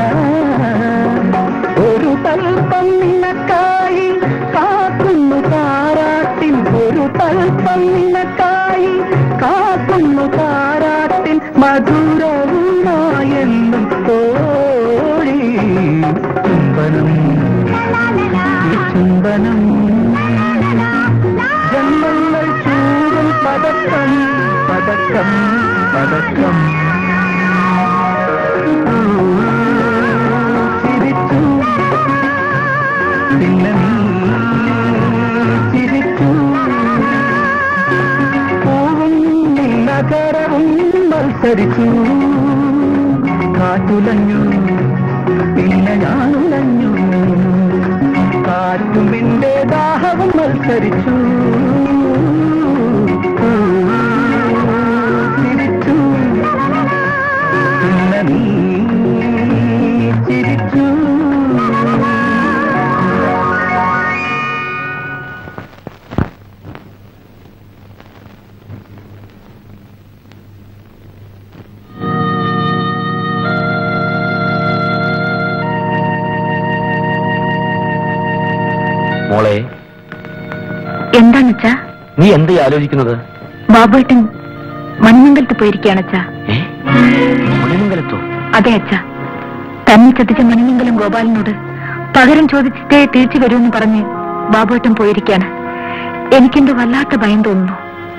Speaker 10: ഒരു തൽപ്പം നിനക്കായി കാക്കുന്നു താരാട്ടിൻ ഒരു തൽപ്പം നിനക്കായി കാക്കുന്നു താരാട്ടിൻ മധുരവുമായെന്നും തോഴി ചുംബനം ഈ ചുംബനം പതക്കം പതക്കം ചിരിച്ചു പിന്നെ നീ ചിരിച്ചു പൂവും നഗരവും മത്സരിച്ചു കാറ്റുലഞ്ഞു പിന്നെ ഞാനുലഞ്ഞു കാറ്റും എന്റെ ദാഹവും മത്സരിച്ചു ചിരിച്ചു പിന്നെ നീ ചിരിച്ചു
Speaker 8: മോളെ
Speaker 5: എന്താണച്ചാ
Speaker 8: നീ എന്ത് ആലോചിക്കുന്നത്
Speaker 5: ബാബുവേട്ടൻ മണിമംഗലത്ത് പോയിരിക്കുകയാണച്ചാ
Speaker 8: ഏ മണിമംഗലത്തോ
Speaker 5: അതെ അച്ഛാ തന്നെ ചതിച്ച മണിമംഗലം ഗോപാലനോട് പകരം ചോദിച്ചിട്ടേ തിരിച്ചു വരുമെന്ന് പറഞ്ഞ് ബാബുവേട്ടൻ പോയിരിക്കാണ് എനിക്കെന്തോ വല്ലാത്ത ഭയം തോന്നുന്നു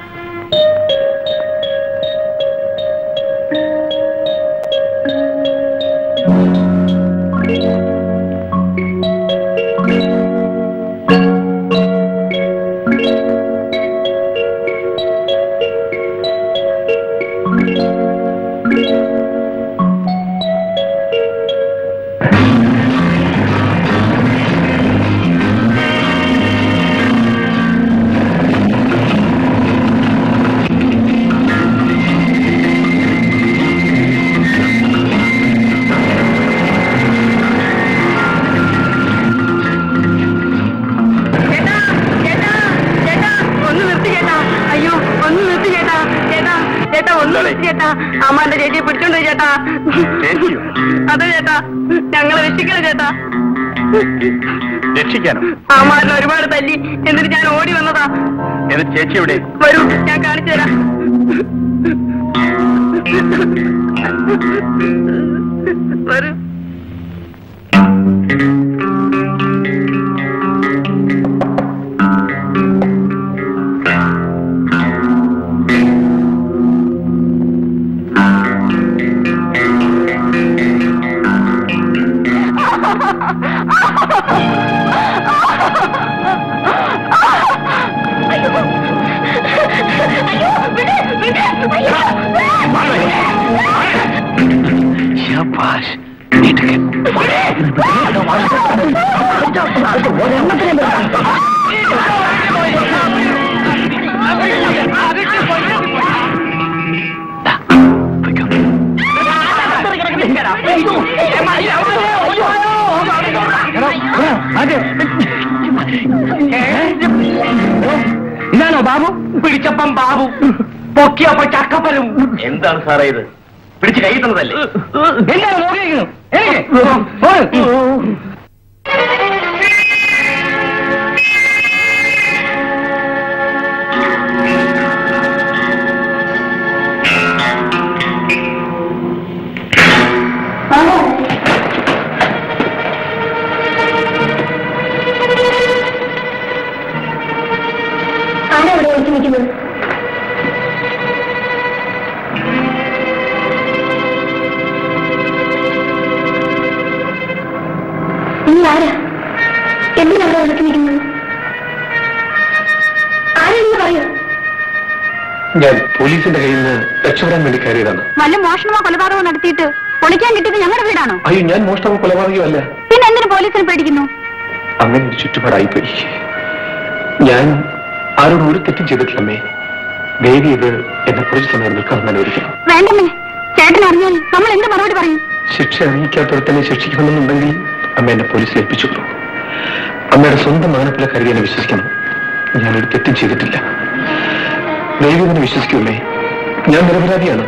Speaker 1: ഒന്ന് നിർത്തി ചേട്ടാ അയ്യോ ഒന്ന് നിർത്തി ചേട്ടാ ചേട്ടാ ചേട്ടാ ഒന്ന് നിർത്തി ചേട്ടാ അമ്മാന്റെ ചേച്ചിയെ പിടിച്ചോണ്ട് പോയി ചേട്ടാ അതെ ചേട്ടാ ഞങ്ങളെ രക്ഷിക്കണം ചേട്ടാ
Speaker 6: രക്ഷിക്കാനോ
Speaker 1: അമ്മാരിനെ ഒരുപാട് തല്ലി എന്നിട്ട് ഞാൻ ഓടി വന്നതാ
Speaker 6: എന്നിട്ട് ചേച്ചി എവിടെ
Speaker 1: വരൂ ഞാൻ കാണിച്ചു തരാം വരൂ
Speaker 8: ശാബാഷ് നീട്ടുകൻ
Speaker 2: ഇതാണോ ബാബു പിടിച്ചപ്പം ബാബു പൊക്കിയപ്പോ ചക്കപ്പലും
Speaker 6: എന്താണ് സാറേ ഇത് പിടിച്ച് കൈ തന്നതല്ലേ
Speaker 2: എന്താണ് നോക്കിയിരിക്കുന്നു
Speaker 9: ആരാ ഇവിടെ വിളിച്ചു നിൽക്കുന്നത് നീ ആരാ എന്തിനാ അവിടെ വിളിച്ചു നിൽക്കുന്നത് ആരെന്ന് പറയൂ
Speaker 3: ഞാൻ പോലീസിന്റെ കയ്യിൽ നിന്ന് രക്ഷപ്പെടാൻ വേണ്ടി കയറിയതാണ്
Speaker 5: വല്ല മോഷണമോ കൊലപാതകമോ നടത്തിയിട്ട് പൊളിക്കാൻ കിട്ടിയത് ഞങ്ങളുടെ വീടാണോ
Speaker 3: അയ്യോ ഞാൻ മോഷ്ടമോ കൊലപാതകമല്ല
Speaker 5: പിന്നെ എന്തിനു പോലീസിനെ പേടിക്കുന്നു
Speaker 3: അങ്ങനെ ഒരു ചുറ്റുപാടായിപ്പോയി ഞാൻ ആരോടും ഒരു തെറ്റും ചെയ്തിട്ടില്ലമ്മേ ദേവി ഇത് എന്നെ കുറച്ച് സമയം നിൽക്കാൻ അനുവദിക്കണം
Speaker 5: വേണ്ടമ്മേ ചേട്ടൻ അറിഞ്ഞാൽ നമ്മൾ എന്ത് മറുപടി പറയും
Speaker 3: ശിക്ഷ അറിയിക്കാത്തവരെ തന്നെ ശിക്ഷിക്കണമെന്നുണ്ടെങ്കിൽ അമ്മ എന്നെ പോലീസിൽ ഏൽപ്പിച്ചുള്ളൂ അമ്മയുടെ സ്വന്തം മാനപ്പിലെ കരുതി എന്നെ വിശ്വസിക്കണം ഞാനൊരു തെറ്റും ചെയ്തിട്ടില്ല ദൈവം എന്നെ വിശ്വസിക്കൂലേ ഞാൻ നിരപരാധിയാണ്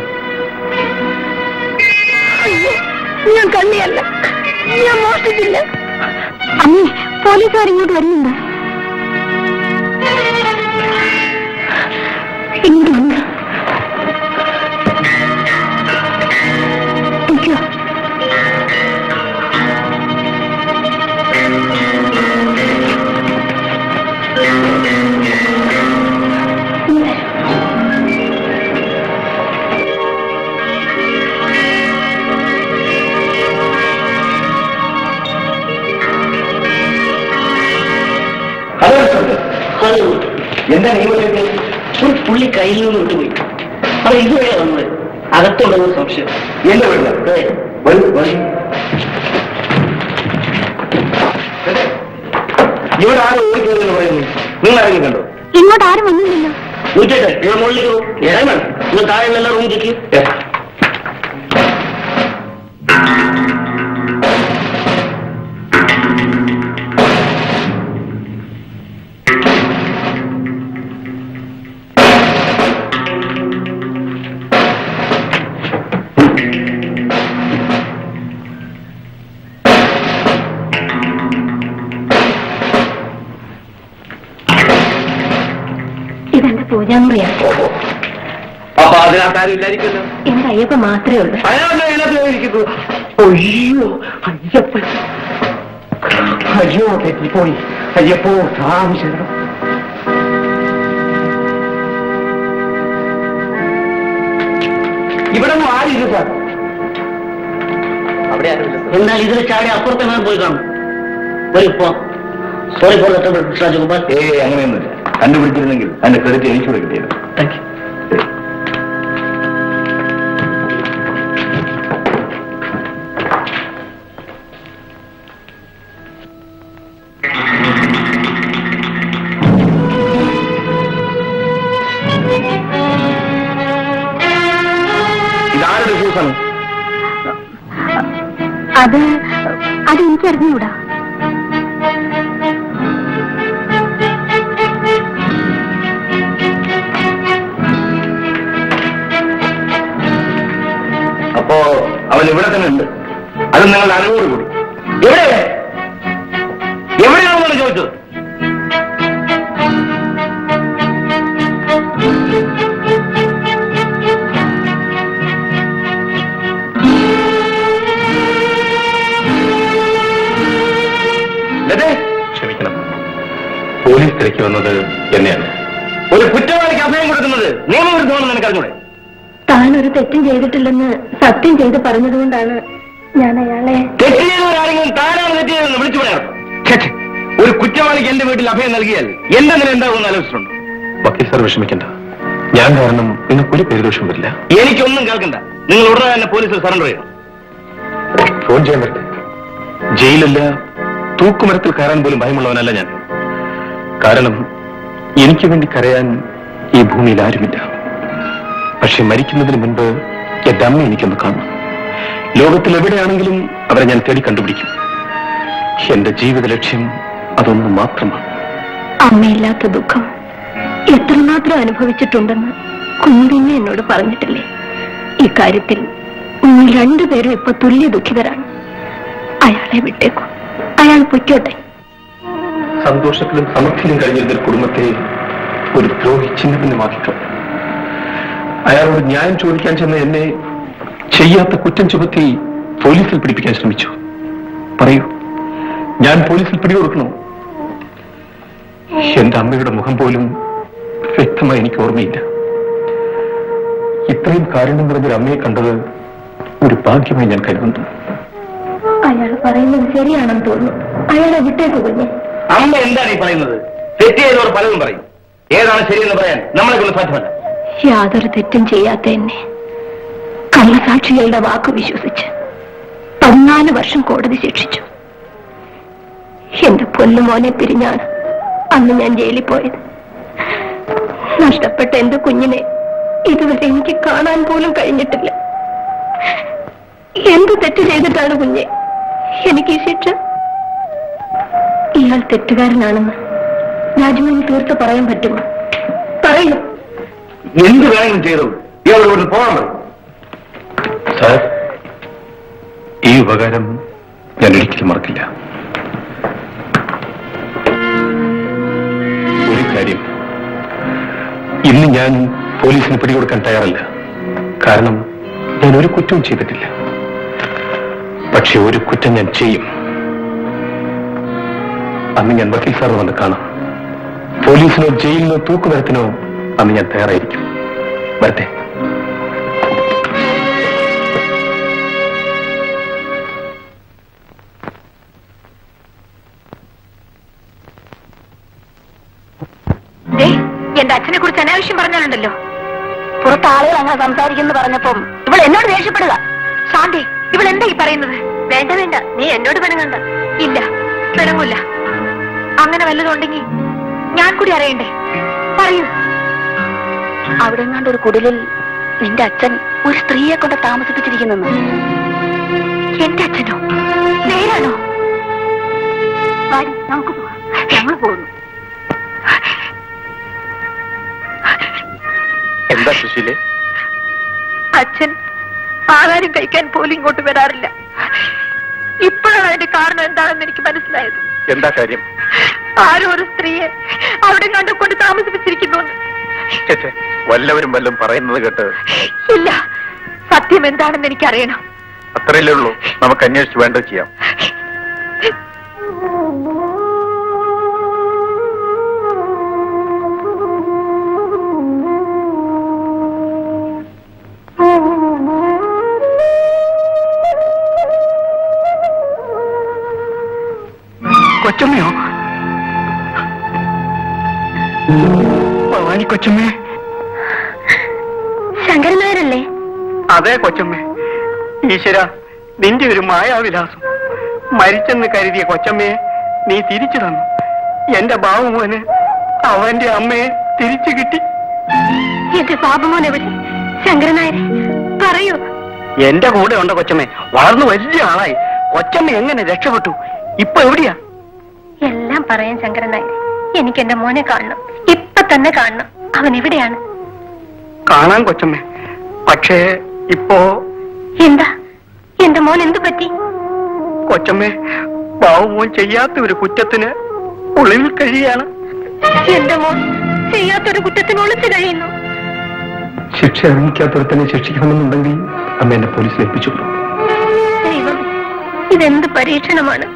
Speaker 5: ഞാൻ കണ്ണിയല്ല ഞാൻ മോഷ്ടിച്ചില്ല അമ്മേ പോലീസുകാർ ഇങ്ങോട്ട് വരുന്നുണ്ട് ഇങ്ങോട്ട് വന്നു നിൽക്കോ
Speaker 2: എന്താ നിയമത്തിന്റെ
Speaker 12: ഒരു പുള്ളി കയ്യിൽ നിന്ന് വിട്ടുപോയി അപ്പൊ ഇതുവരെ വന്നത് അകത്തുണ്ടെന്ന് സംശയം
Speaker 2: എന്റെ വീട്ടില്
Speaker 12: അതെ
Speaker 2: വരൂ, വരൂ. ഇവിടെ ആരും ഓടിക്കരുതെന്ന് പറയുന്നു നിങ്ങൾ ആരെങ്കിലും കണ്ടോ
Speaker 5: ഇങ്ങോട്ട് ആരും വന്നില്ലല്ലോ
Speaker 12: നൂറ്റേട്ടെ ഇവിടെ മുകളിലേക്ക് പോകും ഏതാ വേണം നിങ്ങൾ താഴെയുള്ള റൂം ചെക്ക്
Speaker 5: ഇതെന്റെ പൂജാമുറിയാണ്
Speaker 2: അപ്പൊ അതിനകത്ത് ആരും ഇല്ലായിരിക്കുമല്ലോ
Speaker 5: എന്റെ അയ്യപ്പ മാത്രമേ ഉള്ളൂ
Speaker 2: അയാളല്ലേ അതിനകത്ത് ഇരിക്കുന്നു അയ്യോ അയ്യപ്പൻ അയ്യോ തെറ്റിപ്പോയി അയ്യപ്പോ താമസിക്കണം ഇവിടെ ഒന്നും ആരില്ല സാർ
Speaker 12: അവിടെ എന്നാൽ ഇതിൽ ചാടി അപ്പുറത്തെങ്ങനെ പോയി കാണും ഒരു ഇപ്പോ സോറി ഫോർ രാജഗോപാൽ
Speaker 6: ഏ അങ്ങനെയൊന്നുമില്ല കണ്ടുപിടിച്ചിരുന്നെങ്കിൽ അതിന്റെ ക്രെഡിറ്റ് എനിക്കൂടെ കിട്ടിയത്
Speaker 12: താങ്ക് യു
Speaker 2: ഇതാരുടെ ജ്യൂസാണ്
Speaker 5: അത് അത് എനിക്ക് അറിഞ്ഞുകൂടാ
Speaker 6: അപ്പോ അവൻ ഇവിടെ തന്നെ ഉണ്ട്
Speaker 2: അത് നിങ്ങളുടെ അറിവോട് കൂടി എവിടെ എവിടെയാണെന്നാണ് ചോദിച്ചത് ലതേ,
Speaker 6: ക്ഷമിക്കണം പോലീസ് തിരക്കി വന്നത് എന്നെയാണ്
Speaker 2: ഒരു കുറ്റവാളിക്ക് അഭയം കൊടുക്കുന്നത് നിയമവിരുദ്ധമാണെന്ന് എനിക്ക് അറിഞ്ഞൂടെ
Speaker 5: താൻ ഒരു തെറ്റും ചെയ്തിട്ടില്ലെന്ന് സത്യം ചെയ്ത് പറഞ്ഞതുകൊണ്ടാണ് ഞാൻ അയാളെ
Speaker 2: തെറ്റ് ചെയ്തവരാരെങ്കിലും താനാണ് തെറ്റ് ചെയ്തതെന്ന് വിളിച്ചു പറയാം ഛെ, ഛെ. ഒരു കുറ്റവാളിക്ക് എന്റെ വീട്ടിൽ അഭയം നൽകിയാൽ എന്റെ നില എന്താകുമെന്ന് ആലോചിച്ചിട്ടുണ്ട്
Speaker 6: വക്കീൽ സാർ വിഷമിക്കണ്ട ഞാൻ കാരണം നിങ്ങൾക്ക് ഒരു പേരുദോഷം വരില്ല
Speaker 2: എനിക്കൊന്നും കേൾക്കണ്ട നിങ്ങൾ ഉടനെ തന്നെ പോലീസിൽ സറണ്ടർ ചെയ്യണം
Speaker 6: ഫോൺ ചെയ്യാൻ പറ്റേ ജയിലല്ല തൂക്കുമരത്തിൽ കയറാൻ പോലും ഭയമുള്ളവനല്ല ഞാൻ കാരണം എനിക്ക് വേണ്ടി കരയാൻ ഈ ഭൂമിയിൽ ആരുമില്ല പക്ഷെ മരിക്കുന്നതിന് മുൻപ് എന്റെ അമ്മ എനിക്കൊന്ന് കാണണം ലോകത്തിൽ എവിടെയാണെങ്കിലും അവരെ ഞാൻ തേടി കണ്ടുപിടിക്കും എന്റെ ജീവിത ലക്ഷ്യം അതൊന്നു മാത്രമാണ്
Speaker 5: അമ്മയില്ലാത്ത ദുഃഖം എത്രമാത്രം അനുഭവിച്ചിട്ടുണ്ടെന്ന് കുഞ്ഞിനെ എന്നോട് പറഞ്ഞിട്ടില്ലേ ഇക്കാര്യത്തിൽ നിങ്ങൾ രണ്ടുപേരും ഇപ്പൊ തുല്യ ദുഃഖിതരാണ് അയാളെ വിട്ടേക്കും അയാൾ പൊയ്ക്കോട്ടെ
Speaker 6: സന്തോഷത്തിലും സമൃദ്ധിയിലും കഴിഞ്ഞിരുന്ന ഒരു കുടുംബത്തെ ഒരു ദ്രോഹി ചിഹ്നഭിന്നമാക്കിക്കളഞ്ഞു അയാളോട് ന്യായം ചോദിക്കാൻ ചെന്ന എന്നെ ചെയ്യാത്ത കുറ്റം ചുമത്തി പോലീസിൽ പിടിപ്പിക്കാൻ ശ്രമിച്ചു പറയൂ ഞാൻ പോലീസിൽ പിടികൊടുക്കണോ എന്റെ അമ്മയുടെ മുഖം പോലും വ്യക്തമായി എനിക്ക് ഓർമ്മയില്ല ഇത്രയും കാരുണ്യം നിറഞ്ഞൊരു അമ്മയെ കണ്ടത് ഒരു ഭാഗ്യമായി ഞാൻ കരുതുന്നു
Speaker 5: അയാൾ പറയുന്നത് ശരിയാണെന്ന് തോന്നുന്നു അയാളെ വിട്ടേക്ക് കുഞ്ഞെ
Speaker 2: അമ്മ എന്താണ് ഈ പറയുന്നത് തെറ്റ് ചെയ്തവർ പലതും പറയും ഏതാണ് ശരിയെന്ന് പറയാൻ നമ്മളെ കൊണ്ട് സാധ്യമല്ല
Speaker 5: യാതൊരു തെറ്റും ചെയ്യാത്ത എന്നെ കള്ളസാക്ഷികളുടെ വാക്ക് വിശ്വസിച്ച് പതിനാല് വർഷം കോടതി ശിക്ഷിച്ചു എന്റെ പൊന്നുമോനെ പിരിഞ്ഞാണ് അന്ന് ഞാൻ ജയിലിൽ പോയത് നഷ്ടപ്പെട്ട എന്റെ കുഞ്ഞിനെ ഇതുവരെ എനിക്ക് കാണാൻ പോലും കഴിഞ്ഞിട്ടില്ല എന്ത് തെറ്റ് ചെയ്തിട്ടാണ് കുഞ്ഞെ എനിക്ക് ഈ ശിക്ഷ ഇയാൾ തെറ്റുകാരനാണെന്ന് രാജ്മോഹൻ തീർത്ത് പറയാൻ പറ്റുമോ പറയൂ
Speaker 2: എന്ത് വേണമെങ്കിലും ചെയ്തു ഇയാൾ ഇവിടെ പോകാൻ പറയും
Speaker 6: സാർ ഈ ഉപകാരം ഞാൻ ഒരിക്കലും മറക്കില്ല ഒരു കാര്യം ഇന്ന് ഞാൻ പോലീസിന് പിടികൊടുക്കാൻ തയ്യാറല്ല കാരണം ഞാൻ ഒരു കുറ്റവും ചെയ്തിട്ടില്ല പക്ഷെ ഒരു കുറ്റം ഞാൻ ചെയ്യും അന്ന് ഞാൻ വക്കീൽ സാറിന് വന്ന് കാണാം പോലീസിനോ ജയിലിനോ തൂക്കുമരത്തിനോ അന്ന് ഞാൻ തയ്യാറായിരിക്കും വരട്ടെ
Speaker 5: അച്ഛനെ കുറിച്ച് അനാവശ്യം പറഞ്ഞാലുണ്ടല്ലോ
Speaker 1: പുറത്ത് ആളുകൾ അങ്ങനെ സംസാരിക്കുന്നു പറഞ്ഞപ്പം ഇവൾ എന്നോട് ദേഷ്യപ്പെടുക
Speaker 5: ശാന്തി ഇവൾ എന്താ ഈ പറയുന്നത്
Speaker 1: വേണ്ട വേണ്ട നീ എന്നോട് പെണങ്ങണ്ട
Speaker 5: ഇല്ല പിണങ്ങില്ല അങ്ങനെ വല്ലതുണ്ടെങ്കിൽ ഞാൻ കൂടി അറിയണ്ടേ പറയൂ
Speaker 1: അവിടെ എങ്ങാണ്ട് ഒരു കുടിലിൽ നിന്റെ അച്ഛൻ ഒരു സ്ത്രീയെ കൊണ്ട് താമസിപ്പിച്ചിരിക്കുന്നു
Speaker 5: എന്റെ അച്ഛനോ നേരാണോ
Speaker 1: വാടി നമുക്ക് പോവാം ഞങ്ങൾ പോകുന്നു
Speaker 6: എന്താ സുശീലേ
Speaker 5: അച്ഛൻ ആഹാരം കഴിക്കാൻ പോലും ഇങ്ങോട്ട് വരാറില്ല ഇപ്പോഴാണ് അതിന്റെ കാരണം എന്താണെന്ന് എനിക്ക് മനസ്സിലായത്
Speaker 6: എന്താ കാര്യം
Speaker 5: ആരും ഒരു സ്ത്രീയെ അവിടെ കണ്ടുകൊണ്ട് താമസിപ്പിച്ചിരിക്കുന്നു
Speaker 6: ചേച്ചേ വല്ലവരും വല്ലതും പറയുന്നത് കേട്ട്
Speaker 5: ഇല്ല സത്യം എന്താണെന്ന് എനിക്കറിയണം
Speaker 6: അത്രയല്ലേ ഉള്ളൂ നമുക്ക് അന്വേഷിച്ച് വേണ്ടത് ചെയ്യാം
Speaker 2: കൊച്ചമ്മയോ ഭവാനി കൊച്ചമ്മേ
Speaker 1: ശങ്കരൻ നായരല്ലേ
Speaker 2: അതെ കൊച്ചമ്മേ ഈശ്വര നിന്റെ ഒരു മായാവിലാസം മരിച്ചെന്ന് കരുതിയ കൊച്ചമ്മയെ നീ തിരിച്ചു തന്നു എന്റെ ബാബുമോന് അവന്റെ അമ്മയെ തിരിച്ചു കിട്ടി
Speaker 5: എന്റെ പാപമോൻ എവിടെ ശങ്കരൻ നായരെ പറയൂ
Speaker 2: എന്റെ കൂടെ ഉണ്ട് കൊച്ചമ്മേ വളർന്നു വലിയ ആളായി കൊച്ചമ്മ എങ്ങനെ രക്ഷപ്പെട്ടു ഇപ്പൊ എവിടെയാ
Speaker 5: എല്ലാം പറയാൻ ശങ്കരൻ നായരെ എനിക്ക് എന്റെ മോനെ കാണണം ഇപ്പൊ തന്നെ കാണണം അവൻ എവിടെയാണ്
Speaker 2: കാണാൻ കൊച്ചമ്മേ പക്ഷേ ഇപ്പോ
Speaker 5: എന്താ എന്റെ മോൻ എന്തു പറ്റി
Speaker 2: കൊച്ചമ്മേ ബാബുമോൻ ചെയ്യാത്ത ഒരു കുറ്റത്തിന് ഒളിവിൽ കഴിയാണ്
Speaker 5: എന്റെ മോൻ ചെയ്യാത്തൊരു കുറ്റത്തിന് ഒളിച്ചു കഴിയുന്നു
Speaker 3: ശിക്ഷ അറിയിക്കാത്തവരെ ശിക്ഷിക്കണമെന്നുണ്ടെങ്കിൽ അമ്മ എന്നെ പോലീസിൽ ഏൽപ്പിച്ചു
Speaker 5: ദൈവം ഇതെന്ത് പരീക്ഷണമാണ്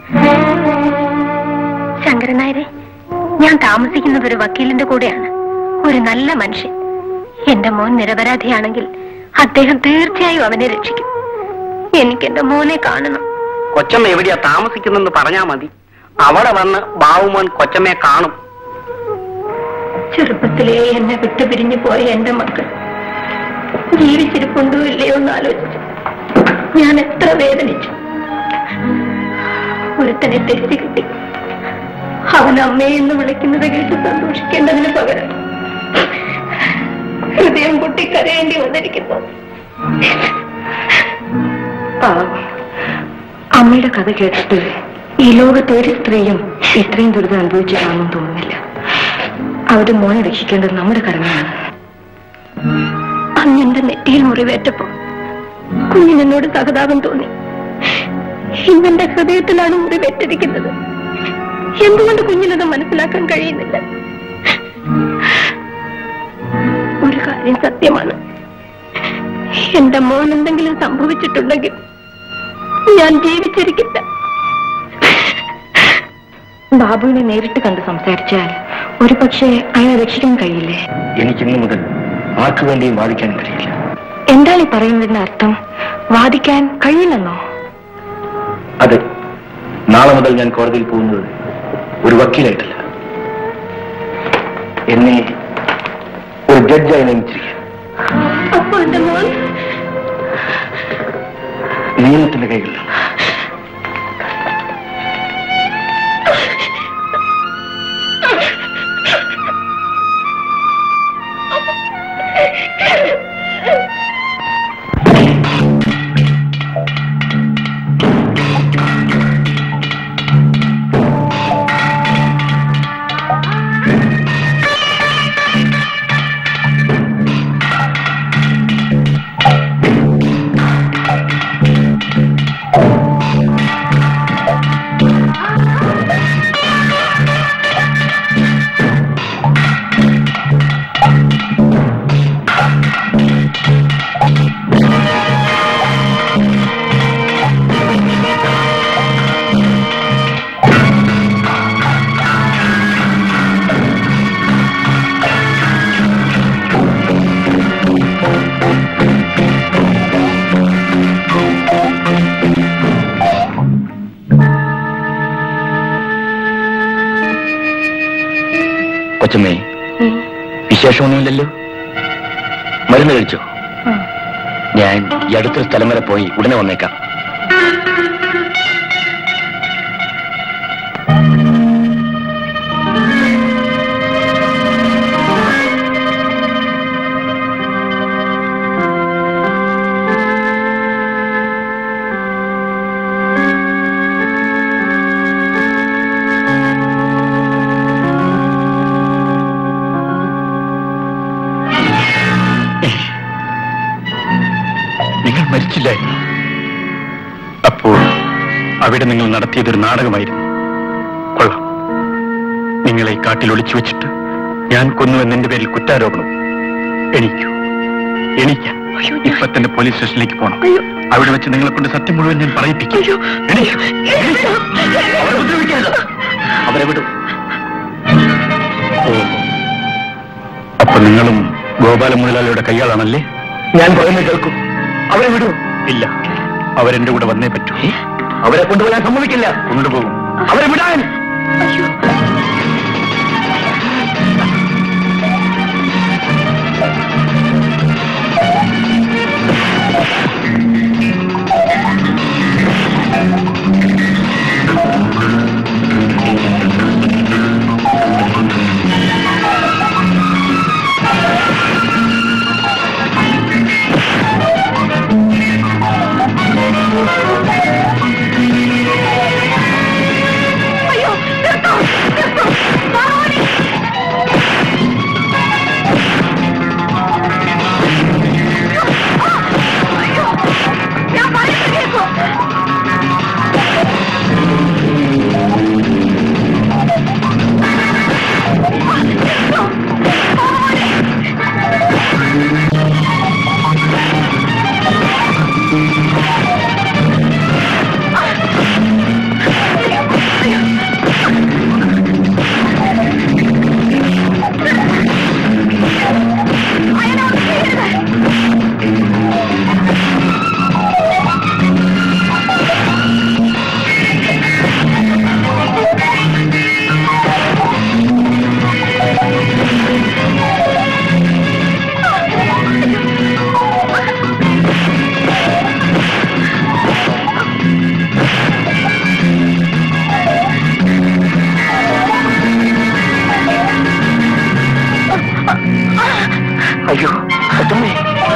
Speaker 5: ശങ്കരൻ നായരെ ഞാൻ താമസിക്കുന്നത് ഒരു വക്കീലിന്റെ കൂടെയാണ് ഒരു നല്ല മനുഷ്യൻ എന്റെ മോൻ നിരപരാധിയാണെങ്കിൽ അദ്ദേഹം തീർച്ചയായും അവനെ രക്ഷിക്കും എനിക്ക് എന്റെ മോനെ കാണണം
Speaker 2: കൊച്ചമ്മ എവിടെയാ താമസിക്കുന്നെന്ന് പറഞ്ഞാ മതി അവിടെ വന്ന് ബാബുമോൻ കൊച്ചമ്മയെ കാണും
Speaker 5: ചെറുപ്പത്തിലേ എന്നെ വിട്ടുപിരിഞ്ഞു പോയ എന്റെ മക്കൾ ജീവിച്ചിരിപ്പുണ്ടോ ഇല്ലയോ എന്ന് ആലോചിച്ചു ഞാൻ എത്ര വേദനിച്ചു ഒരുത്തനെ തിരിച്ചു കിട്ടി അവൻ അമ്മയെന്ന് വിളിക്കുന്നത് കേട്ട് സന്തോഷിക്കേണ്ടതിന് പകരം ഹൃദയം പൊട്ടി കരയേണ്ടി വന്നിരിക്കുന്നു പാവം. അമ്മയുടെ കഥ കേട്ടിട്ട് ഈ ലോകത്ത് ഒരു സ്ത്രീയും ഇത്രയും ദുരിതം അനുഭവിച്ചിട്ടാണെന്ന് തോന്നുന്നില്ല അവരുടെ മോനെ രക്ഷിക്കേണ്ടത് നമ്മുടെ കടമയാണ് അന്ന് എന്റെ നെറ്റിയിൽ മുറിവേറ്റപ്പോ കുഞ്ഞിനെന്നോട് സഹതാപം തോന്നി ഇന്നെന്റെ ഹൃദയത്തിലാണ് മുറിവേറ്റിരിക്കുന്നത് എന്തുകൊണ്ട് കുഞ്ഞിനത് മനസ്സിലാക്കാൻ കഴിയുന്നില്ല ഒരു കാര്യം സത്യമാണ് എന്റെ മോൻ എന്തെങ്കിലും സംഭവിച്ചിട്ടുണ്ടെങ്കിൽ ഞാൻ ജീവിച്ചിരിക്കില്ല ബാബുവിനെ നേരിട്ട് കണ്ട് സംസാരിച്ചാൽ ഒരു പക്ഷേ അയാളെ രക്ഷിക്കാൻ കഴിയില്ലേ
Speaker 3: എനിക്കിന്നു മുതൽ ആർക്കു വേണ്ടിയും വാദിക്കാൻ കഴിയില്ല
Speaker 5: എന്താണ് ഈ പറയുന്നതിന്റെ അർത്ഥം വാദിക്കാൻ കഴിയില്ലെന്നോ
Speaker 3: അതെ നാളെ മുതൽ ഞാൻ കോടതിയിൽ പോകുന്നത് ഒരു വക്കീലായിട്ടല്ല എന്നെ ഒരു ജഡ്ജായി നിയമിച്ചിരിക്കുക
Speaker 5: അപ്പൊ എന്റെ മോൻ
Speaker 3: നിയമത്തിന്റെ കൈകളിലാണ് കൊച്ചമ്മേ
Speaker 8: വിശേഷമൊന്നുമില്ലല്ലോ മരുന്ന് കഴിച്ചോ ഞാൻ ഈ അടുത്തൊരു സ്ഥലം വരെ പോയി ഉടനെ വന്നേക്കാം നിങ്ങൾ മരിച്ചില്ലായിരുന്നു അപ്പോൾ അവിടെ നിങ്ങൾ നടത്തിയതൊരു നാടകമായിരുന്നു കൊള്ളാം നിങ്ങളെ ഈ കാട്ടിൽ ഒളിച്ചു വെച്ചിട്ട് ഞാൻ കൊന്നുവെന്നെന്റെ പേരിൽ കുറ്റാരോപണം എണീക്കൂ എണീക്കാൻ ഇപ്പൊ തന്നെ പോലീസ് സ്റ്റേഷനിലേക്ക് പോകണം അവിടെ വെച്ച് നിങ്ങളെ കൊണ്ട് സത്യം മുഴുവൻ ഞാൻ പറയിപ്പിക്കും എണീക്കൂ. എണീക്കൂ. അവരെ ഉപദ്രവിക്കരുത്. അവരെ വിടും ഓ അപ്പൊ നിങ്ങളും ഗോപാല മുതലാളിയുടെ കൈയാളാണല്ലേ ഞാൻ പറയുന്നത് കേൾക്കും അവരെ വിടൂ ഇല്ല അവരെന്റെ കൂടെ വന്നേ പറ്റൂ അവരെ കൊണ്ടുപോകാൻ സമ്മതിക്കില്ല കൊണ്ടുപോകും അവരെ വിടാൻ
Speaker 5: അയ്യോ നിർത്തോ നിർത്തോ ഭഗവാനെ അയ്യോ ഞാൻ പറയുന്നത് കേൾക്കൂ നിർത്തോ ഭഗവാനെ
Speaker 8: അയ്യോ അത്തമ്മേ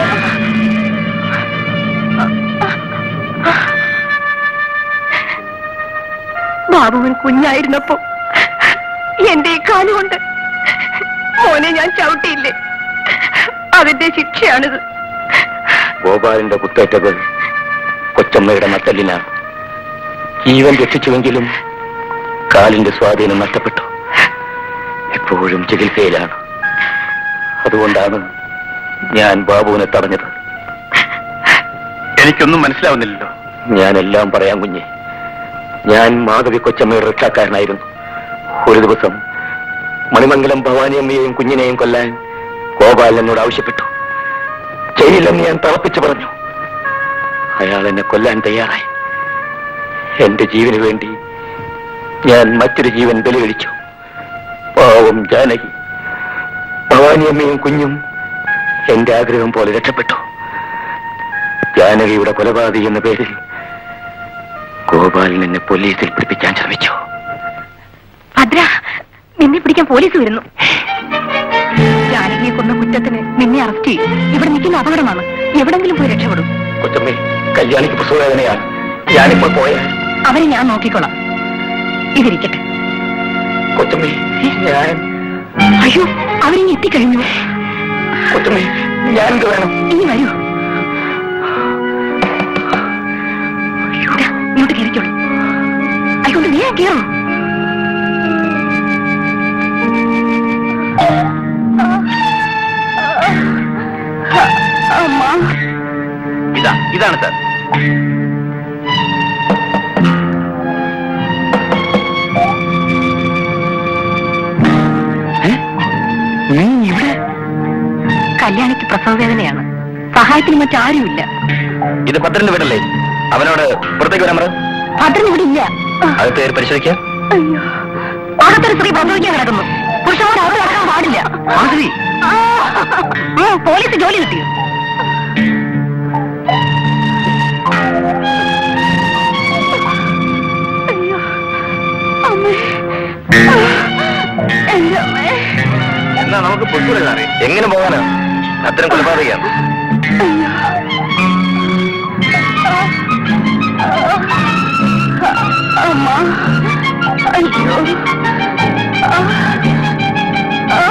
Speaker 5: ബാബുവൻ കുഞ്ഞായിരുന്നപ്പോ എന്റെ ഈ കാലുകൊണ്ട് മോനെ ഞാൻ ചവിട്ടിയില്ലേ അതിന്റെ ശിക്ഷയാണിത്
Speaker 8: ഗോപാലിന്റെ കുത്തേറ്റത് കൊച്ചമ്മയുടെ നട്ടലിനാണ് ജീവൻ രക്ഷിച്ചുവെങ്കിലും കാലിന്റെ സ്വാധീനം നഷ്ടപ്പെട്ടു എപ്പോഴും ചികിത്സയിലാണ് അതുകൊണ്ടാണ് ഞാൻ ബാബുവിനെ തടഞ്ഞത് എനിക്കൊന്നും മനസ്സിലാവുന്നില്ലല്ലോ ഞാനെല്ലാം പറയാം കുഞ്ഞെ ഞാൻ മാധവി കൊച്ചമ്മയുടെ രക്ഷാക്കാരനായിരുന്നു ഒരു ദിവസം മണിമംഗലം ഭവാനിയമ്മയെയും കുഞ്ഞിനെയും കൊല്ലാൻ ഗോപാലൻ എന്നോട് ആവശ്യപ്പെട്ടു ചെയ്യില്ലെന്ന് ഞാൻ തളപ്പിച്ചു പറഞ്ഞു അയാൾ എന്നെ കൊല്ലാൻ തയ്യാറായി എന്റെ ജീവന് വേണ്ടി ഞാൻ മറ്റൊരു ജീവൻ ബലി കഴിച്ചു പാവം ജാനകി ഭവാനിയമ്മയും കുഞ്ഞും എന്റെ ആഗ്രഹം പോലെ രക്ഷപ്പെട്ടു ജാനകിയുടെ കൊലപാതകി എന്ന പേരിൽ ഗോപാലൻ എന്നെ പോലീസിൽ പിടിപ്പിക്കാൻ ശ്രമിച്ചു
Speaker 5: ഭദ്ര നിന്നെ പിടിക്കാൻ പോലീസ് വരുന്നു ജാനകിയെ കൊന്ന കുറ്റത്തിന് നിന്നെ അറസ്റ്റ് ചെയ്യും ഇവിടെ നിൽക്കുന്ന അപകടമാണ് എവിടെങ്കിലും പോയി രക്ഷപ്പെടും
Speaker 8: കൊച്ചമ്മേ കല്യാണിക്ക് പ്രസവവേദനയാണ് ഞാനിപ്പോൾ പോയ
Speaker 5: അവരെ ഞാൻ നോക്കിക്കോളാം ഇതിരിക്കട്ടെ
Speaker 8: കൊച്ചമ്മേ ഞാൻ
Speaker 5: അയ്യോ അവരിങ്ങ് എത്തിക്കഴിഞ്ഞു
Speaker 8: കൊച്ചമ്മേ ഞാൻ എന്ത് വേണം
Speaker 5: ഇനി വരൂ ദാ, ഇങ്ങോട്ട് കയറിക്കോളൂ ആയിക്കൊണ്ട് നീ കയറോ അമ്മ
Speaker 8: ഇതാ ഇതാണ് സാർ നീ ഇവിടെ
Speaker 5: കല്യാണിക്ക് പ്രസവ വേദനയാണ് സഹായത്തിന് മറ്റാരുമില്ല
Speaker 8: ഇത് ഭദ്രന്റെ വീടല്ലേ അവനോട് പുറത്തേക്ക് വരാൻ പറ
Speaker 5: ഭദ്രൻ ഇവിടെ ഇല്ല
Speaker 8: അകത്ത് കയറി പരിശോധിക്കാം
Speaker 5: അയ്യോ അകത്തൊരു സ്ത്രീ പ്രസവിക്കാൻ കിടക്കുന്നു പുരുഷന്മാർ അവിടെ കിടക്കാൻ പാടില്ല പാടില്ല
Speaker 7: മാധവി
Speaker 5: ഉം, പോലീസ് ജോലി കിട്ടിയോ അയ്യോ അമ്മേ എന്റെ അമ്മേ
Speaker 6: എന്നാ നമുക്ക് പൊട്ടൂടെ എങ്ങനെ പോകാനാ അത്തരം കൊലപാതകയാണ്
Speaker 5: അമ്മ അയ്യോ ആ. ആ.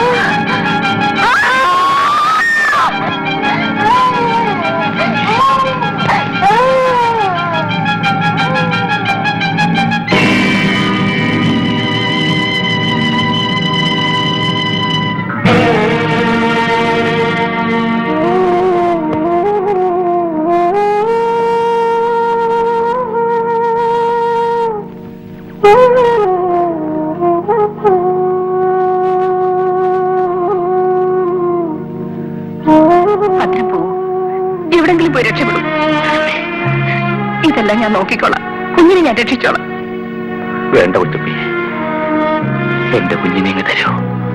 Speaker 5: ഭദ്രം പോവൂ എവിടെങ്കിലും പോയി രക്ഷപ്പെടും ഇതെല്ലാം ഞാൻ നോക്കിക്കോളാം കുഞ്ഞിനെ ഞാൻ രക്ഷിച്ചോളാം
Speaker 6: വേണ്ട കുട്ടുമ്പി എന്റെ കുഞ്ഞിനെ ഇങ്ങ് തരൂ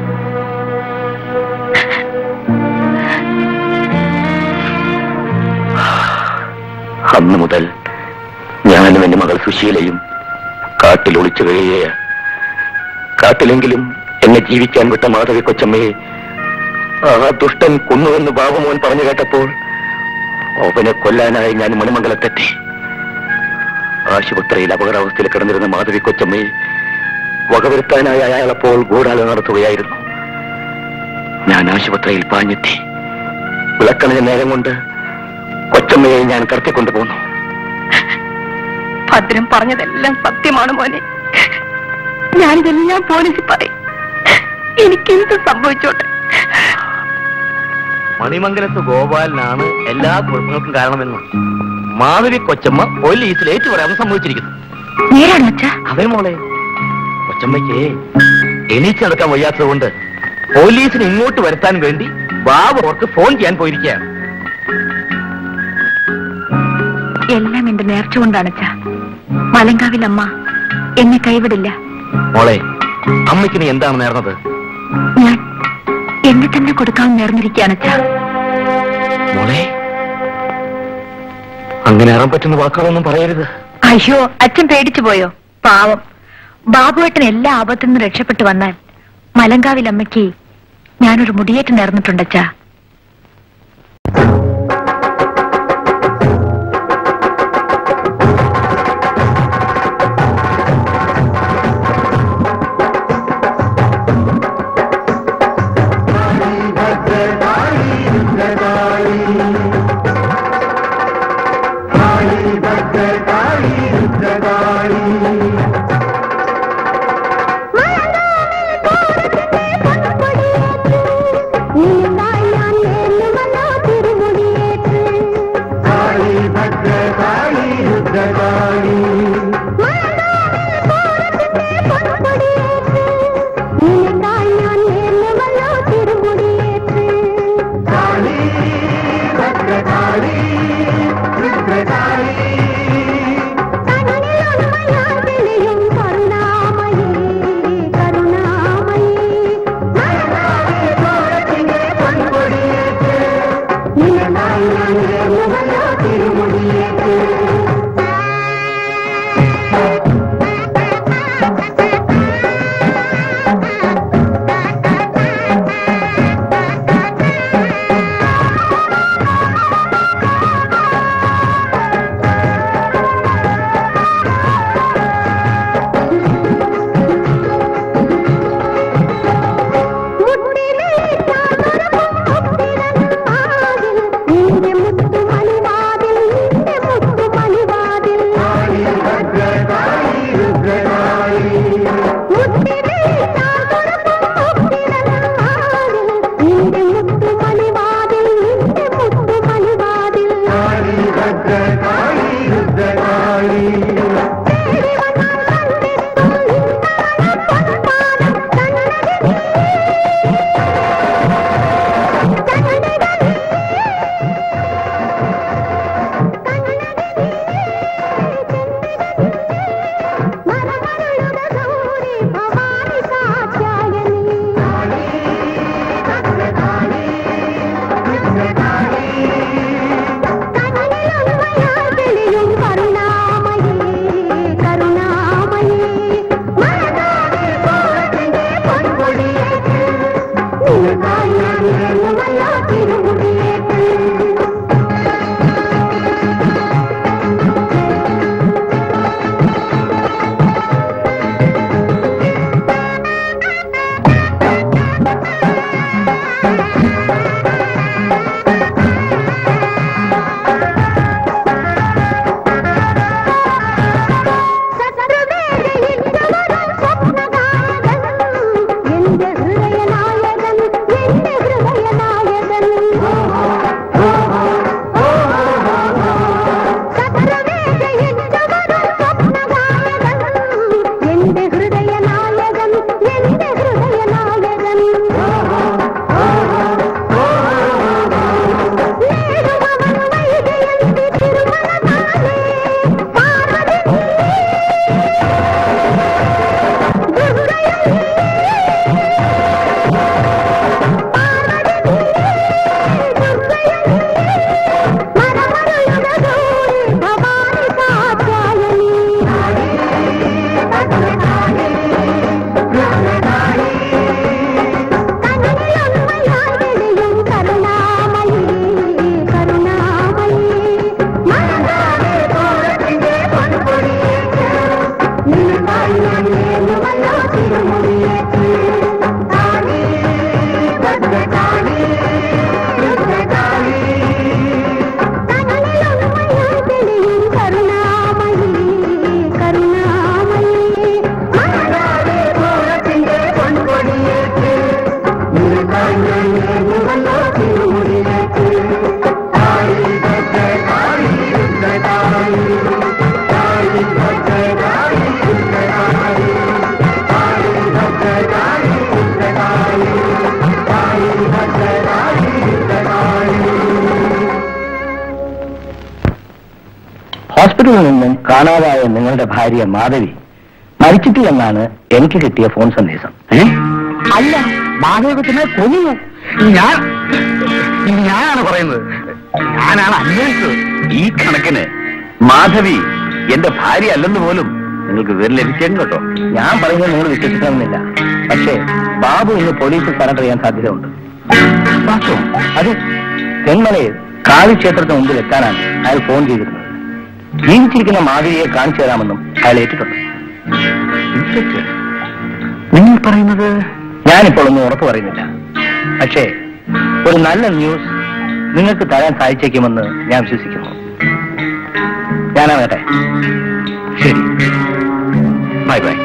Speaker 6: അന്ന് മുതൽ ഞാനും എന്റെ മകൾ സുശീലയും കാട്ടിൽ ഒളിച്ചു കഴിയുകയാണ് കാട്ടിലെങ്കിലും എന്നെ ജീവിക്കാൻ വിട്ട മാധവി കൊച്ചമ്മയെ ആ ദുഷ്ടൻ കൊന്നുവെന്ന് ബാബുമോൻ പറഞ്ഞു കേട്ടപ്പോൾ അവനെ കൊല്ലാനായി ഞാൻ മണിമംഗലത്തെത്തി ആശുപത്രിയിൽ അപകടാവസ്ഥയിൽ കിടന്നിരുന്ന മാധവി കൊച്ചമ്മയെ വകവരുത്താനായി അയാളപ്പോൾ ഗൂഢാലോചന നടത്തുകയായിരുന്നു ഞാൻ ആശുപത്രിയിൽ പാഞ്ഞെത്തി വിളക്കണിഞ്ഞ നേരം കൊണ്ട് കൊച്ചമ്മയെ ഞാൻ കടത്തിക്കൊണ്ടുപോന്നു
Speaker 5: ഭദ്രം പറഞ്ഞതെല്ലാം സത്യമാണ് മോനെ ഞാനിതെല്ലാം പോലീസിൽ പറയും എനിക്കെന്ത് സംഭവിച്ചോട്ടെ
Speaker 6: മണിമംഗലത്ത് ഗോപാലനാണ് എല്ലാ കുഴപ്പങ്ങൾക്കും കാരണമെന്ന് മാധവി കൊച്ചമ്മ പോലീസിൽ ഏറ്റുപറയാൻ സംഭവിച്ചിരിക്കുന്നു
Speaker 5: നേരാണോ അച്ഛാ
Speaker 6: അവൻ മോളെ കൊച്ചമ്മയ്ക്ക് എണീച്ച് നടക്കാൻ വയ്യാത്തത് കൊണ്ട് പോലീസിനെ ഇങ്ങോട്ട് വരുത്താൻ വേണ്ടി ബാബു അവർക്ക് ഫോൺ ചെയ്യാൻ പോയിരിക്കുകയാണ്
Speaker 5: എല്ലാം എന്റെ നേർച്ച കൊണ്ടാണ് അച്ഛാ മലങ്കാവിൽ അമ്മ എന്നെ കൈവിടില്ല
Speaker 6: മോളെ അമ്മയ്ക്ക് നീ എന്താണ് നേർന്നത്
Speaker 5: ഞാൻ എന്നെ തന്നെ കൊടുക്കാൻ നേർന്നിരിക്കുകയാണ് അച്ഛാ
Speaker 6: മോളെ അങ്ങനെ ഇറൻ പറ്റുന്ന വാക്കുകളൊന്നും പറയരുത്
Speaker 5: അയ്യോ അച്ഛൻ പേടിച്ചു പോയോ പാവം ബാബുവേട്ടൻ എല്ലാ ആപത്തിൽ നിന്നും രക്ഷപ്പെട്ടു വന്നാൽ മലങ്കാവിൽ അമ്മയ്ക്ക് ഞാനൊരു മുടിയേറ്റ് നേർന്നിട്ടുണ്ടച്ചാ
Speaker 9: നീ
Speaker 11: ആശുപത്രിയിൽ നിന്നും കാണാതായ നിങ്ങളുടെ ഭാര്യ മാധവി മരിച്ചിട്ടില്ലെന്നാണ് എനിക്ക് കിട്ടിയ ഫോൺ സന്ദേശം
Speaker 2: അല്ല മാധവത്തിനെ കൊന്നു ഞാൻ ഞാനാണ് പറയുന്നത് ഞാനാണ് അന്വേഷിച്ചത്
Speaker 6: ഈ കണക്കിന് മാധവി എന്റെ ഭാര്യ അല്ലെന്ന് പോലും നിങ്ങൾക്ക് വിവരം ലഭിച്ചേക്കും കേട്ടോ
Speaker 11: ഞാൻ പറയുന്നത് നിങ്ങൾ വിശ്വസിക്കണമെന്നില്ല പക്ഷേ ബാബു ഇന്ന് പോലീസിൽ സറണ്ടർ ചെയ്യാൻ സാധ്യതയുണ്ട് വാസ്തവം അത് തെന്മലയിൽ കാവി ക്ഷേത്രത്തിന് മുമ്പിൽ എത്താനാണ് അയാൾ ഫോൺ ചെയ്തിരുന്നത് ജീവിച്ചിരിക്കുന്ന മാധവിയെ കാണിച്ചു തരാമെന്നും അയാൾ ഏറ്റിട്ടുണ്ട്
Speaker 6: നിങ്ങൾ പറയുന്നത്
Speaker 11: ഞാനിപ്പോൾ ഒന്നും ഉറപ്പ് പറയുന്നില്ല പക്ഷേ ഒരു നല്ല ന്യൂസ് നിങ്ങൾക്ക് തരാൻ സാധിച്ചേക്കുമെന്ന് ഞാൻ വിശ്വസിക്കുന്നു ഞാനാകട്ടെ
Speaker 6: ശരി ബൈ ബൈ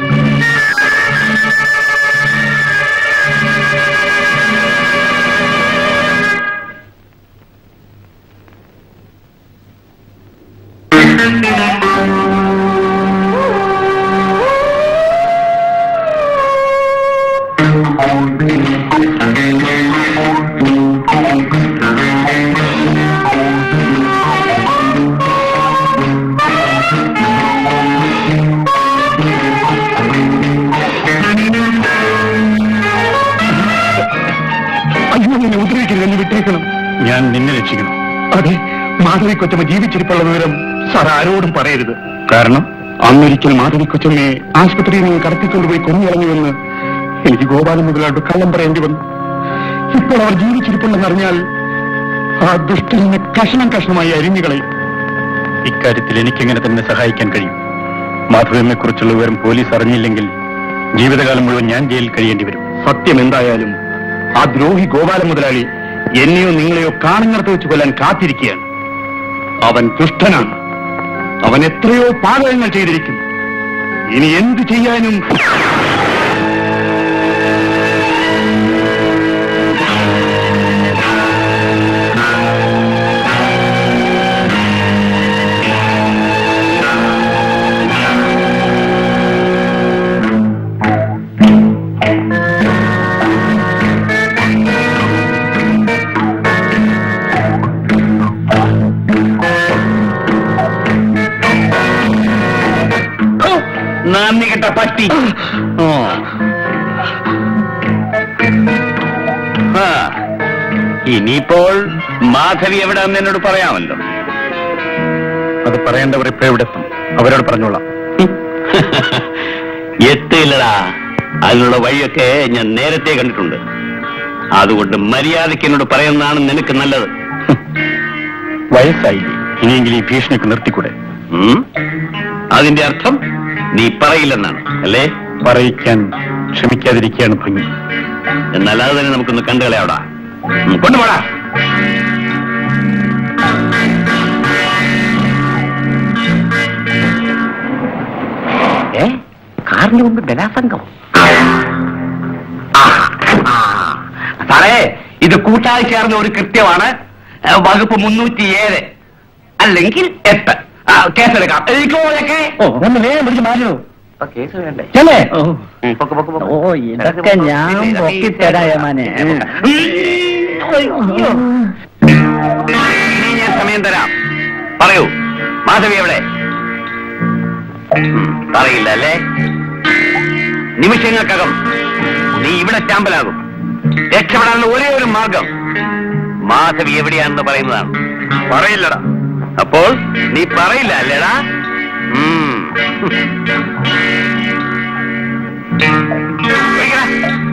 Speaker 3: അയ്യോ നിന്നെ ഉപദ്രവിക്കരുത് എന്നെ വിട്ടേക്കണം
Speaker 6: ഞാൻ നിന്നെ രക്ഷിക്കണം
Speaker 3: അതെ മാധവി കൊച്ചമ്മ ജീവിച്ചിരിപ്പുള്ള വിവരം സാർ ആരോടും പറയരുത്
Speaker 6: കാരണം
Speaker 3: അന്നൊരിക്കൽ മാധവി കൊച്ചമ്മയെ ആശുപത്രിയിൽ നിന്ന് കടത്തിക്കൊണ്ടുപോയി കൊന്നുകളഞ്ഞുവെന്ന് എനിക്ക് ഗോപാലൻ മുതലായിട്ട് കള്ളം പറയേണ്ടി വന്നു ഇപ്പോൾ അവർ ജീവിച്ചിരിപ്പുണ്ടെന്നറിഞ്ഞാൽ ആ ദുഷ്ടനെ കഷണം കഷണമായി അരിഞ്ഞുകളയും
Speaker 6: ഇക്കാര്യത്തിൽ എനിക്കെങ്ങനെ തന്നെ സഹായിക്കാൻ കഴിയും മാധവനെ കുറിച്ചുള്ള വിവരം പോലീസ് അറിഞ്ഞില്ലെങ്കിൽ ജീവിതകാലം മുഴുവൻ ഞാൻ ജയിലിൽ കഴിയേണ്ടി വരും
Speaker 3: സത്യം എന്തായാലും ആ ദ്രോഹി ഗോപാല മുതലാളി എന്നെയോ നിങ്ങളെയോ കാണുന്നിടത്ത് വെച്ച് കൊല്ലാൻ കാത്തിരിക്കുകയാണ് അവൻ ദുഷ്ടനാണ് അവൻ എത്രയോ പാതകങ്ങൾ ചെയ്തിരിക്കും ഇനി എന്തു ചെയ്യാനും
Speaker 6: നന്ദി കെട്ട പട്ടി ഓ. ആ. ഇനിയിപ്പോൾ മാധവി എവിടെയെന്ന് എന്നോട് പറയാമല്ലോ
Speaker 3: അത് പറയേണ്ടവർ ഇപ്പൊ എവിടെ എത്തും അവരോട് പറഞ്ഞോളാം
Speaker 6: എത്തില്ലടാ അതിനുള്ള വഴിയൊക്കെ ഞാൻ നേരത്തെ കണ്ടിട്ടുണ്ട് അതുകൊണ്ട് മര്യാദയ്ക്ക് എന്നോട് പറയുന്നതാണ് നിനക്ക് നല്ലത്
Speaker 3: വയസ്സായില്ലേ ഇനിയെങ്കിലും ഈ ഭീഷണിക്ക് നിർത്തിക്കൂടെ
Speaker 6: ഉം? അതിന്റെ അർത്ഥം നീ പറയില്ലെന്നാണ് അല്ലേ
Speaker 3: പറയിക്കാൻ ക്ഷമിക്കാതിരിക്കുകയാണ് ഭംഗി
Speaker 6: എന്നാൽ അത് തന്നെ നമുക്കൊന്ന് കണ്ടുകളയാവടാ ഉം, കൊണ്ടുപോടാ
Speaker 11: ഏ കാറിന് മുമ്പ് ബലാസംഗം
Speaker 6: സാറേ ഇത് കൂട്ടായി ചേർന്ന ഒരു കൃത്യമാണ് ഏ, വകുപ്പ് മുന്നൂറ്റി ഏഴ് അല്ലെങ്കിൽ എട്ട് ആ, കേസെടുക്കാം എനിക്കോലൊക്കെ
Speaker 11: ഓ ഒന്ന് വേഗം പിടിച്ച് മാറ്റണോ
Speaker 6: കേസ് വേണ്ടേ
Speaker 11: ചെല്ലേ
Speaker 6: ഉം, പൊക്ക്, പൊക്ക്, പൊക്ക്.
Speaker 11: ഓ ഇതൊക്കെ ഞാൻ പൊക്കിത്തരായമാനെ
Speaker 6: ഇനി ഞാൻ സമയം തരാം പറയൂ മാധവി എവിടെ ഉം, പറയില്ല അല്ലേ നിമിഷങ്ങൾക്കകം നീ ഇവിടെ ചാമ്പലാകും രക്ഷപ്പെടാനുള്ള ഒരേ ഒരു മാർഗം മാധവി എവിടെയാണെന്ന് പറയുന്നതാണ് പറയില്ലടാ അപ്പോൾ നീ പറയില്ല അല്ലേടാ ഉം. ഒഴിക്കടാ.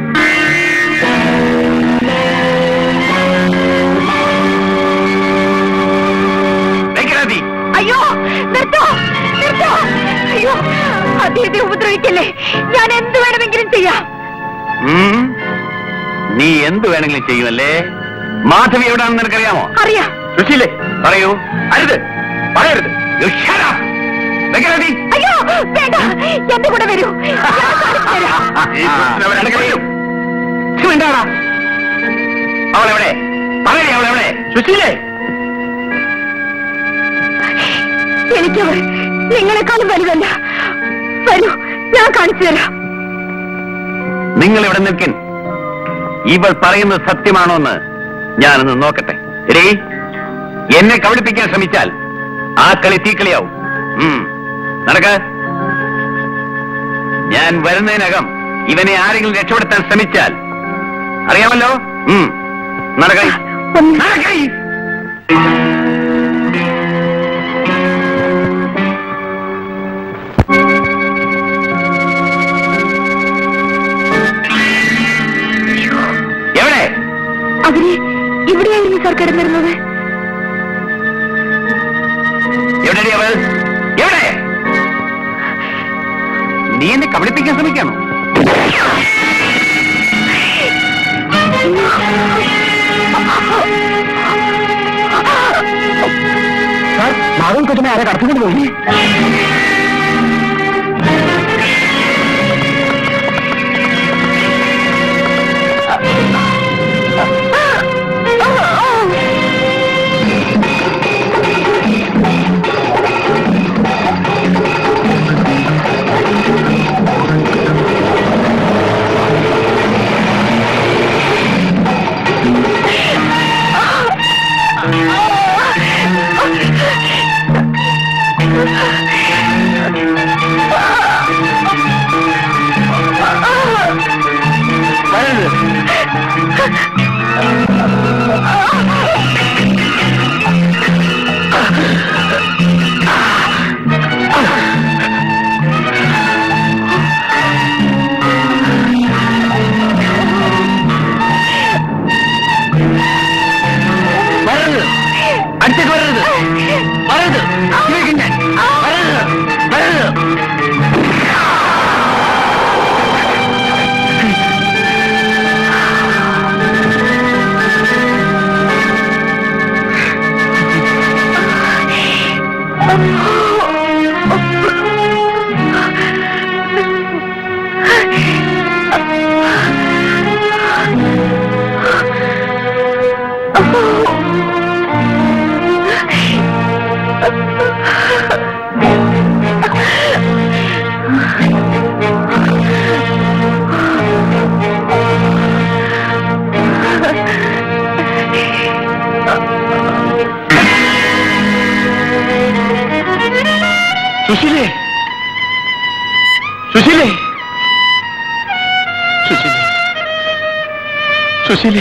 Speaker 6: വെക്കടാ തീ.
Speaker 5: അയ്യോ നിർത്തോ നിർത്തോ അയ്യോ അദ്ദേഹത്തെ ഉപദ്രവിക്കല്ലേ ഞാൻ എന്ത് വേണമെങ്കിലും ചെയ്യാം
Speaker 6: ഉം. നീ എന്ത് വേണമെങ്കിലും ചെയ്യുമല്ലേ മാധവി എവിടെയാണെന്ന് നിനക്കറിയാമോ
Speaker 5: അറിയാം
Speaker 6: സുശീലേ പറയൂ അരുത് പറയരുത് You shut up. വെക്കടാ തീ.
Speaker 5: അയ്യോ വേണ്ട എന്റെ കൂടെ വരൂ ഞാൻ കാണിച്ചു തരാം.
Speaker 6: ഈ ദുഷ്ടൻ അവരെ അടുക്കളയിലും. ഛെ, മിണ്ടാടാ. അവളെവിടെ പറയണേ അവളെവിടെ സുശീലേ
Speaker 5: എനിക്കവർ നിങ്ങളെക്കാളും വലുതല്ല വരൂ ഞാൻ കാണിച്ചു തരാം
Speaker 6: നിങ്ങൾ ഇവിടെ നിൽക്കൻ ഇവൾ പറയുന്നത് സത്യമാണോ എന്ന് ഞാനൊന്ന് നോക്കട്ടെ എടീ എന്നെ കബളിപ്പിക്കാൻ ശ്രമിച്ചാൽ ആ കളി തീക്കളിയാവും ഉം. നടക്ക് ഞാൻ വരുന്നതിനകം ഇവനെ ആരെങ്കിലും രക്ഷപ്പെടുത്താൻ ശ്രമിച്ചാൽ അറിയാമല്ലോ ഉം. നടക്ക നടക്ക എവിടെ
Speaker 5: അവര് ഇവിടെയായിരുന്നു സാർ കിടന്നിരുന്നത്
Speaker 6: എവിടെടി അവൾ എവിടെ നീ എന്നെ കബളിപ്പിക്കാൻ ശ്രമിക്കാണോ
Speaker 8: സാർ മാധവൻ കൊച്ചനെ ആരെ കടത്തിക്കൊണ്ട് പോയി
Speaker 6: വരരുത് അടുത്തേക്ക് വരരുത് വരരുത് ഇതിലേക്ക് ഞാൻ വരരുത് വരരുത്
Speaker 8: സുശീലേ സുശീലേ സുശീലേ സുശീലേ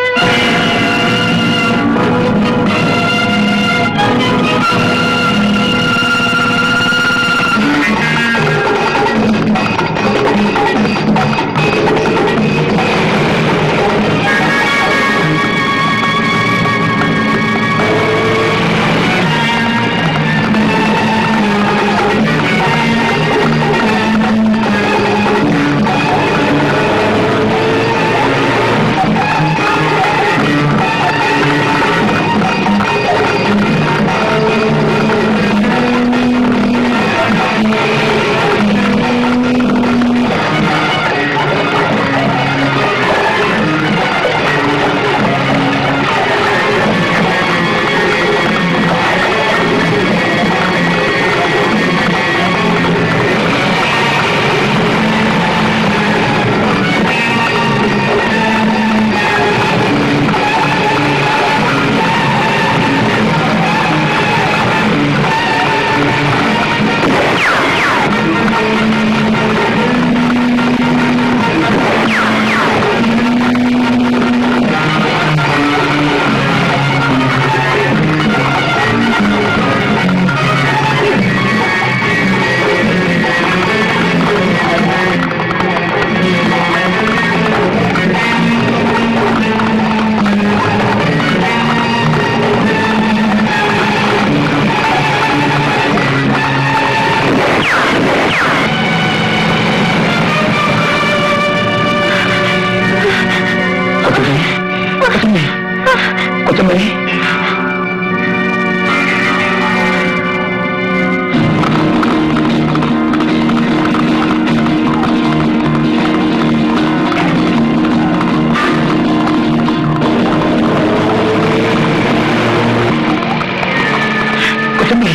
Speaker 8: കൊച്ചമ്മേ കൊച്ചമ്മേ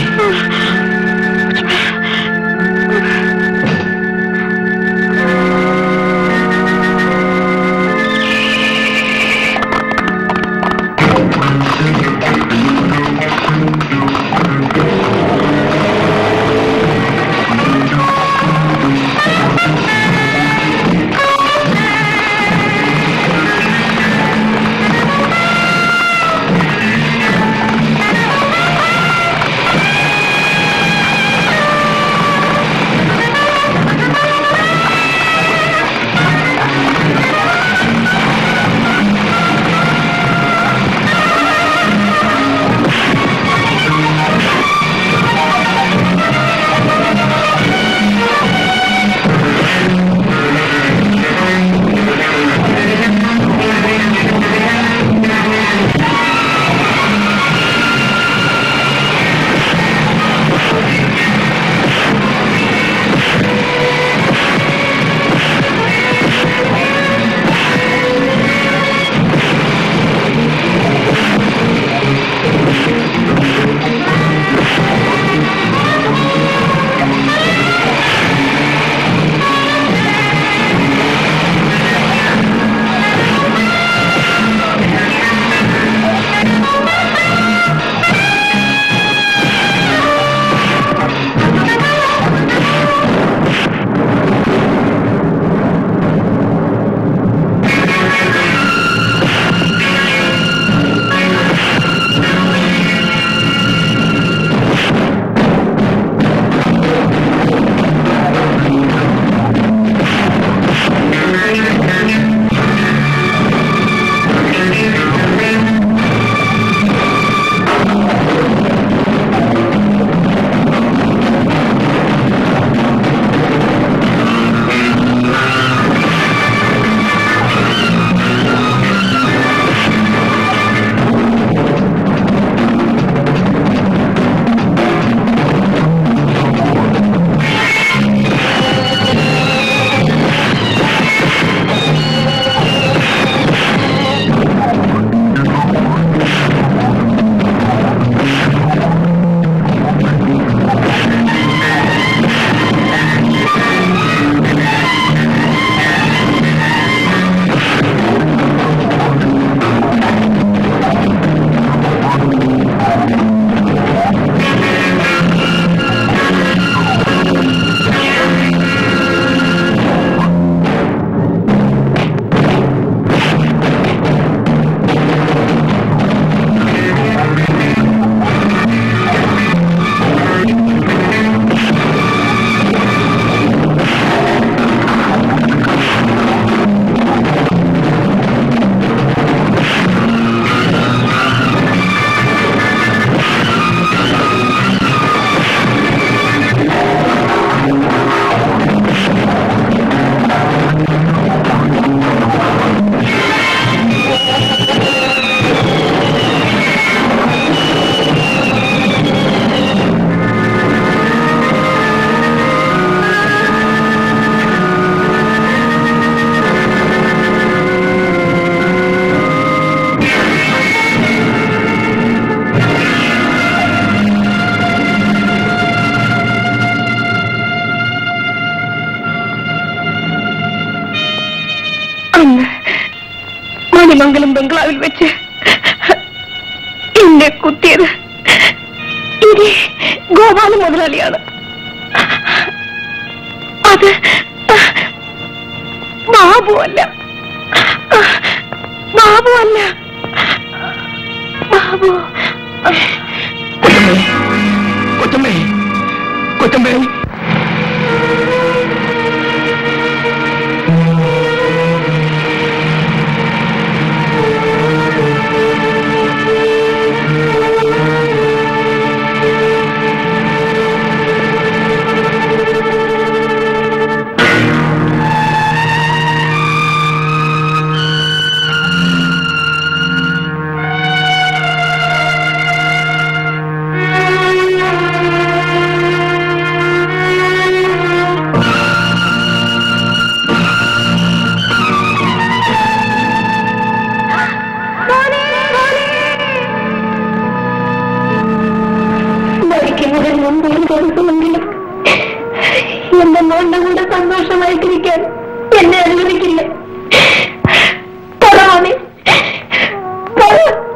Speaker 5: അന്ന് മണിമംഗലം ബംഗ്ലാവിൽ വെച്ച് എന്നെ കുത്തിയത് ഇനി ഗോപാല മുതലാളിയാണ് അത് ബാബു അല്ല ബാബു അല്ല ബാബു
Speaker 8: കൊച്ചമ്മേ കൊച്ചമ്മേ
Speaker 5: മരിക്കുന്നതിന് മുമ്പ് ഒരു ദിവസമെങ്കിലും എന്റെ മോളുടെ കൂടെ സന്തോഷമായിട്ടിരിക്കാൻ എന്നെ അനുവദിക്കില്ല പറവാണേ പറ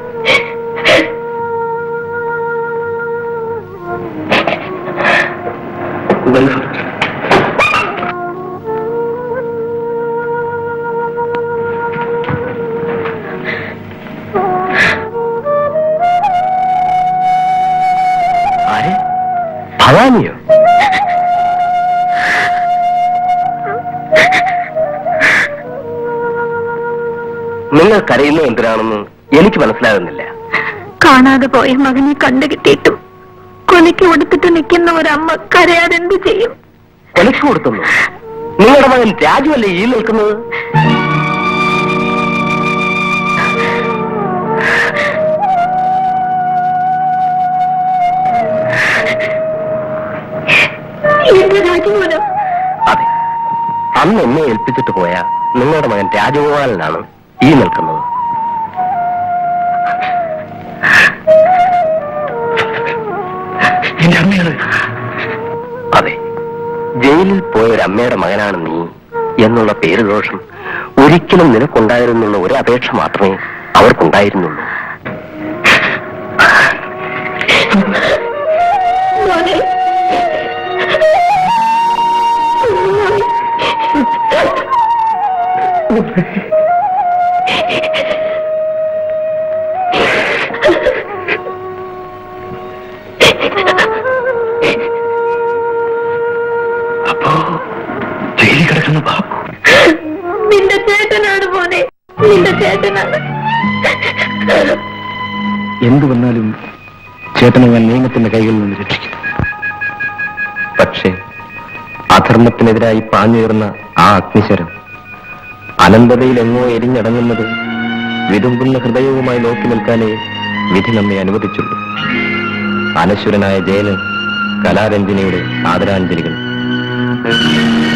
Speaker 11: ആരെ ഭവാനിയോ നിങ്ങൾ കരയുന്നത് എന്തിനാണെന്ന് എനിക്ക് മനസ്സിലാകുന്നില്ല
Speaker 5: കാണാതെ പോയ മകനെ കണ്ടു കിട്ടിയിട്ടും കൊലയ്ക്ക് കൊടുത്തിട്ട് നിൽക്കുന്ന ഒരമ്മ കരയാതെ എന്ത് ചെയ്യും
Speaker 11: കൊലക്ക് കൊടുത്തുന്നു നിങ്ങളുടെ മകൻ രാജുവല്ലേ ഈ നിൽക്കുന്നത്
Speaker 5: എന്റെ രാജമോനോ
Speaker 11: അതെ അന്ന് എന്നെ ഏൽപ്പിച്ചിട്ട് പോയ നിങ്ങളുടെ മകൻ രാജഗോപാലനാണ് ഈ നിൽക്കുന്നത്
Speaker 8: എന്റെ അമ്മയാണ്
Speaker 11: അതെ ജയിലിൽ പോയ ഒരു അമ്മയുടെ മകനാണ് നീ എന്നുള്ള പേര് ദോഷം ഒരിക്കലും നിനക്കുണ്ടായിരുന്നുള്ള ഒരു അപേക്ഷ മാത്രമേ അവർക്കുണ്ടായിരുന്നുള്ളൂ
Speaker 5: മോനെ
Speaker 8: അപ്പോ ജയിലിൽ കിടക്കുന്ന ബാബു
Speaker 5: നിന്റെ ചേട്ടനാണ് മോനെ നിന്റെ ചേട്ടനാണ്
Speaker 8: എന്തു വന്നാലും ചേട്ടനെ ഞാൻ നിയമത്തിന്റെ കൈകളിൽ നിന്ന് രക്ഷിക്കും
Speaker 11: പക്ഷേ അധർമ്മത്തിനെതിരായി പാഞ്ഞുയർന്ന ആ അഗ്നിശരം അനന്തതയിൽ എങ്ങോ എരിഞ്ഞടങ്ങുന്നത് വിതുമ്പുന്ന ഹൃദയവുമായി നോക്കി നിൽക്കാനേ വിധി നമ്മെ അനുവദിച്ചുള്ളൂ അനശ്വരനായ ജയന് കലാരഞ്ജനിയുടെ ആദരാഞ്ജലികൾ